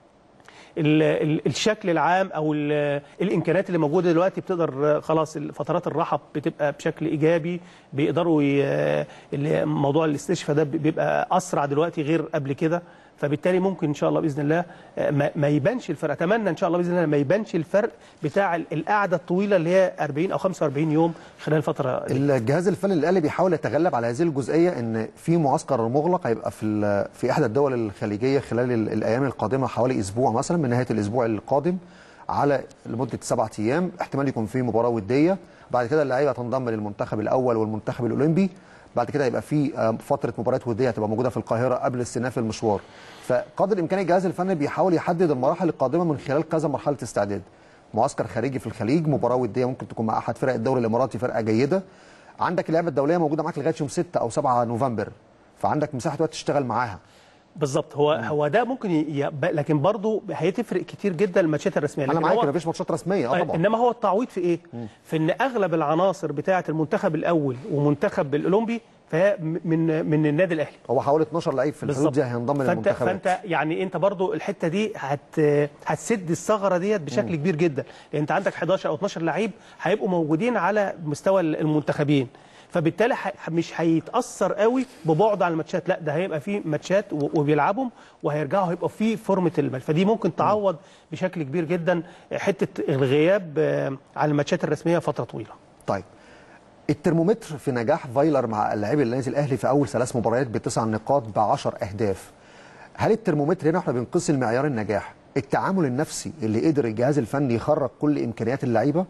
ال ال الشكل العام او ال الامكانيات اللي موجوده دلوقتي بتقدر آه، خلاص فترات الراحه بتبقى بشكل ايجابي بيقدروا ي- اللي موضوع الاستشفاء ده بيبقى اسرع دلوقتي غير قبل كده فبالتالي ممكن ان شاء الله باذن الله آه، ما ما يبانش الفرق اتمنى ان شاء الله باذن الله ما يبانش الفرق بتاع ال- القعده الطويله اللي هي 40 او 45 يوم خلال الفتره دي. الجهاز الفني للاهلي بيحاول يتغلب على هذه الجزئيه ان في معسكر مغلق هيبقى في ال- في احدى الدول الخليجيه خلال ال- الايام القادمه حوالي اسبوع مثلا من نهايه الاسبوع القادم على لمده سبعة ايام احتمال يكون في مباراه وديه بعد كده اللعيبه تنضم للمنتخب الاول والمنتخب الاولمبي بعد كده يبقى في آه، فتره مباريات وديه هتبقى موجوده في القاهره قبل استئناف المشوار فقدر الامكان الجهاز الفني بيحاول يحدد المراحل القادمه من خلال كذا مرحله استعداد معسكر خارجي في الخليج مباراه وديه ممكن تكون مع احد فرق الدوري الاماراتي فرقه جيده عندك اللعبه الدوليه موجوده معاك لغايه يوم 6 او 7 نوفمبر فعندك مساحه وقت تشتغل معاها بالظبط هو هو ده ممكن ي... ي- لكن برضه هيتفرق كتير جدا الماتشات الرسميه انا لكن معاك هو- مفيش ماتشات رسميه اه آه، طبعا انما هو التعويض في ايه؟ في ان اغلب العناصر بتاعه المنتخب الاول ومنتخب الاولمبي فهي م- من من النادي الاهلي هو حوالي 12 لعيب في الحدود دي هينضم فانت للمنتخبات فانت يعني انت برضو الحته دي هت هتسد الثغره ديت بشكل كبير جدا لان انت عندك 11 او 12 لعيب هيبقوا موجودين على مستوى المنتخبين فبالتالي ح- مش هيتاثر قوي ببعد عن الماتشات لا ده هيبقى في ماتشات و- وبيلعبهم وهيرجعوا هيبقى في فورمه الماتش فدي ممكن تعوض بشكل كبير جدا حته الغياب آه، عن الماتشات الرسميه فتره طويله طيب الترمومتر في نجاح فايلر مع اللاعبي النادي الاهلي في اول ثلاث مباريات بتسع نقاط ب 10 اهداف هل الترمومتر هنا احنا بنقيس المعيار النجاح التعامل النفسي اللي قدر الجهاز الفني يخرج كل امكانيات اللعيبه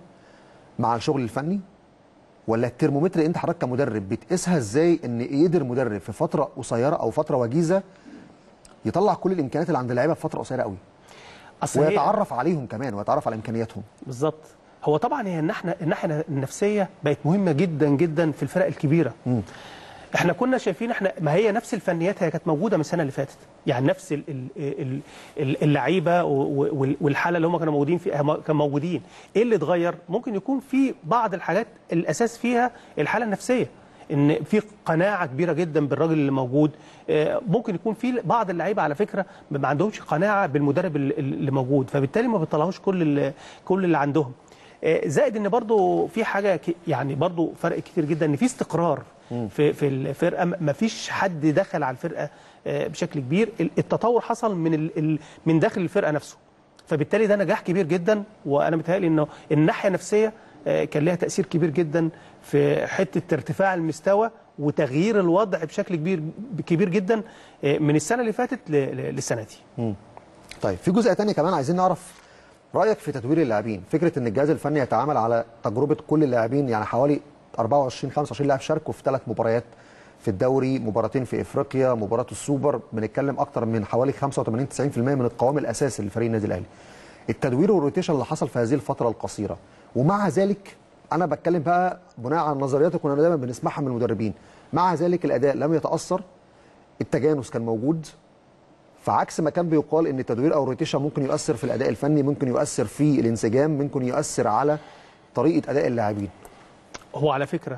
مع الشغل الفني ولا الترمومتر انت حضرتك كمدرب بتقيسها ازاي ان يقدر مدرب في فتره قصيره او فتره وجيزه يطلع كل الامكانيات اللي عند اللعيبه في فتره قصيره قوي أصل هي- ويتعرف عليهم كمان ويتعرف على امكانياتهم بالظبط هو طبعا هي الناحيه الناحيه النفسيه بقت مهمه جدا جدا في الفرق الكبيره احنا كنا شايفين احنا ما هي نفس الفنيات هي كانت موجوده من السنه اللي فاتت يعني نفس ال- ال- ال- ال- اللعيبه و- و- والحاله اللي هم كانوا موجودين فيها هم كانوا موجودين ايه اللي اتغير ممكن يكون في بعض الحاجات الاساس فيها الحاله النفسيه ان في قناعه كبيره جدا بالراجل اللي موجود آه، ممكن يكون في بعض اللعيبه على فكره ما عندهمش قناعه بالمدرب اللي- اللي موجود فبالتالي ما بيطلعوش كل اللي كل اللي عندهم آه، زائد ان برضو في حاجه ك- يعني برضو فرق كتير جدا ان في استقرار في في الفرقه ما فيش حد دخل على الفرقه آه، بشكل كبير ال- التطور حصل من ال- ال- من داخل الفرقه نفسه فبالتالي ده نجاح كبير جدا وانا متهيألي انه الناحيه النفسيه آه، كان لها تاثير كبير جدا في حته ارتفاع المستوى وتغيير الوضع بشكل كبير كبير جدا آه، من السنه اللي فاتت ل- ل- للسنه دي طيب في جزء تاني كمان عايزين نعرف رايك في تدوير اللاعبين فكره ان الجهاز الفني يتعامل على تجربه كل اللاعبين يعني حوالي 24 25 لاعب شاركوا في ثلاث مباريات في الدوري مباراتين في افريقيا مباراه السوبر بنتكلم اكتر من حوالي 85 90% من القوام الاساسي لفريق النادي الاهلي التدوير والروتيشن اللي حصل في هذه الفتره القصيره ومع ذلك انا بتكلم بقى بناء على النظريات اللي كنا دايما بنسمعها من المدربين مع ذلك الاداء لم يتاثر التجانس كان موجود فعكس ما كان بيقال ان التدوير او الروتيشن ممكن يؤثر في الاداء الفني ممكن يؤثر في الانسجام ممكن يؤثر على طريقه اداء اللاعبين هو على فكره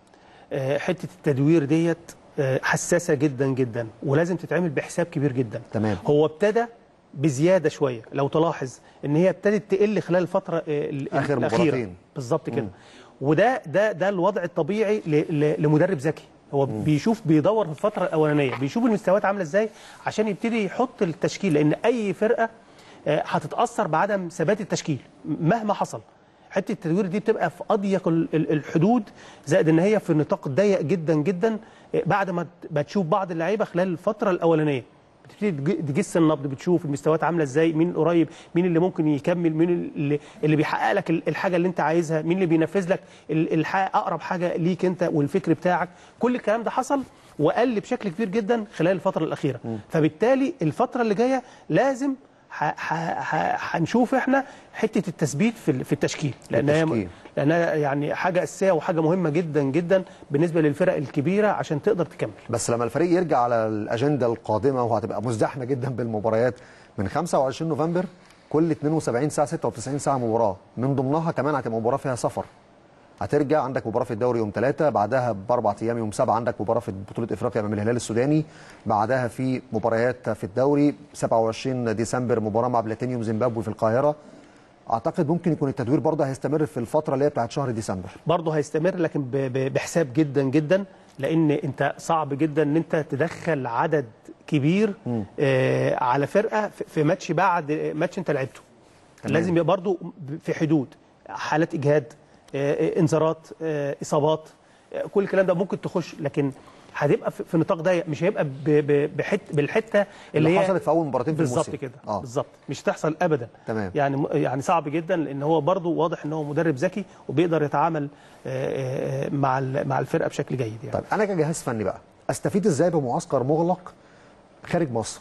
آه، حته التدوير ديت آه، حساسه جدا جدا ولازم تتعمل بحساب كبير جدا تمام. هو ابتدى بزياده شويه لو تلاحظ ان هي ابتدت تقل خلال الفتره آه، ال- آخر الاخيره مباراتين. بالظبط كده وده ده ده الوضع الطبيعي ل- ل- لمدرب ذكي هو بيشوف بيدور في الفتره الاولانيه بيشوف المستويات عامله ازاي عشان يبتدي يحط التشكيل لان اي فرقه آه، هتتاثر بعدم ثبات التشكيل مهما حصل حته التدوير دي بتبقى في اضيق ال- ال- الحدود زائد ان هي في نطاق ضيق جدا جدا آه، بعد ما ت- ما تشوف بعض اللعيبه خلال الفتره الاولانيه بتبتدي تج- تجس النبض بتشوف المستويات عامله ازاي مين القريب مين اللي ممكن يكمل مين اللي, اللي بيحقق لك ال- الحاجه اللي انت عايزها مين اللي بينفذ لك ال- الح- اقرب حاجه ليك انت والفكر بتاعك كل الكلام ده حصل وقل بشكل كبير جدا خلال الفتره الاخيره فبالتالي الفتره اللي جايه لازم ح- ح- ح- هنشوف احنا حته التثبيت في ال- في التشكيل لانها التشكيل. لانها يعني حاجه اساسيه وحاجه مهمه جدا جدا بالنسبه للفرق الكبيره عشان تقدر تكمل بس لما الفريق يرجع على الاجنده القادمه وهتبقى مزدحمه جدا بالمباريات من 25 نوفمبر كل 72 ساعه 96 ساعه مباراه من ضمنها كمان هتبقى مباراه فيها سفر هترجع عندك مباراه في الدوري يوم ثلاثة بعدها باربع ايام يوم سبعة عندك مباراه في بطوله افريقيا امام الهلال السوداني بعدها في مباريات في الدوري 27 ديسمبر مباراه مع بلاتينيوم زيمبابوي في القاهره اعتقد ممكن يكون التدوير برضه هيستمر في الفتره اللي هي بتاعت شهر ديسمبر برضه هيستمر لكن ب- ب- بحساب جدا جدا لان انت صعب جدا ان انت تدخل عدد كبير آه على فرقه في- في ماتش بعد ماتش انت لعبته لازم يبقى برضه في حدود حالات اجهاد آه انذارات آه اصابات آه كل الكلام ده ممكن تخش لكن هتبقى في في نطاق ضيق مش هيبقى ب- ب- بحت بالحته اللي, اللي هي حصلت في اول مباراتين في بالظبط الموسم. كده آه. بالظبط مش تحصل ابدا تمام. يعني يعني صعب جدا لان هو برضه واضح ان هو مدرب ذكي وبيقدر يتعامل آه، آه، مع ال- مع الفرقه بشكل جيد يعني طيب انا كجهاز فني بقى استفيد ازاي بمعسكر مغلق خارج مصر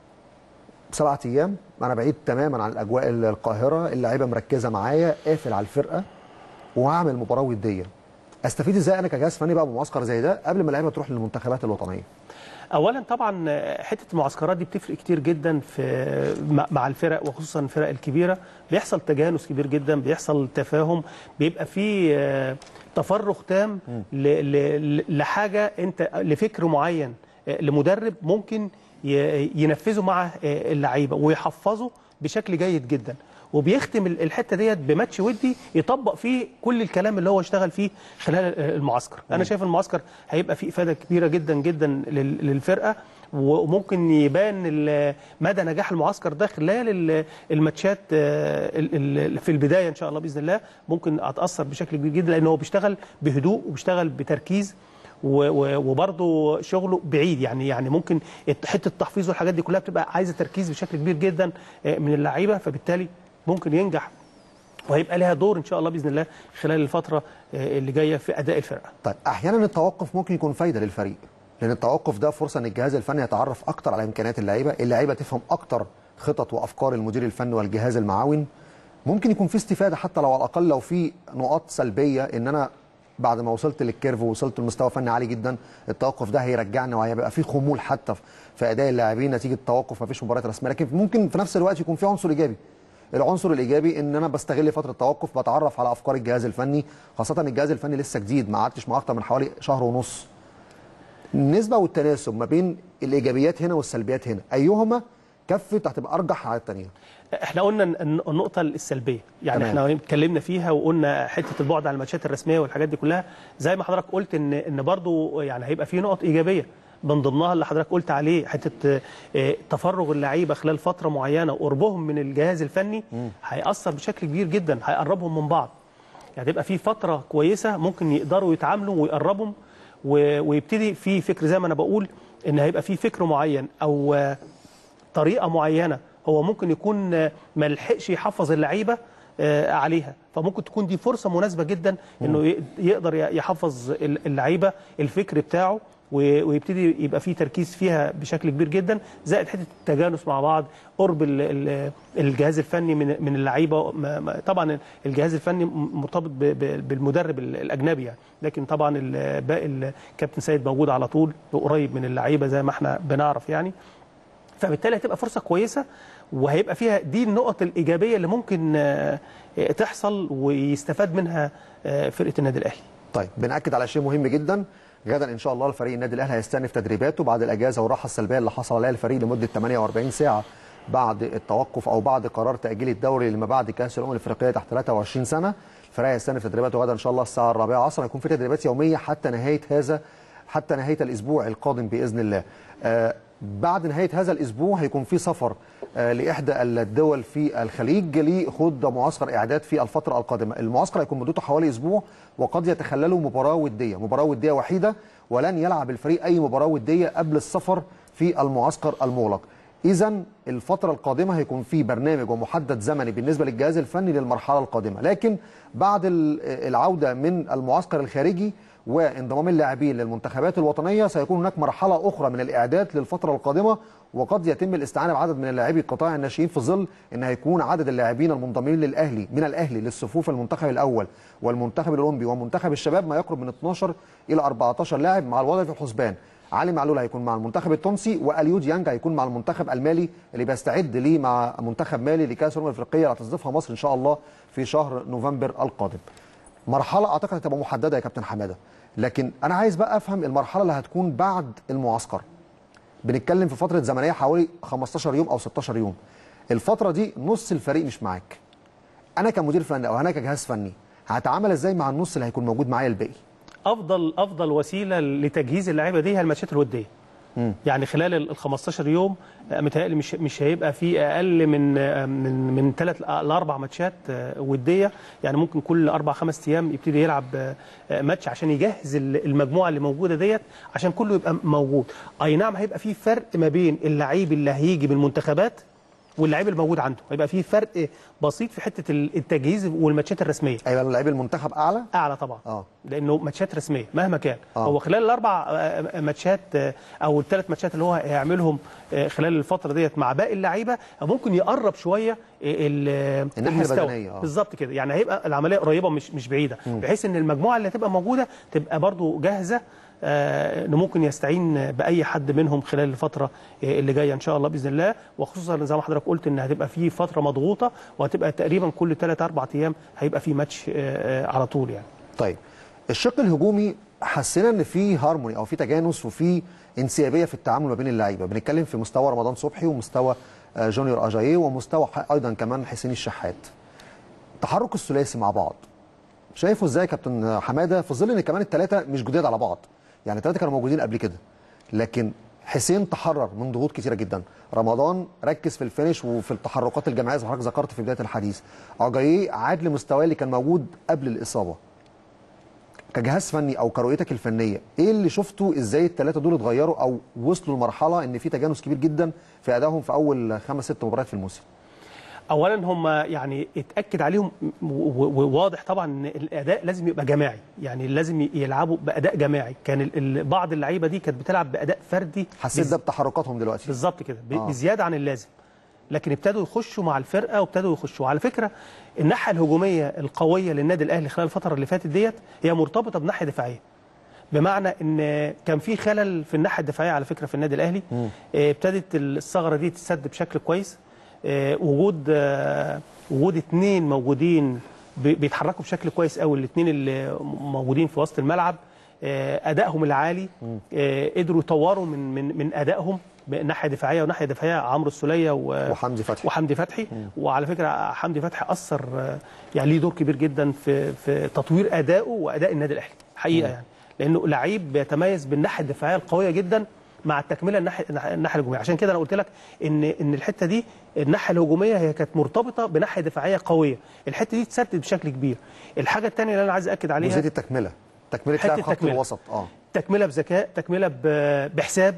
سبعة ايام انا بعيد تماما عن الاجواء القاهره اللعيبه مركزه معايا قافل على الفرقه وهعمل مباراه وديه استفيد ازاي انا كجهاز فني بقى بمعسكر زي ده قبل ما اللعيبه تروح للمنتخبات الوطنيه اولا طبعا آه، حته المعسكرات دي بتفرق كتير جدا في مع- مع الفرق وخصوصا الفرق الكبيره بيحصل تجانس كبير جدا بيحصل تفاهم بيبقى في آه، تفرغ تام ل- ل- لحاجه انت لفكر معين آه، لمدرب ممكن ي- ينفذه مع آه، اللعيبه ويحفظه بشكل جيد جدا وبيختم ال- الحته ديت بماتش ودي يطبق فيه كل الكلام اللي هو اشتغل فيه خلال آه، المعسكر انا شايف المعسكر هيبقى فيه افاده كبيره جدا جدا لل- للفرقه وممكن يبان ال- مدى نجاح المعسكر ده خلال ال- الماتشات آه، ال- ال- في البدايه ان شاء الله باذن الله ممكن اتاثر بشكل كبير جدا لان هو بيشتغل بهدوء وبيشتغل بتركيز و- و- وبرضه شغله بعيد يعني يعني ممكن الت- حته التحفيظ والحاجات دي كلها بتبقى عايزه تركيز بشكل كبير جدا آه، من اللعيبه فبالتالي ممكن ينجح وهيبقى لها دور ان شاء الله باذن الله خلال الفتره آه، اللي جايه في اداء الفرقه طيب احيانا التوقف ممكن يكون فايده للفريق لان التوقف ده فرصه ان الجهاز الفني يتعرف اكتر على امكانيات اللعيبه اللعيبه تفهم اكتر خطط وافكار المدير الفني والجهاز المعاون ممكن يكون في استفاده حتى لو على الاقل لو في نقاط سلبيه ان انا بعد ما وصلت للكيرف ووصلت لمستوى فني عالي جدا التوقف ده هيرجعني وهيبقى في خمول حتى في اداء اللاعبين نتيجه توقف ما فيش مباريات رسميه لكن ممكن في نفس الوقت يكون في عنصر ايجابي العنصر الايجابي ان انا بستغل فتره التوقف بتعرف على افكار الجهاز الفني خاصه الجهاز الفني لسه جديد ما قعدتش معاه اكتر من حوالي شهر ونص النسبه والتناسب ما بين الايجابيات هنا والسلبيات هنا ايهما كفه هتبقى ارجح على الثانيه احنا قلنا الن- النقطة السلبية يعني تمام. احنا اتكلمنا فيها وقلنا حتة البعد عن الماتشات الرسمية والحاجات دي كلها زي ما حضرتك قلت ان ان برضو يعني هيبقى في نقط إيجابية من ضمنها اللي حضرتك قلت عليه حتة آه، تفرغ اللعيبة خلال فترة معينة وقربهم من الجهاز الفني هيأثر بشكل كبير جدا هيقربهم من بعض يعني تبقى في فترة كويسة ممكن يقدروا يتعاملوا ويقربهم و- ويبتدي في فكر زي ما انا بقول ان هيبقى في فكر معين او آه، طريقه معينه هو ممكن يكون آه، ما لحقش يحفظ اللعيبه آه، عليها فممكن تكون دي فرصه مناسبه جدا انه ي- يقدر ي- يحفظ ال- اللعيبه الفكر بتاعه و- ويبتدي يبقى في تركيز فيها بشكل كبير جدا زائد حته التجانس مع بعض قرب ال- ال- الجهاز الفني من من اللعيبه ما- ما- طبعا الجهاز الفني م- مرتبط ب- ب- بالمدرب ال- الاجنبي يعني لكن طبعا ال- باقي الكابتن سيد موجود على طول قريب من اللعيبه زي ما احنا بنعرف يعني فبالتالي هتبقى فرصه كويسه وهيبقى فيها دي النقط الايجابيه اللي ممكن آه، آه، تحصل ويستفاد منها آه، فرقه النادي الاهلي طيب بنأكد على شيء مهم جدا غدا ان شاء الله الفريق النادي الاهلي هيستأنف تدريباته بعد الاجازه والراحه السلبيه اللي حصل عليها الفريق لمده 48 ساعه بعد التوقف او بعد قرار تاجيل الدوري لما بعد كاس الامم الافريقيه تحت 23 سنه الفريق هيستأنف تدريباته غدا ان شاء الله الساعه الرابعه عصرا هيكون في تدريبات يوميه حتى نهايه هذا حتى نهايه الاسبوع القادم باذن الله آه بعد نهايه هذا الاسبوع هيكون في سفر آه لاحدى الدول في الخليج لخوض معسكر اعداد في الفتره القادمه المعسكر هيكون مدته حوالي اسبوع وقد يتخلله مباراه وديه مباراه وديه وحيده ولن يلعب الفريق اي مباراه وديه قبل السفر في المعسكر المغلق اذا الفتره القادمه هيكون في برنامج ومحدد زمني بالنسبه للجهاز الفني للمرحله القادمه لكن بعد ال- العوده من المعسكر الخارجي وانضمام اللاعبين للمنتخبات الوطنيه سيكون هناك مرحله اخرى من الاعداد للفتره القادمه وقد يتم الاستعانه بعدد من اللاعبي قطاع الناشئين في ظل ان هيكون عدد اللاعبين المنضمين للاهلي من الاهلي للصفوف المنتخب الاول والمنتخب الاولمبي ومنتخب الشباب ما يقرب من 12 الى 14 لاعب مع الوضع في الحسبان علي معلول هيكون مع المنتخب التونسي واليو ديانج هيكون مع المنتخب المالي اللي بيستعد ليه مع منتخب مالي لكاس الامم الافريقيه اللي هتستضيفها مصر ان شاء الله في شهر نوفمبر القادم مرحله اعتقد هتبقى محدده يا كابتن حماده لكن انا عايز بقى افهم المرحله اللي هتكون بعد المعسكر بنتكلم في فتره زمنيه حوالي 15 يوم او 16 يوم الفتره دي نص الفريق مش معاك انا كمدير فني او انا كجهاز فني هتعامل ازاي مع النص اللي هيكون موجود معايا الباقي افضل افضل وسيله لتجهيز اللعيبه دي هي الماتشات الوديه يعني خلال ال 15 يوم آه، متهيألي مش مش هيبقى في اقل من آه، من من ثلاث لاربع ماتشات آه، وديه يعني ممكن كل اربع خمس ايام يبتدي يلعب آه، آه، ماتش عشان يجهز ال- المجموعه اللي موجوده ديت عشان كله يبقى موجود اي نعم هيبقى في فرق ما بين اللعيب اللي هيجي من المنتخبات واللعيب الموجود عنده هيبقى في فرق بسيط في حته التجهيز والماتشات الرسميه هيبقى لعيب المنتخب اعلى اعلى طبعا اه لانه ماتشات رسميه مهما كان آه. هو خلال الاربع آه، ماتشات آه، او الثلاث ماتشات اللي هو هيعملهم آه، خلال الفتره ديت مع باقي اللعيبه ممكن يقرب شويه ال- الناحية المستوى. البدنية، آه. بالظبط كده يعني هيبقى العمليه قريبه مش مش بعيده بحيث ان المجموعه اللي هتبقى موجوده تبقى برضو جاهزه آه، انه ممكن يستعين باي حد منهم خلال الفتره آه، اللي جايه ان شاء الله باذن الله وخصوصا زي ما حضرتك قلت ان هتبقى في فتره مضغوطه وهتبقى تقريبا كل 3 4 ايام هيبقى في ماتش آه، آه، على طول يعني طيب الشق الهجومي حسينا ان في هارموني او في تجانس وفي انسيابيه في التعامل ما بين اللعيبه بنتكلم في مستوى رمضان صبحي ومستوى آه، جونيور اجاييه ومستوى ح- ايضا كمان حسين الشحات تحرك الثلاثي مع بعض شايفه ازاي يا كابتن حماده في ظل ان كمان الثلاثه مش جداد على بعض يعني الثلاثه كانوا موجودين قبل كده لكن حسين تحرر من ضغوط كتيره جدا رمضان ركز في الفينش وفي التحركات الجماعيه زي ما حضرتك ذكرت في بدايه الحديث اجاييه عاد لمستواه اللي كان موجود قبل الاصابه كجهاز فني او كرؤيتك الفنيه ايه اللي شفته ازاي الثلاثه دول اتغيروا او وصلوا لمرحله ان في تجانس كبير جدا في ادائهم في اول خمس ست مباريات في الموسم اولا هم يعني اتاكد عليهم و- و- وواضح طبعا ان الاداء لازم يبقى جماعي يعني لازم يلعبوا باداء جماعي كان ال- ال- بعض اللعيبه دي كانت بتلعب باداء فردي حسيت بز- ده بتحركاتهم دلوقتي بالظبط كده ب- آه. بزياده عن اللازم لكن ابتدوا يخشوا مع الفرقه وابتدوا يخشوا على فكره الناحيه الهجوميه القويه للنادي الاهلي خلال الفتره اللي فاتت ديت هي مرتبطه بناحيه دفاعيه بمعنى ان كان في خلل في الناحيه الدفاعيه على فكره في النادي الاهلي آه، ابتدت الثغره دي تتسد بشكل كويس آه، وجود آه، وجود اثنين موجودين بي- بيتحركوا بشكل كويس قوي الاثنين اللي موجودين في وسط الملعب آه، ادائهم العالي آه، قدروا يطوروا من من من ادائهم ناحيه دفاعيه وناحيه دفاعيه عمرو السوليه و- وحمدي فتحي وحمدي فتحي وعلى فكره حمدي فتحي اثر آه، يعني ليه دور كبير جدا في في تطوير ادائه واداء النادي الاهلي حقيقه يعني لانه لعيب بيتميز بالناحيه الدفاعيه القويه جدا مع التكمله الناحيه الناحيه الهجوميه عشان كده انا قلت لك ان ان الحته دي الناحيه الهجوميه هي كانت مرتبطه بناحيه دفاعيه قويه الحته دي اتسدد بشكل كبير الحاجه الثانيه اللي انا عايز اكد عليها جزئيه التكمله تكمله حتة لاعب خط التكملة. الوسط اه تكمله بذكاء تكمله ب- بحساب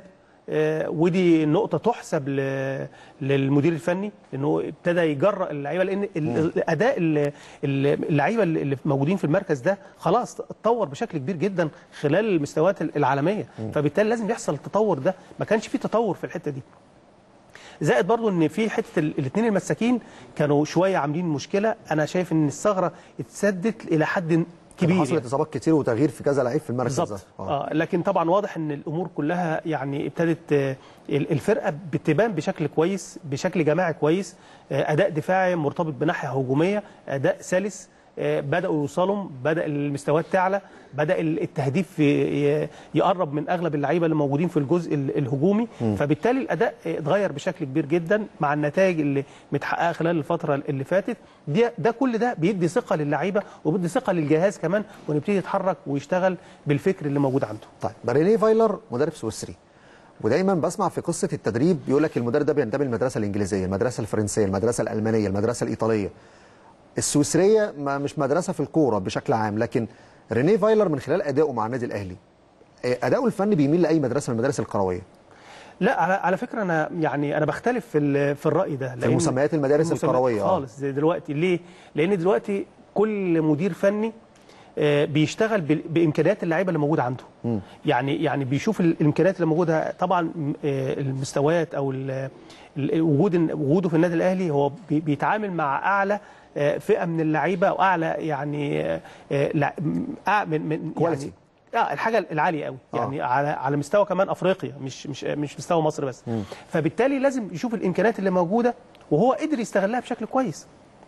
آه، ودي نقطه تحسب ل- للمدير الفني انه ابتدى يجرأ اللعيبه لان ال- الاداء ال- ال- اللعيبه اللي موجودين في المركز ده خلاص اتطور بشكل كبير جدا خلال المستويات العالميه فبالتالي لازم يحصل التطور ده ما كانش في تطور في الحته دي زائد برضو ان في حته الاثنين المساكين كانوا شويه عاملين مشكله انا شايف ان الثغره اتسدت الى حد كبير حصلت يعني. اصابات كتير وتغيير في كذا لعيب في المركز ده بالظبط آه. آه لكن طبعا واضح ان الامور كلها يعني ابتدت آه، ال- الفرقه بتبان بشكل كويس بشكل جماعي كويس آه، اداء دفاعي مرتبط بناحيه هجوميه اداء سلس آه، بداوا يوصلوا بدا المستويات تعلى بدا ال- التهديف ي- يقرب من اغلب اللعيبه اللي موجودين في الجزء ال- الهجومي فبالتالي الاداء آه، اتغير بشكل كبير جدا مع النتائج اللي متحققه خلال الفتره اللي فاتت دي ده كل ده بيدي ثقه للعيبه وبيدي ثقه للجهاز كمان ونبتدي يتحرك ويشتغل بالفكر اللي موجود عنده طيب رينيه فايلر مدرب سويسري ودايما بسمع في قصه التدريب يقول لك المدرب ده بينتمي للمدرسه الانجليزيه المدرسه الفرنسيه المدرسه الالمانيه المدرسه الايطاليه السويسريه ما مش مدرسه في الكوره بشكل عام لكن رينيه فايلر من خلال ادائه مع النادي الاهلي آه، اداؤه الفني بيميل لاي مدرسه من المدارس القرويه لا على, على فكره انا يعني انا بختلف في ال- في الراي ده في مسميات المدارس المسميات الكرويه آه. خالص زي دلوقتي ليه لان دلوقتي كل مدير فني آه، بيشتغل بال- بامكانيات اللعيبه اللي موجوده عنده يعني يعني بيشوف ال- الامكانيات اللي موجوده طبعا م- آه، المستويات او ال- ال- وجود وجوده في النادي الاهلي هو بي- بيتعامل مع اعلى آه، فئه من اللعيبه او اعلى يعني آه، آه، لع- م- أع- من من Quality. يعني اه الحاجه العاليه قوي آه. يعني على على مستوى كمان افريقيا مش مش مش مستوى مصر بس فبالتالي لازم يشوف الامكانيات اللي موجوده وهو قدر يستغلها بشكل كويس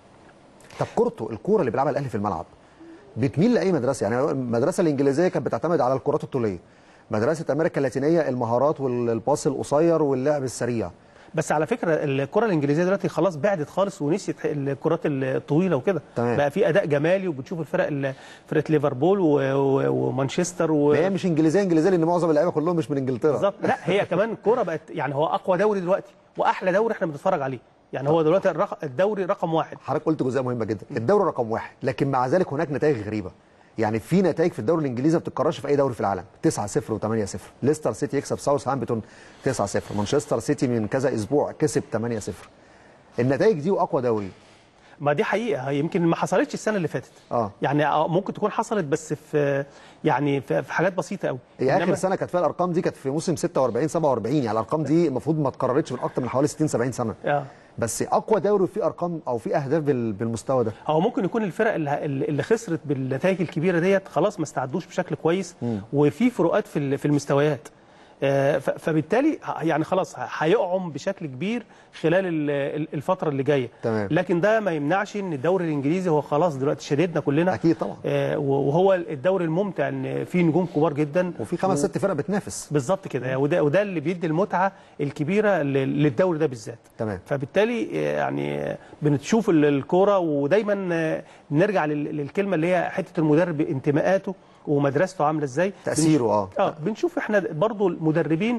طب كورته الكوره اللي بيلعبها الاهلي في الملعب بتميل لاي مدرسه يعني المدرسه الانجليزيه كانت بتعتمد على الكرات الطوليه مدرسه امريكا اللاتينيه المهارات والباص القصير واللعب السريع بس على فكره الكره الانجليزيه دلوقتي خلاص بعدت خالص ونسيت الكرات الطويله وكده تمام. بقى في اداء جمالي وبتشوف الفرق ال- فرقه ليفربول و- و- ومانشستر و... هي مش انجليزيه انجليزيه لان معظم اللعيبه كلهم مش من انجلترا بالظبط لا هي كمان الكوره بقت يعني هو اقوى دوري دلوقتي واحلى دوري احنا بنتفرج عليه يعني هو دلوقتي الرق- الدوري رقم واحد حضرتك قلت جزئيه مهمه جدا الدوري رقم واحد لكن مع ذلك هناك نتائج غريبه يعني في نتائج في الدوري الانجليزي ما بتتكررش في اي دوري في العالم 9 0 و8 0 ليستر سيتي يكسب ساوث هامبتون 9 0 مانشستر سيتي من كذا اسبوع كسب 8 0 النتائج دي واقوى دوري ما دي حقيقه هي يمكن ما حصلتش السنه اللي فاتت آه. يعني آه، ممكن تكون حصلت بس في يعني في في حاجات بسيطه قوي هي اخر سنه كانت فيها الارقام دي كانت في موسم 46 47 يعني الارقام دي المفروض ما اتكررتش من اكتر من حوالي 60 70 سنه آه. بس اقوى دوري فيه ارقام او فيه اهداف بال- بالمستوى ده هو ممكن يكون الفرق اللي, اللي خسرت بالنتائج الكبيره ديت خلاص ما استعدوش بشكل كويس وفي فروقات في ال- في المستويات آه، ف- فبالتالي ه- يعني خلاص ه- هيقعم بشكل كبير خلال ال- ال- الفتره اللي جايه تمام. لكن ده ما يمنعش ان الدوري الانجليزي هو خلاص دلوقتي شديدنا كلنا أكيد طبعا. آه، وهو الدوري الممتع ان فيه نجوم كبار جدا وفي خمس ست فرق بتنافس بالظبط كده وده وده اللي بيدي المتعه الكبيره لل- للدوري ده بالذات تمام. فبالتالي آه، يعني آه، بنشوف ال- الكوره ودايما آه، نرجع لل- للكلمه اللي هي حته المدرب انتماءاته ومدرسته عامله ازاي تأثيره، آه. اه بنشوف احنا برضو المدربين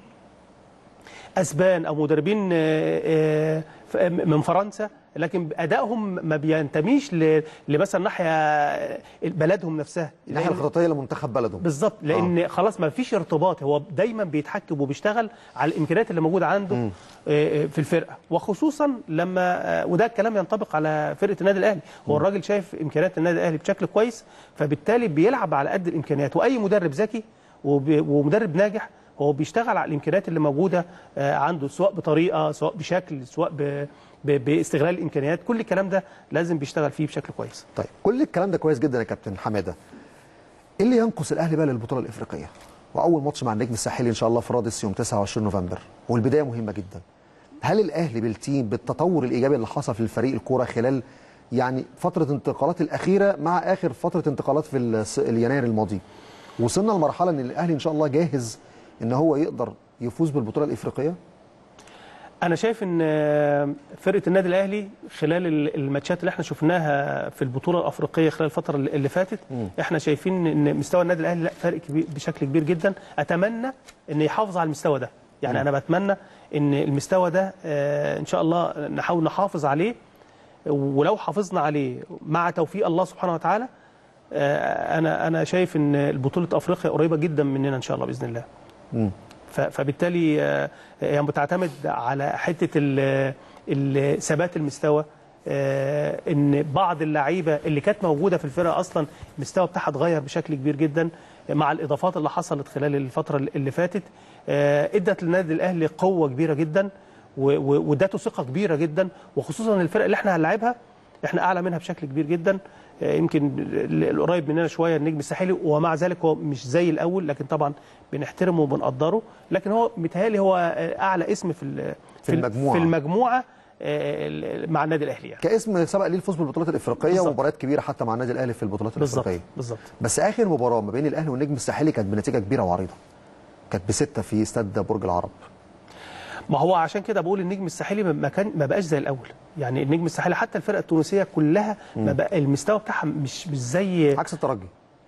اسبان او مدربين آه، آه، ف- من فرنسا لكن ادائهم ما بينتميش ل- لمثلا ناحيه آه، بلدهم نفسها الناحيه لأن- الخططيه لمنتخب بلده بالظبط لان آه. خلاص ما فيش ارتباط هو دايما بيتحكم وبيشتغل على الامكانيات اللي موجوده عنده آه، آه، في الفرقه وخصوصا لما آه، وده الكلام ينطبق على فرقه النادي الاهلي هو الراجل شايف امكانيات النادي الاهلي بشكل كويس فبالتالي بيلعب على قد الامكانيات واي مدرب ذكي وب- ومدرب ناجح هو بيشتغل على الامكانيات اللي موجوده آه، عنده سواء بطريقه سواء بشكل سواء ب- ب- باستغلال الامكانيات كل الكلام ده لازم بيشتغل فيه بشكل كويس طيب كل الكلام ده كويس جدا يا كابتن حماده ايه اللي ينقص الاهلي بقى للبطوله الافريقيه واول ماتش مع النجم الساحلي ان شاء الله في رادس يوم 29 نوفمبر والبدايه مهمه جدا هل الاهلي بالتيم بالتطور الايجابي اللي حصل في الفريق الكوره خلال يعني فتره انتقالات الاخيره مع اخر فتره انتقالات في الس- اليناير الماضي وصلنا لمرحله ان الاهلي ان شاء الله جاهز ان هو يقدر يفوز بالبطوله الافريقيه انا شايف ان فرقه النادي الاهلي خلال ال- الماتشات اللي احنا شفناها في البطوله الافريقيه خلال الفتره اللي اللي فاتت احنا شايفين ان مستوى النادي الاهلي لا فارق كبير بشكل كبير جدا اتمنى ان يحافظ على المستوى ده يعني انا بتمنى ان المستوى ده آه، ان شاء الله نحاول نحافظ عليه ولو حافظنا عليه مع توفيق الله سبحانه وتعالى آه، انا انا شايف ان بطوله افريقيا قريبه جدا مننا ان شاء الله باذن الله ف- فبالتالي آه، هي بتعتمد على حته ال- ال- ثبات المستوى آه، ان بعض اللعيبه اللي كانت موجوده في الفرقه اصلا المستوى بتاعها اتغير بشكل كبير جدا مع الاضافات اللي حصلت خلال الفتره اللي فاتت آه، ادت للنادي الاهلي قوه كبيره جدا و- و- وادته ثقه كبيره جدا وخصوصا الفرق اللي احنا هنلعبها احنا اعلى منها بشكل كبير جدا آه، يمكن ال- القريب مننا شويه النجم الساحلي ومع ذلك هو مش زي الاول لكن طبعا بنحترمه وبنقدره لكن هو متهيألي هو آه، اعلى اسم في ال- في ال- المجموعة. في المجموعه آه، ال- مع النادي الاهلي يعني كاسم سبق ليه الفوز بالبطولات الافريقيه بالظبط. ومباريات كبيره حتى مع النادي الاهلي في البطولات بالظبط الافريقيه بالظبط بس اخر مباراه ما بين الاهلي والنجم الساحلي كانت بنتيجه كبيره وعريضه كانت بسته في استاد برج العرب ما هو عشان كده بقول النجم الساحلي ما كان ما بقاش زي الاول يعني النجم الساحلي حتى الفرقه التونسيه كلها ما بقى المستوى بتاعها مش مش زي عكس الترجي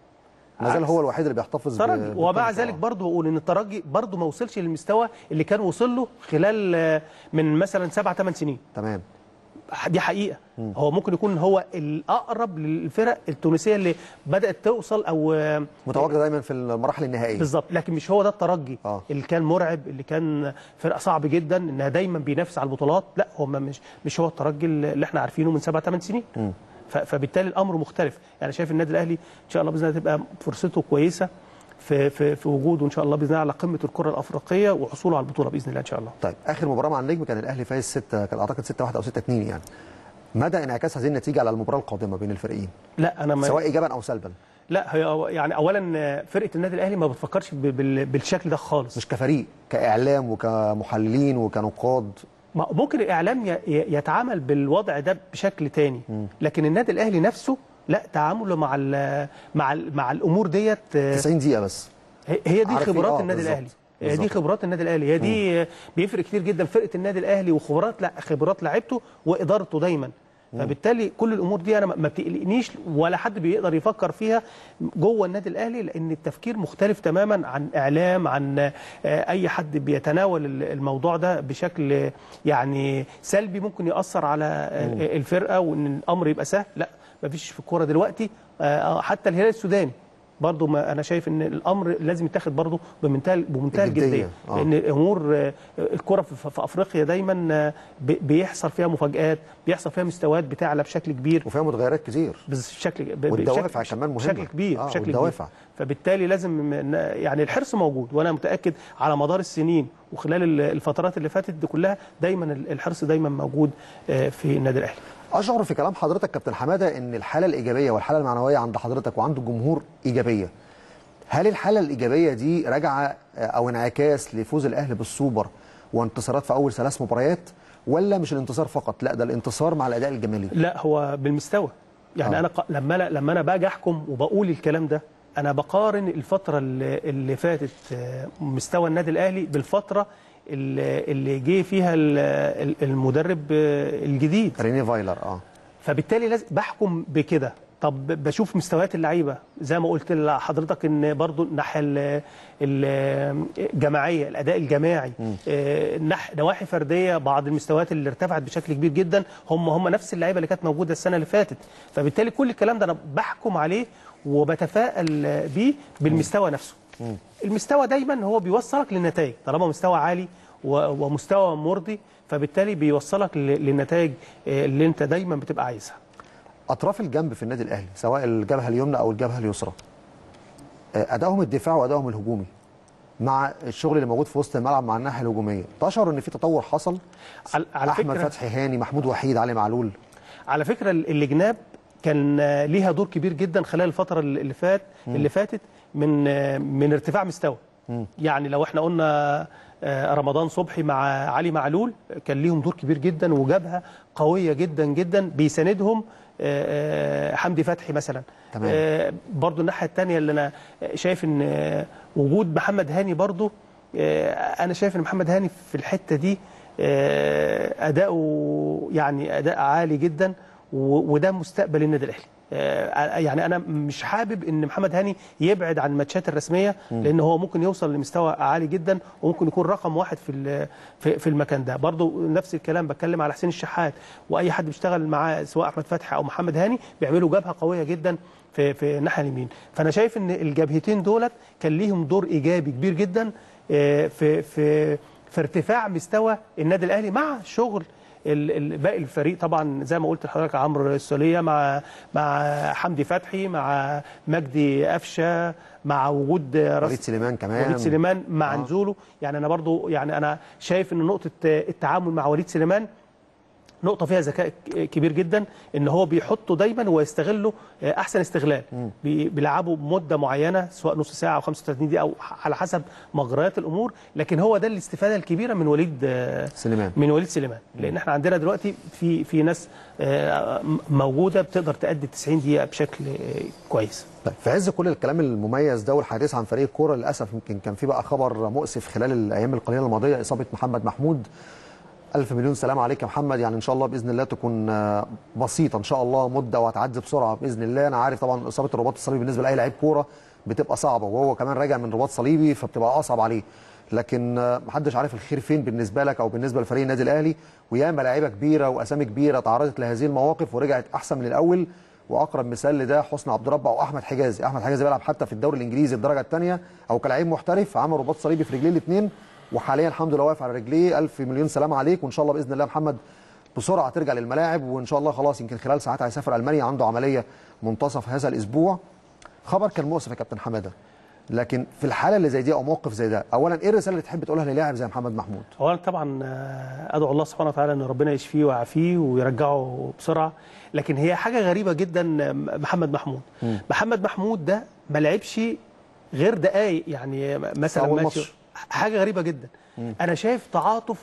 ما زال عكس. هو الوحيد اللي بيحتفظ ب- ترجي بالبطولة. ومع ذلك برضه بقول ان الترجي برضه ما وصلش للمستوى اللي كان وصل له خلال آه، من مثلا سبع ثمان سنين تمام دي حقيقه هو ممكن يكون هو الاقرب للفرق التونسيه اللي بدات توصل او آه، متواجده دايما في المراحل النهائيه بالظبط لكن مش هو ده الترجي آه. اللي كان مرعب اللي كان فرقه صعب جدا انها دايما بينافس على البطولات لا هو ما- مش مش هو الترجي اللي احنا عارفينه من سبع ثمان سنين ف- فبالتالي الامر مختلف يعني شايف النادي الاهلي ان شاء الله باذن الله تبقى فرصته كويسه في في في وجوده ان شاء الله باذن الله على قمه الكره الافريقيه وحصوله على البطوله باذن الله ان شاء الله طيب اخر مباراه مع النجم كان الاهلي فايز 6 كان اعتقد 6 1 او 6 2 يعني مدى انعكاس هذه النتيجه على المباراه القادمه بين الفريقين لا انا ما سواء ايجابا او سلبا لا هي يعني اولا فرقه النادي الاهلي ما بتفكرش ب- بال- بالشكل ده خالص مش كفريق كاعلام وكمحللين وكنقاد ما- ممكن الاعلام ي- ي- يتعامل بالوضع ده بشكل تاني لكن النادي الاهلي نفسه لا تعامله مع ال مع ال مع الامور ديت آه، 90 دقيقه بس هي- هي دي عارفين، خبرات آه، النادي بالظبط، الاهلي هي دي بالظبط. خبرات النادي الاهلي هي دي آه، بيفرق كتير جدا فرقه النادي الاهلي وخبرات لا خبرات لعيبته وادارته دايما فبالتالي كل الامور دي انا ما ما بتقلقنيش ولا حد بيقدر يفكر فيها جوه النادي الاهلي لان التفكير مختلف تماما عن اعلام عن آه، اي حد بيتناول ال- الموضوع ده بشكل آه، يعني سلبي ممكن ياثر على آه، الفرقه وان الامر يبقى سهل لا ما فيش في الكوره دلوقتي آه، حتى الهلال السوداني برضه ما انا شايف ان الامر لازم يتاخد برضه بمنتهى بمنتهى الجدية، الجديه آه. لان الامور آه، الكره في, في افريقيا دايما آه، بي- بيحصل فيها مفاجات بيحصل فيها مستويات بتعلى بشكل كبير وفيها متغيرات كتير بشكل ب- والدوافع بشكل- كمان مهمة. بشكل كبير آه، بشكل والدوافع. كبير فبالتالي لازم ن- يعني الحرص موجود وانا متاكد على مدار السنين وخلال ال- الفترات اللي فاتت دي كلها دايما ال- الحرص دايما موجود آه، في النادي الاهلي اشعر في كلام حضرتك كابتن حماده ان الحاله الايجابيه والحاله المعنويه عند حضرتك وعند الجمهور ايجابيه هل الحاله الايجابيه دي راجعه او انعكاس لفوز الاهلي بالسوبر وانتصارات في اول ثلاث مباريات ولا مش الانتصار فقط لا ده الانتصار مع الاداء الجمالي لا هو بالمستوى يعني آه. انا ق... لما انا لما انا باجي احكم وبقول الكلام ده انا بقارن الفتره اللي, اللي فاتت آه، مستوى النادي الاهلي بالفتره اللي, اللي جه فيها ال- ال- المدرب آه، الجديد ريني فايلر اه فبالتالي لازم بحكم بكده طب بشوف مستويات اللعيبه زي ما قلت لحضرتك ان برضو الناحيه ال- ال- الجماعيه الاداء الجماعي آه، نح- نواحي فرديه بعض المستويات اللي ارتفعت بشكل كبير جدا هم هم نفس اللعيبه اللي كانت موجوده السنه اللي فاتت فبالتالي كل الكلام ده انا بحكم عليه وبتفائل بيه بالمستوى نفسه المستوى دايما هو بيوصلك للنتائج طالما مستوى عالي و- ومستوى مرضي فبالتالي بيوصلك ل- للنتائج آه، اللي انت دايما بتبقى عايزها اطراف الجنب في النادي الاهلي سواء الجبهه اليمنى او الجبهه اليسرى آه، ادائهم الدفاعي وادائهم الهجومي مع الشغل اللي موجود في وسط الملعب مع الناحيه الهجوميه تشعر ان في تطور حصل على على احمد فكره فتحي هاني محمود وحيد علي معلول على فكره اللجناب كان آه، ليها دور كبير جدا خلال الفتره اللي فات اللي فاتت من آه، من ارتفاع مستوى يعني لو احنا قلنا آه، رمضان صبحي مع علي معلول كان ليهم دور كبير جدا وجبهه قويه جدا جدا بيساندهم آه، آه، حمدي فتحي مثلا تمام. آه، برضو الناحيه الثانيه اللي انا شايف ان آه، وجود محمد هاني برضو آه، انا شايف ان محمد هاني في الحته دي آه، اداؤه يعني اداء عالي جدا و- وده مستقبل النادي الاهلي آه، يعني انا مش حابب ان محمد هاني يبعد عن الماتشات الرسميه لان هو ممكن يوصل لمستوى عالي جدا وممكن يكون رقم واحد في ال- في في المكان ده برضو نفس الكلام بتكلم على حسين الشحات واي حد بيشتغل معاه سواء احمد فتحي او محمد هاني بيعملوا جبهه قويه جدا في في الناحيه اليمين فانا شايف ان الجبهتين دولت كان ليهم دور ايجابي كبير جدا آه، في في في ارتفاع مستوى النادي الاهلي مع شغل ال- ال- باقي الفريق طبعا زي ما قلت لحضرتك عمرو السوليه مع مع حمدي فتحي مع مجدي قفشه مع وجود راس وليد سليمان كمان وليد سليمان مع نزوله يعني انا برضو يعني انا شايف ان نقطه التعامل مع وليد سليمان نقطة فيها ذكاء ك- كبير جدا ان هو بيحطه دايما ويستغله احسن استغلال بي- بيلعبه مدة معينة سواء نص ساعة او 35 دقيقة او على حسب مجريات الامور لكن هو ده الاستفادة الكبيرة من وليد آه، سليمان. من وليد سليمان لان احنا عندنا دلوقتي في في ناس آه، م- موجودة بتقدر تأدي 90 دقيقة بشكل آه، كويس طيب في عز كل الكلام المميز ده والحديث عن فريق الكوره للاسف يمكن كان في بقى خبر مؤسف خلال الايام القليله الماضيه اصابه محمد محمود ألف مليون سلام عليك يا محمد يعني إن شاء الله بإذن الله تكون آه، بسيطة إن شاء الله مدة وهتعدي بسرعة بإذن الله أنا عارف طبعا إصابة الرباط الصليبي بالنسبة لأي لعيب كورة بتبقى صعبة وهو كمان راجع من رباط صليبي فبتبقى أصعب عليه لكن آه، محدش عارف الخير فين بالنسبة لك أو بالنسبة لفريق النادي الأهلي وياما لعيبة كبيرة وأسامي كبيرة تعرضت لهذه المواقف ورجعت أحسن من الأول واقرب مثال لده حسني عبد ربه او احمد حجازي احمد حجازي بيلعب حتى في الدوري الانجليزي الدرجه الثانيه او كلاعب محترف عمل رباط صليبي في رجليه الاثنين وحاليا الحمد لله واقف على رجليه الف مليون سلام عليك وان شاء الله باذن الله محمد بسرعه ترجع للملاعب وان شاء الله خلاص يمكن خلال ساعات هيسافر المانيا عنده عمليه منتصف هذا الاسبوع خبر كان مؤسف يا كابتن حماده لكن في الحاله اللي زي دي او موقف زي ده اولا ايه الرساله اللي تحب تقولها للاعب زي محمد محمود اولا طبعا آه، ادعو الله سبحانه وتعالى ان ربنا يشفيه ويعافيه ويرجعه بسرعه لكن هي حاجه غريبه جدا آه، محمد محمود محمد محمود ده ما لعبش غير دقايق يعني مثلا أول ماشي ماتش. حاجه غريبه جدا انا شايف تعاطف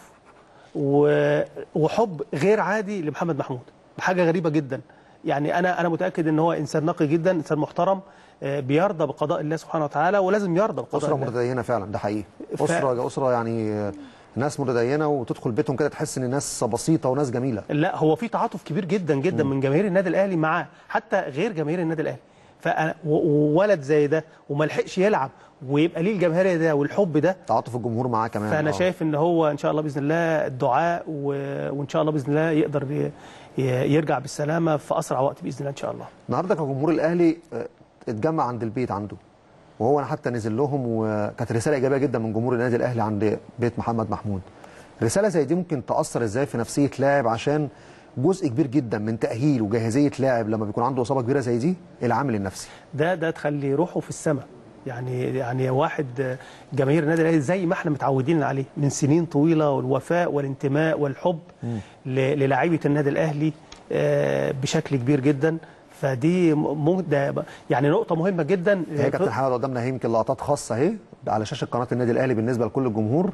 و- وحب غير عادي لمحمد محمود حاجه غريبه جدا يعني انا انا متاكد ان هو انسان نقي جدا انسان محترم آه، بيرضى بقضاء الله سبحانه وتعالى ولازم يرضى بقضاء اسره الله متدينه فعلا ده حقيقي ف- اسره اسره يعني آه، ناس متدينه وتدخل بيتهم كده تحس ان ناس بسيطه وناس جميله لا هو في تعاطف كبير جدا جدا من جماهير النادي الاهلي معاه حتى غير جماهير النادي الاهلي فأنا و- وولد زي ده وما لحقش يلعب ويبقى ليه الجماهيريه ده والحب ده تعاطف الجمهور معاه كمان فانا آه. شايف ان هو ان شاء الله باذن الله الدعاء و... وان شاء الله باذن الله يقدر ي... ي- يرجع بالسلامه في اسرع وقت باذن الله ان شاء الله النهارده كان جمهور الاهلي آه، اتجمع عند البيت عنده وهو انا حتى نزل لهم وكانت رساله ايجابيه جدا من جمهور النادي الاهلي عند بيت محمد محمود رساله زي دي ممكن تاثر ازاي في نفسيه لاعب عشان جزء كبير جدا من تاهيل وجاهزيه لاعب لما بيكون عنده اصابه كبيره زي دي العامل النفسي ده ده تخلي روحه في السماء يعني يعني واحد جماهير النادي الاهلي زي ما احنا متعودين عليه من سنين طويله والوفاء والانتماء والحب ل- للاعيبه النادي الاهلي آه، بشكل كبير جدا فدي م- م- ده يعني نقطه مهمه جدا هي كابتن حماد قدامنا اهي يمكن لقطات خاصه اهي على شاشه قناه النادي الاهلي بالنسبه لكل الجمهور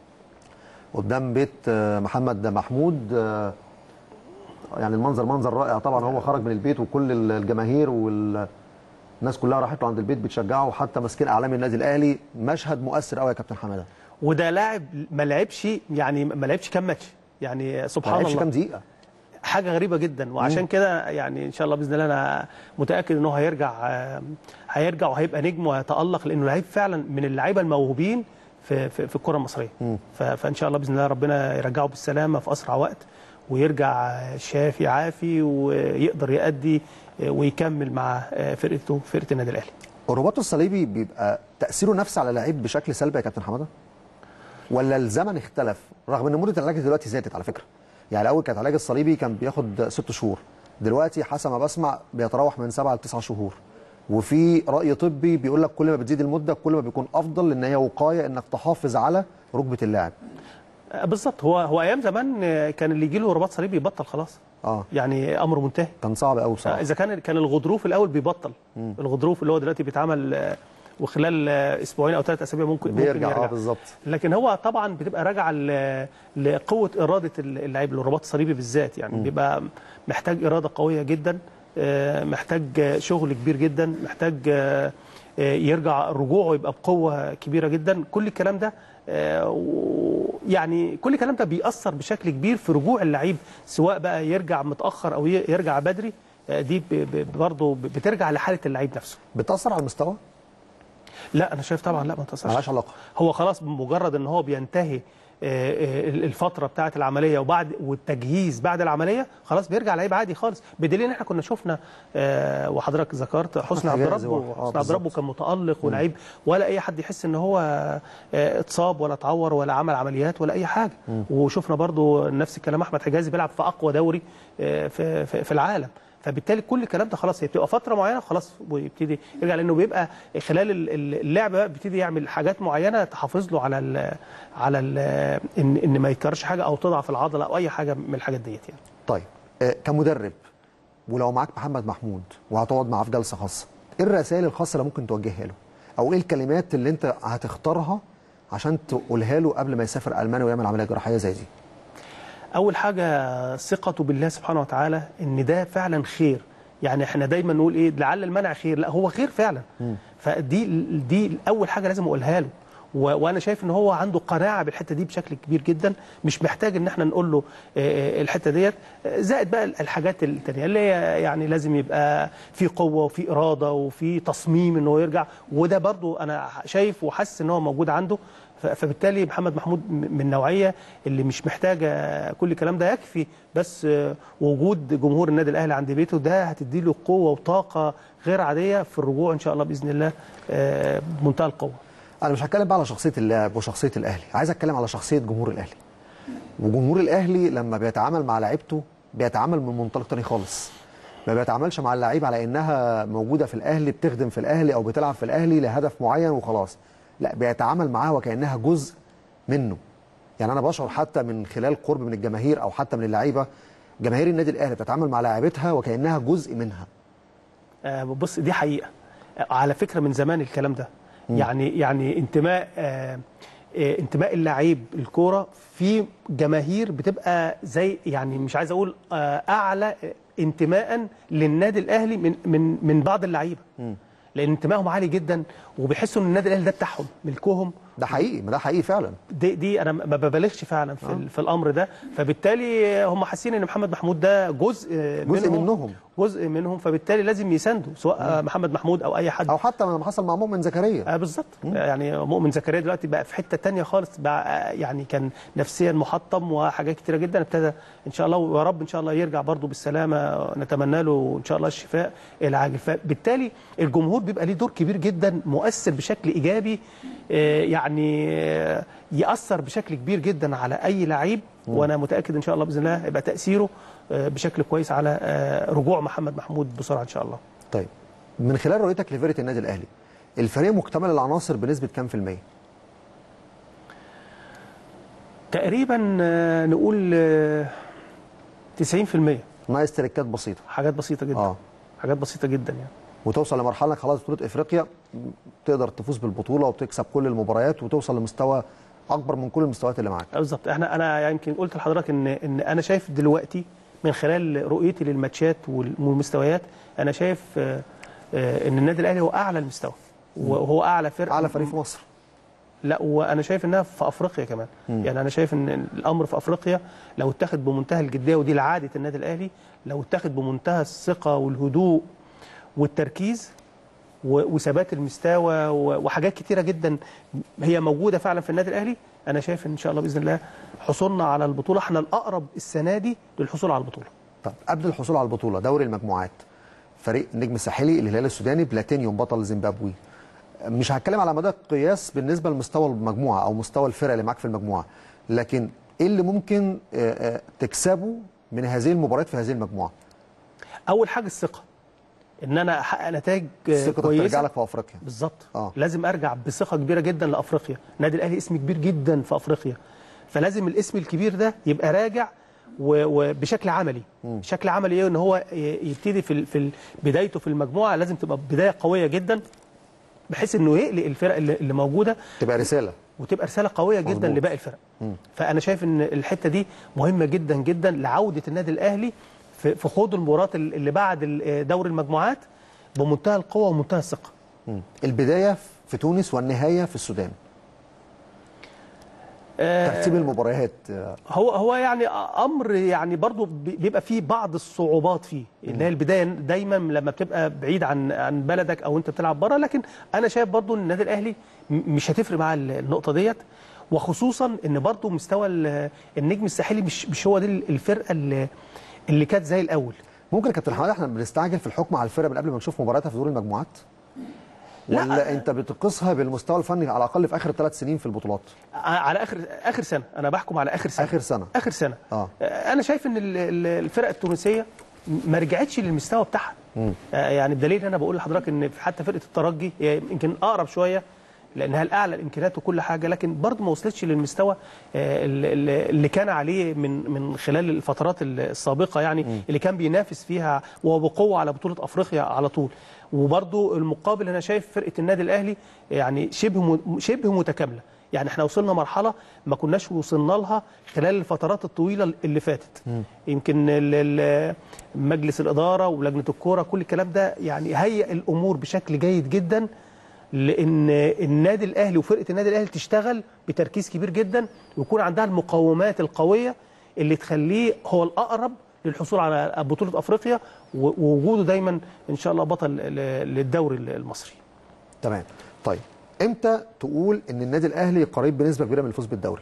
قدام بيت آه، محمد محمود آه، يعني المنظر منظر رائع طبعا هو خرج من البيت وكل ال- الجماهير والناس كلها راحت له عند البيت بتشجعه وحتى ماسكين اعلام النادي الاهلي مشهد مؤثر قوي يا كابتن حماده وده لاعب ما لعبش يعني ما لعبش كام ماتش يعني ما سبحان لعبش الله كام دقيقه حاجه غريبه جدا وعشان كده يعني ان شاء الله باذن الله انا متاكد ان هو هيرجع آه، هيرجع وهيبقى نجم وهيتالق لانه لعيب فعلا من اللعيبه الموهوبين في في, في الكره المصريه ف- فان شاء الله باذن الله ربنا يرجعه بالسلامه في اسرع وقت ويرجع شافي عافي ويقدر يأدي آه، ويكمل مع آه، فرقته فرقه النادي الاهلي الرباط الصليبي بيبقى تاثيره نفسي على اللعيب بشكل سلبي يا كابتن حماده ولا الزمن اختلف رغم ان مده العلاج دلوقتي زادت على فكره يعني الاول كانت العلاج الصليبي كان بياخد ست شهور دلوقتي حسب ما بسمع بيتراوح من سبعه لتسعه شهور وفي راي طبي بيقول لك كل ما بتزيد المده كل ما بيكون افضل لان هي وقايه انك تحافظ على ركبه اللاعب آه، بالظبط هو هو ايام زمان آه، كان اللي يجي له رباط صليبي يبطل خلاص اه يعني امره منتهي كان صعب قوي بصراحه اذا كان كان الغضروف الاول بيبطل الغضروف اللي هو دلوقتي بيتعمل آه، وخلال آه، اسبوعين او ثلاث اسابيع ممكن ممكن بيرجع اه يرجع بالظبط لكن هو طبعا بتبقى راجعه ل- لقوه اراده اللاعب الرباط الصليبي بالذات يعني بيبقى محتاج اراده قويه جدا آه، محتاج آه، شغل كبير جدا محتاج آه، آه، يرجع رجوعه يبقى بقوه كبيره جدا كل الكلام ده آه، و- يعني كل الكلام ده بيأثر بشكل كبير في رجوع اللعيب سواء بقى يرجع متأخر أو ي- يرجع بدري آه، دي ب- ب- برضه بترجع لحالة اللعيب نفسه بتاثر على المستوى لا أنا شايف طبعا لا ما تأثرش ملهاش علاقه هو خلاص بمجرد ان هو بينتهي آه، آه، الفتره بتاعه العمليه وبعد والتجهيز بعد العمليه خلاص بيرجع لعيب عادي خالص بدليل ان احنا كنا شفنا آه، وحضرتك ذكرت حسني عبد حجازي ربه واحد. آه، حسني عبد ربه كان متالق ولعيب ولا اي حد يحس ان هو آه، اتصاب ولا اتعور ولا عمل عمليات ولا اي حاجه وشفنا برضو نفس الكلام احمد حجازي بيلعب في اقوى دوري آه، في في في العالم فبالتالي كل الكلام ده خلاص هي بتبقى فتره معينه خلاص ويبتدي يرجع لانه بيبقى خلال ال- ال- اللعب بقى بيبتدي يعمل حاجات معينه تحافظ له على ال على ال ان ان ما يكررش حاجه او تضعف العضله او اي حاجه من الحاجات ديت يعني طيب آه، كمدرب ولو معاك محمد محمود وهتقعد معاه في جلسه خاصه ايه الرسائل الخاصه اللي ممكن توجهها له او ايه الكلمات اللي انت هتختارها عشان تقولها له قبل ما يسافر المانيا ويعمل عمليه جراحيه زي دي اول حاجه ثقته بالله سبحانه وتعالى ان ده فعلا خير يعني احنا دايما نقول ايه لعل المنع خير لا هو خير فعلا فدي دي اول حاجه لازم اقولها له و- وانا شايف ان هو عنده قناعه بالحته دي بشكل كبير جدا مش محتاج ان احنا نقول له آه، آه، الحته ديت آه، زائد بقى الحاجات التانيه اللي هي يعني لازم يبقى في قوه وفي اراده وفي تصميم ان هو يرجع وده برضو انا شايف وحاسس ان هو موجود عنده ف- فبالتالي محمد محمود م- من النوعيه اللي مش محتاجه كل الكلام ده يكفي بس آه، وجود جمهور النادي الاهلي عند بيته ده هتدي له قوه وطاقه غير عاديه في الرجوع ان شاء الله باذن الله آه، بمنتهى القوه انا مش هتكلم بقى على شخصيه اللاعب وشخصيه الاهلي عايز اتكلم على شخصيه جمهور الاهلي وجمهور الاهلي لما بيتعامل مع لعيبته بيتعامل من منطلق تاني خالص ما بيتعاملش مع اللعيب على انها موجوده في الاهلي بتخدم في الاهلي او بتلعب في الاهلي لهدف معين وخلاص لا بيتعامل معاها وكانها جزء منه يعني انا بشعر حتى من خلال قرب من الجماهير او حتى من اللعيبه جماهير النادي الاهلي بتتعامل مع لاعيبتها وكانها جزء منها آه، بص دي حقيقه آه، على فكره من زمان الكلام ده يعني يعني انتماء آه، آه، انتماء اللعيب الكوره في جماهير بتبقى زي يعني مش عايز اقول آه، اعلى انتماء للنادي الاهلي من من من بعض اللعيبه لان انتمائهم عالي جدا وبيحسوا ان النادي الاهلي ده بتاعهم ملكهم ده حقيقي ما ده حقيقي فعلا دي دي انا ما ببالغش فعلا في, آه. في الامر ده فبالتالي هم حاسين ان محمد محمود ده جزء جزء منهم. جزء منهم فبالتالي لازم يساندوا سواء محمد محمود او اي حد او حتى لما حصل مع مؤمن زكريا آه بالظبط يعني مؤمن زكريا دلوقتي بقى في حته تانية خالص بقى آه، يعني كان نفسيا محطم وحاجات كتيره جدا ابتدى ان شاء الله ويا رب ان شاء الله يرجع برضه بالسلامه نتمنى له ان شاء الله الشفاء العاجل فبالتالي الجمهور بيبقى ليه دور كبير جدا مؤثر بشكل ايجابي آه، يعني آه، ياثر بشكل كبير جدا على اي لعيب وانا متاكد ان شاء الله باذن الله يبقى تاثيره آه، بشكل كويس على آه، رجوع محمد محمود بسرعه ان شاء الله طيب من خلال رؤيتك لفرقه النادي الاهلي الفريق مكتمل العناصر بنسبه كام في الميه تقريبا آه، نقول آه، 90% ناقص تريكات بسيطه حاجات بسيطه جدا اه حاجات بسيطه جدا يعني وتوصل لمرحله انك خلاص بطوله افريقيا تقدر تفوز بالبطوله وتكسب كل المباريات وتوصل لمستوى اكبر من كل المستويات اللي معاك بالظبط احنا انا يمكن قلت لحضرتك ان ان انا شايف دلوقتي من خلال رؤيتي للماتشات والمستويات انا شايف آه، آه، ان النادي الاهلي هو اعلى المستوى وهو اعلى فرقه اعلى فريق في مصر لا وانا شايف انها في افريقيا كمان يعني انا شايف ان الامر في افريقيا لو اتخذ بمنتهى الجديه ودي العاده النادي الاهلي لو اتخذ بمنتهى الثقه والهدوء والتركيز و- وثبات المستوى و- وحاجات كتيره جدا هي موجوده فعلا في النادي الاهلي انا شايف ان شاء الله باذن الله حصولنا على البطوله احنا الاقرب السنه دي للحصول على البطوله طب قبل الحصول على البطوله دوري المجموعات فريق النجم الساحلي الهلال السوداني بلاتينيوم بطل زيمبابوي مش هتكلم على مدى القياس بالنسبه لمستوى المجموعه او مستوى الفرق اللي معاك في المجموعه لكن ايه اللي ممكن آه، آه، تكسبه من هذه المباريات في هذه المجموعه اول حاجه الثقه ان انا احقق نتائج آه، ثقتك ترجع كويسه لك في افريقيا بالظبط آه. لازم ارجع بثقه كبيره جدا لافريقيا النادي الاهلي اسم كبير جدا في افريقيا فلازم الاسم الكبير ده يبقى راجع و- وبشكل عملي بشكل عملي ايه ان هو ي- يبتدي في ال- في ال- بدايته في المجموعه لازم تبقى بدايه قويه جدا بحيث انه يقلق الفرق اللي اللي موجوده تبقى رساله وتبقى رساله قويه جدا مظبوط. لباقي الفرق فانا شايف ان الحته دي مهمه جدا جدا لعوده النادي الاهلي في في خوض المباريات اللي بعد ال- دوري المجموعات بمنتهى القوه ومنتهى الثقه مم. البدايه في تونس والنهايه في السودان ترتيب المباريات آه، هو هو يعني امر يعني برضو بي- بيبقى فيه بعض الصعوبات فيه اللي هي البدايه دايما لما بتبقى بعيد عن عن بلدك او انت بتلعب بره لكن انا شايف برضو ان النادي الاهلي م- مش هتفرق معاه ال- النقطه ديت وخصوصا ان برضو مستوى ال- النجم الساحلي مش مش هو دي الفرقه اللي اللي كانت زي الاول ممكن يا كابتن حماده احنا بنستعجل في الحكم على الفرقه من قبل ما نشوف مبارياتها في دور المجموعات لا. ولا انت بتقيسها بالمستوى الفني على الاقل في اخر ثلاث سنين في البطولات على اخر اخر سنه انا بحكم على اخر سنه آخر سنة. اخر سنه آه. انا شايف ان ال- ال- الفرق التونسيه ما رجعتش للمستوى بتاعها آه، يعني بدليل انا بقول لحضرتك ان حتى فرقه الترجي هي يمكن اقرب شويه لانها الاعلى الامكانيات وكل حاجه لكن برضه ما وصلتش للمستوى آه، اللي- اللي اللي كان عليه من من خلال الفترات السابقه يعني اللي كان بينافس فيها وبقوه على بطوله افريقيا على طول وبرضه المقابل انا شايف فرقه النادي الاهلي يعني شبه م- شبه متكامله يعني احنا وصلنا مرحله ما كناش وصلنا لها خلال الفترات الطويله اللي فاتت يمكن ال- ال- مجلس الاداره ولجنه الكوره كل الكلام ده يعني هيئ الامور بشكل جيد جدا لان النادي الاهلي وفرقه النادي الاهلي تشتغل بتركيز كبير جدا ويكون عندها المقومات القويه اللي تخليه هو الاقرب للحصول على بطوله افريقيا و- ووجوده دايما ان شاء الله بطل ل- للدوري المصري تمام طيب امتى تقول ان النادي الاهلي قريب بنسبه كبيره من الفوز بالدوري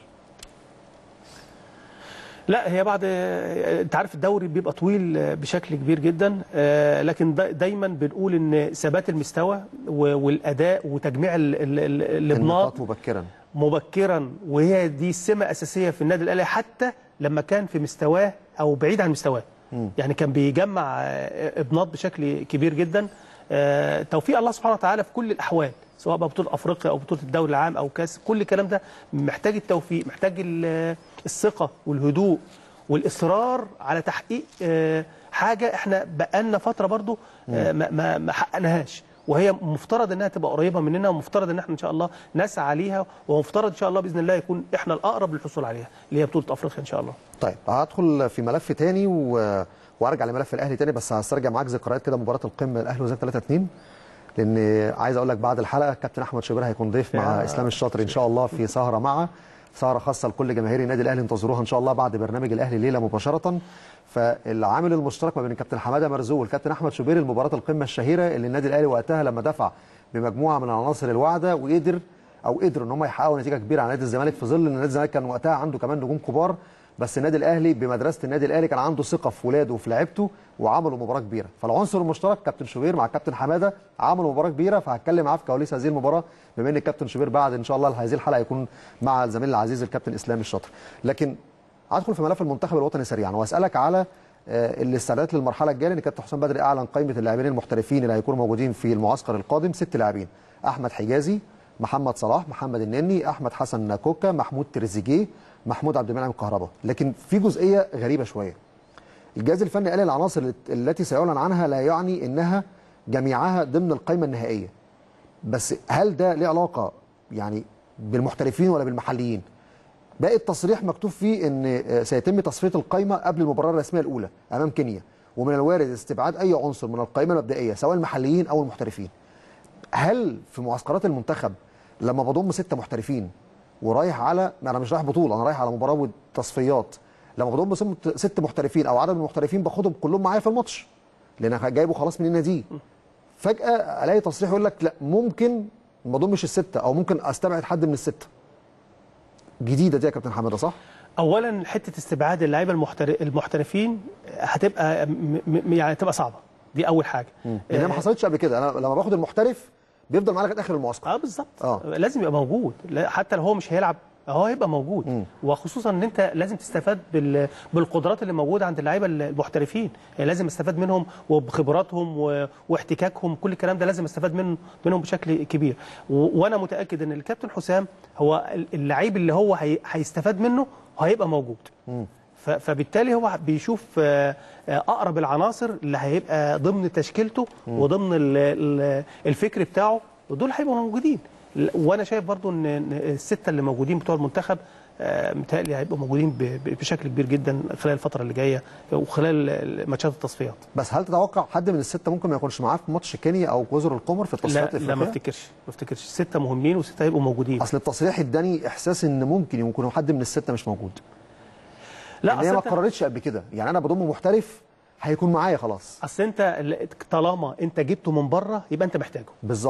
لا هي بعد انت عارف الدوري بيبقى طويل بشكل كبير جدا آه، لكن دا- دايما بنقول ان ثبات المستوى و- والاداء وتجميع ال- ال- ال- الابناط النقاط مبكرا مبكرا وهي دي السمه اساسيه في النادي الاهلي حتى لما كان في مستواه او بعيد عن مستواه يعني كان بيجمع آه، ابناط بشكل كبير جدا آه، توفيق الله سبحانه وتعالى في كل الاحوال سواء بقى بطوله افريقيا او بطوله الدوري العام او كاس كل الكلام ده محتاج التوفيق محتاج ال- الثقه والهدوء والاصرار على تحقيق آه، حاجه احنا بقالنا فتره برضو آه، ما- ما ما حققناهاش وهي مفترض انها تبقى قريبه مننا ومفترض ان احنا ان شاء الله نسعى ليها ومفترض ان شاء الله باذن الله يكون احنا الاقرب للحصول عليها اللي هي بطوله افريقيا ان شاء الله طيب هدخل في ملف تاني و... وارجع لملف الاهلي تاني بس هسترجع معاك ذكريات كده مباراه القمه الاهلي وزي 3 2 لان عايز اقول لك بعد الحلقه كابتن احمد شوبير هيكون ضيف مع يا اسلام الشاطر ان شاء الله في سهره معه سهره خاصه لكل جماهير النادي الاهلي انتظروها ان شاء الله بعد برنامج الاهلي الليله مباشره فالعامل المشترك ما بين الكابتن حماده مرزوق والكابتن احمد شوبير المباراه القمه الشهيره اللي النادي الاهلي وقتها لما دفع بمجموعه من العناصر الواعده وقدر او قدروا ان هم يحققوا نتيجه كبيره على نادي الزمالك في ظل ان نادي الزمالك كان وقتها عنده كمان نجوم كبار بس النادي الاهلي بمدرسه النادي الاهلي كان عنده ثقه في ولاده وفي لعيبته وعملوا مباراه كبيره فالعنصر المشترك كابتن شوبير مع كابتن حماده عملوا مباراه كبيره فهتكلم معاه في كواليس هذه المباراه بما ان الكابتن شوبير بعد ان شاء الله هذه الحلقه يكون مع زميلنا العزيز الكابتن اسلام الشاطر لكن ادخل في ملف المنتخب الوطني سريعا واسالك على آه، الاستعدادات للمرحله الجايه لان كابتن حسام بدري اعلن قائمه اللاعبين المحترفين اللي هيكونوا موجودين في المعسكر القادم ست لاعبين احمد حجازي محمد صلاح محمد النني احمد حسن كوكا محمود تريزيجيه محمود عبد المنعم كهربا لكن في جزئيه غريبه شويه الجهاز الفني قال العناصر الت- التي سيعلن عنها لا يعني انها جميعها ضمن القائمه النهائيه بس هل ده ليه علاقه يعني بالمحترفين ولا بالمحليين باقي التصريح مكتوب فيه ان آه، سيتم تصفيه القائمه قبل المباراه الرسميه الاولى امام كينيا ومن الوارد استبعاد اي عنصر من القائمه المبدئيه سواء المحليين او المحترفين هل في معسكرات المنتخب لما بضم ستة محترفين ورايح على انا مش رايح بطوله انا رايح على مباراه وتصفيات لما بضم ست- ست محترفين او عدد من المحترفين باخدهم كلهم معايا في الماتش لان انا جايبه خلاص من النادي فجاه الاقي تصريح يقول لك لا ممكن ما اضمش السته او ممكن استبعد حد من السته جديده دي يا كابتن حماده صح؟ اولا حته استبعاد اللعيبه المحتر- المحترفين هتبقى م- م- يعني هتبقى صعبه دي اول حاجه لان هي ما حصلتش قبل كده انا لما باخد المحترف بيفضل معايا لغايه اخر المعسكر اه بالظبط آه. لازم يبقى موجود لا- حتى لو هو مش هيلعب هو هيبقى موجود وخصوصا ان انت لازم تستفاد بال... بالقدرات اللي موجوده عند اللعيبه المحترفين يعني لازم استفاد منهم وبخبراتهم و... واحتكاكهم كل الكلام ده لازم استفاد من... منهم بشكل كبير و... وانا متاكد ان الكابتن حسام هو اللعيب اللي هو هي... هيستفاد منه هيبقى موجود ف... فبالتالي هو بيشوف آه، آه، اقرب العناصر اللي هيبقى ضمن تشكيلته وضمن ال... ال- الفكر بتاعه ودول هيبقوا موجودين ل- وانا شايف برضو ان إن السته اللي موجودين بتوع المنتخب آه، متهيألي هيبقوا موجودين ب- ب- بشكل كبير جدا خلال الفتره اللي جايه وخلال ماتشات التصفيات بس هل تتوقع حد من السته ممكن ما يكونش معاه في ماتش كينيا او جزر القمر في لا التصفيات لا ما الافريقيه؟ افتكرش ما افتكرش سته مهمين وسته هيبقوا موجودين اصل التصريح اداني احساس ان ممكن يكون حد من السته مش موجود لا لان هي اصل ما انت قررتش قبل كده يعني انا بضم محترف هيكون معايا خلاص اصل انت ال- طالما انت جبته من بره يبقى انت محتاجه بالظبط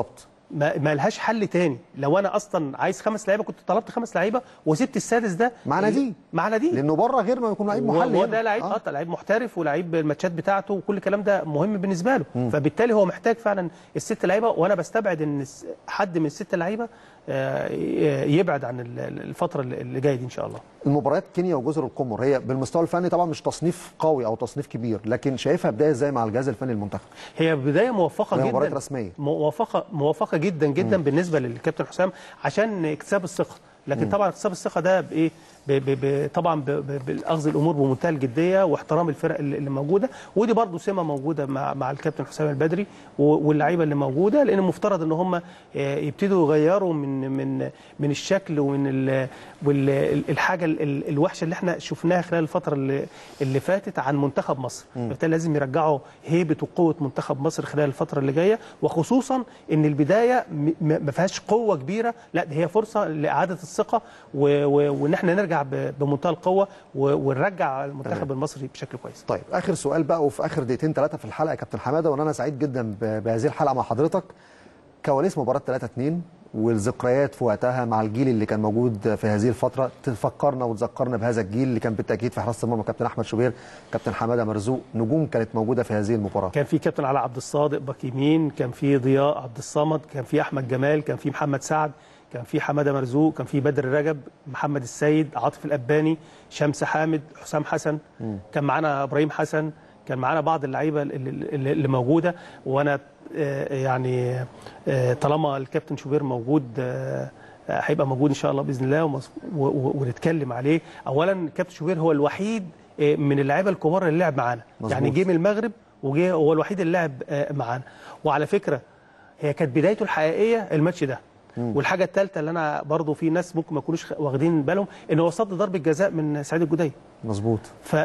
ما, ما لهاش حل تاني لو انا اصلا عايز خمس لعيبه كنت طلبت خمس لعيبه وسبت السادس ده مع ناديه. مع ناديه لانه بره غير ما يكون لعيب محلي هو هنا. ده لعيب آه. اه لعيب محترف ولعيب الماتشات بتاعته وكل الكلام ده مهم بالنسبه له فبالتالي هو محتاج فعلا الست لعيبه وانا بستبعد ان الس- حد من الست لعيبه آه، يبعد عن ال- الفتره اللي جايه دي ان شاء الله المباريات كينيا وجزر القمر هي بالمستوى الفني طبعا مش تصنيف قوي او تصنيف كبير لكن شايفها بدايه ازاي مع الجهاز الفني المنتخب هي بدايه موفقه وهي جدا مباريات رسمية. موفقه موفقه جدا جدا بالنسبه للكابتن حسام عشان اكتساب الثقه لكن طبعا اكتساب الثقه ده بايه ب ب ب طبعا ب- ب- بالاخذ الامور بمنتهى الجديه واحترام الفرق اللي اللي موجوده ودي برضو سمه موجوده مع مع الكابتن حسام البدري و- واللعيبه اللي موجوده لان المفترض ان هم آه، يبتدوا يغيروا من من من الشكل ومن ال- وال- الحاجه ال- ال- الوحشه اللي احنا شفناها خلال الفتره اللي اللي فاتت عن منتخب مصر بالتالي لازم يرجعوا هيبه وقوه منتخب مصر خلال الفتره اللي جايه وخصوصا ان البدايه م- م- ما فيهاش قوه كبيره لا دي هي فرصه لاعاده الثقه و- و- وان احنا نرجع ب- بمنتهى القوه و- ونرجع المنتخب المصري بشكل كويس طيب اخر سؤال بقى وفي اخر دقيقتين ثلاثه في الحلقه يا كابتن حماده وانا سعيد جدا ب- بهذه الحلقه مع حضرتك كواليس مباراه 3 2 والذكريات في وقتها مع الجيل اللي كان موجود في هذه الفتره تفكرنا وتذكرنا بهذا الجيل اللي كان بالتاكيد في حراسه المرمى كابتن احمد شوبير كابتن حماده مرزوق نجوم كانت موجوده في هذه المباراه كان في كابتن علاء عبد الصادق باك يمين كان في ضياء عبد الصمد كان في احمد جمال كان في محمد سعد كان في حماده مرزوق كان في بدر رجب محمد السيد عاطف الاباني شمس حامد حسام حسن كان معانا ابراهيم حسن كان معانا بعض اللعيبه اللي, اللي اللي موجوده وانا آه، يعني آه، طالما الكابتن شوبير موجود آه، آه، هيبقى موجود ان شاء الله باذن الله ومس- و- و- ونتكلم عليه اولا الكابتن شوبير هو الوحيد آه، من اللعيبه الكبار اللي لعب معانا مظبوط. يعني جه من المغرب وجه هو الوحيد اللي لعب آه، معانا وعلى فكره هي كانت بدايته الحقيقيه الماتش ده والحاجه الثالثه اللي انا برضو في ناس ممكن ما يكونوش واخدين بالهم ان هو صد ضربه جزاء من سعيد الجدي مظبوط ف...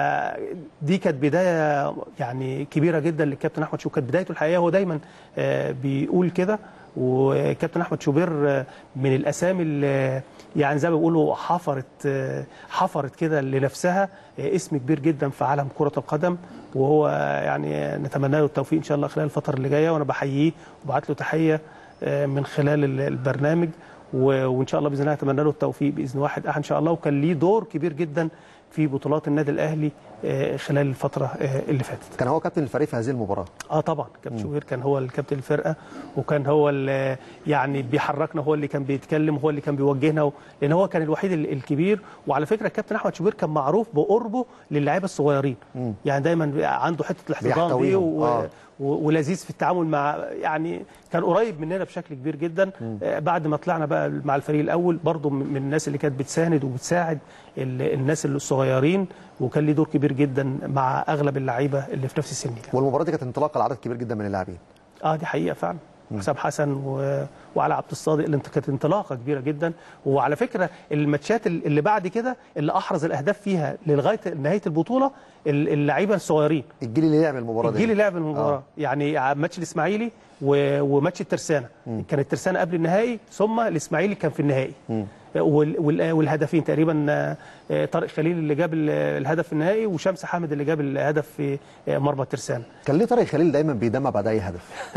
فدي كانت بدايه يعني كبيره جدا للكابتن احمد شوبير كانت بدايته الحقيقيه هو دايما آه، بيقول كده وكابتن احمد شوبير آه، من الاسامي اللي يعني زي ما بيقولوا حفرت آه، حفرت كده لنفسها آه، اسم كبير جدا في عالم كره القدم وهو يعني نتمنى له التوفيق ان شاء الله خلال الفتره اللي جايه وانا بحييه وبعت له تحيه آه، من خلال ال- البرنامج و- وان شاء الله باذن الله اتمنى له التوفيق باذن واحد احد ان شاء الله وكان ليه دور كبير جدا في بطولات النادي الاهلي آه، خلال الفتره آه، اللي فاتت كان هو كابتن الفريق في هذه المباراه اه طبعا كابتن شوبير كان هو الكابتن الفرقه وكان هو اللي يعني بيحركنا هو اللي كان بيتكلم هو اللي كان بيوجهنا و- لان هو كان الوحيد ال- الكبير وعلى فكره الكابتن احمد شوبير كان معروف بقربه للعيبه الصغيرين يعني دايما بيبقى عنده حته الاحتضان دي بيحتويهم. و... آه. و- ولذيذ في التعامل مع يعني كان قريب مننا بشكل كبير جدا آه، بعد ما طلعنا بقى مع الفريق الاول برضه من من الناس اللي كانت بتساند وبتساعد ال- الناس اللي الصغيرين وكان ليه دور كبير جدا مع اغلب اللعيبه اللي في نفس السن يعني. والمباراه دي كانت انطلاقه لعدد كبير جدا من اللاعبين اه دي حقيقه فعلا حسام حسن و... وعلى عبد الصادق اللي انت- كانت انطلاقه كبيره جدا وعلى فكره الماتشات ال- اللي بعد كده اللي احرز الاهداف فيها لغايه نهايه البطوله ال- اللعيبه الصغيرين الجيل اللي لعب المباراه دي الجيل اللي لعب المباراه يعني ع- ماتش الاسماعيلي و... وماتش الترسانه كان الترسانه قبل النهائي ثم الاسماعيلي كان في النهائي وال... وال... والهدفين تقريبا آه، آه، طارق خليل اللي جاب ال- الهدف في النهائي وشمس حامد اللي جاب الهدف في آه، مرمى الترسانه كان ليه طارق خليل دايما بيدمع بعد اي هدف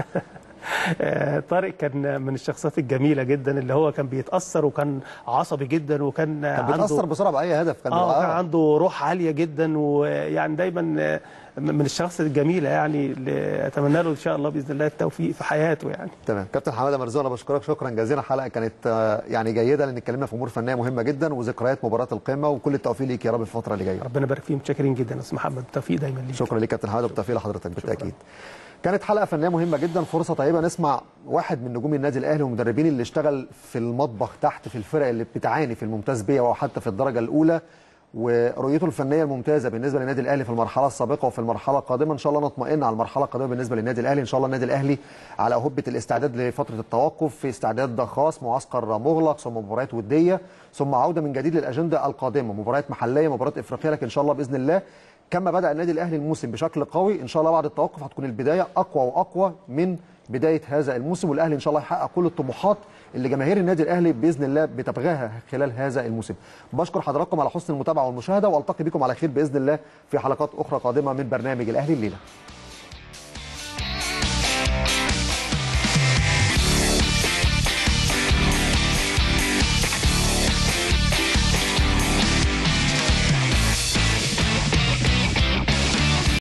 آه، طارق كان من الشخصيات الجميله جدا اللي هو كان بيتاثر وكان عصبي جدا وكان كان عنده بيتاثر بسرعه باي هدف كان اه بيبقى- كان عنده روح عاليه جدا ويعني دايما آه، من الشخصيات الجميله يعني اللي اتمنى له ان شاء الله باذن الله التوفيق في حياته يعني تمام كابتن حماده مرزوق انا بشكرك شكرا جزيلا الحلقه كانت آه، يعني جيده لان اتكلمنا في امور فنيه مهمه جدا وذكريات مباراه القمه وكل التوفيق ليك يا رب في الفتره اللي جايه ربنا يبارك فيهم متشكرين جدا يا استاذ محمد التوفيق دايما ليك شكرا ليك كابتن حماده وبالتوفيق لحضرتك بالتاكيد كانت حلقه فنيه مهمه جدا فرصه طيبه نسمع واحد من نجوم النادي الاهلي ومدربين اللي اشتغل في المطبخ تحت في الفرق اللي بتعاني في الممتاز بيه وحتى في الدرجه الاولى ورؤيته الفنيه الممتازه بالنسبه للنادي الاهلي في المرحله السابقه وفي المرحله القادمه ان شاء الله نطمئن على المرحله القادمه بالنسبه للنادي الاهلي ان شاء الله النادي الاهلي على هبه الاستعداد لفتره التوقف في استعداد خاص معسكر مغلق ثم مباريات وديه ثم عوده من جديد للاجنده القادمه مباريات محليه مباريات افريقيه لكن ان شاء الله باذن الله كما بدا النادي الاهلي الموسم بشكل قوي ان شاء الله بعد التوقف هتكون البدايه اقوى واقوى من بدايه هذا الموسم والاهلي ان شاء الله يحقق كل الطموحات اللي جماهير النادي الاهلي باذن الله بتبغاها خلال هذا الموسم بشكر حضراتكم على حسن المتابعه والمشاهده والتقي بكم على خير باذن الله في حلقات اخرى قادمه من برنامج الاهلي الليله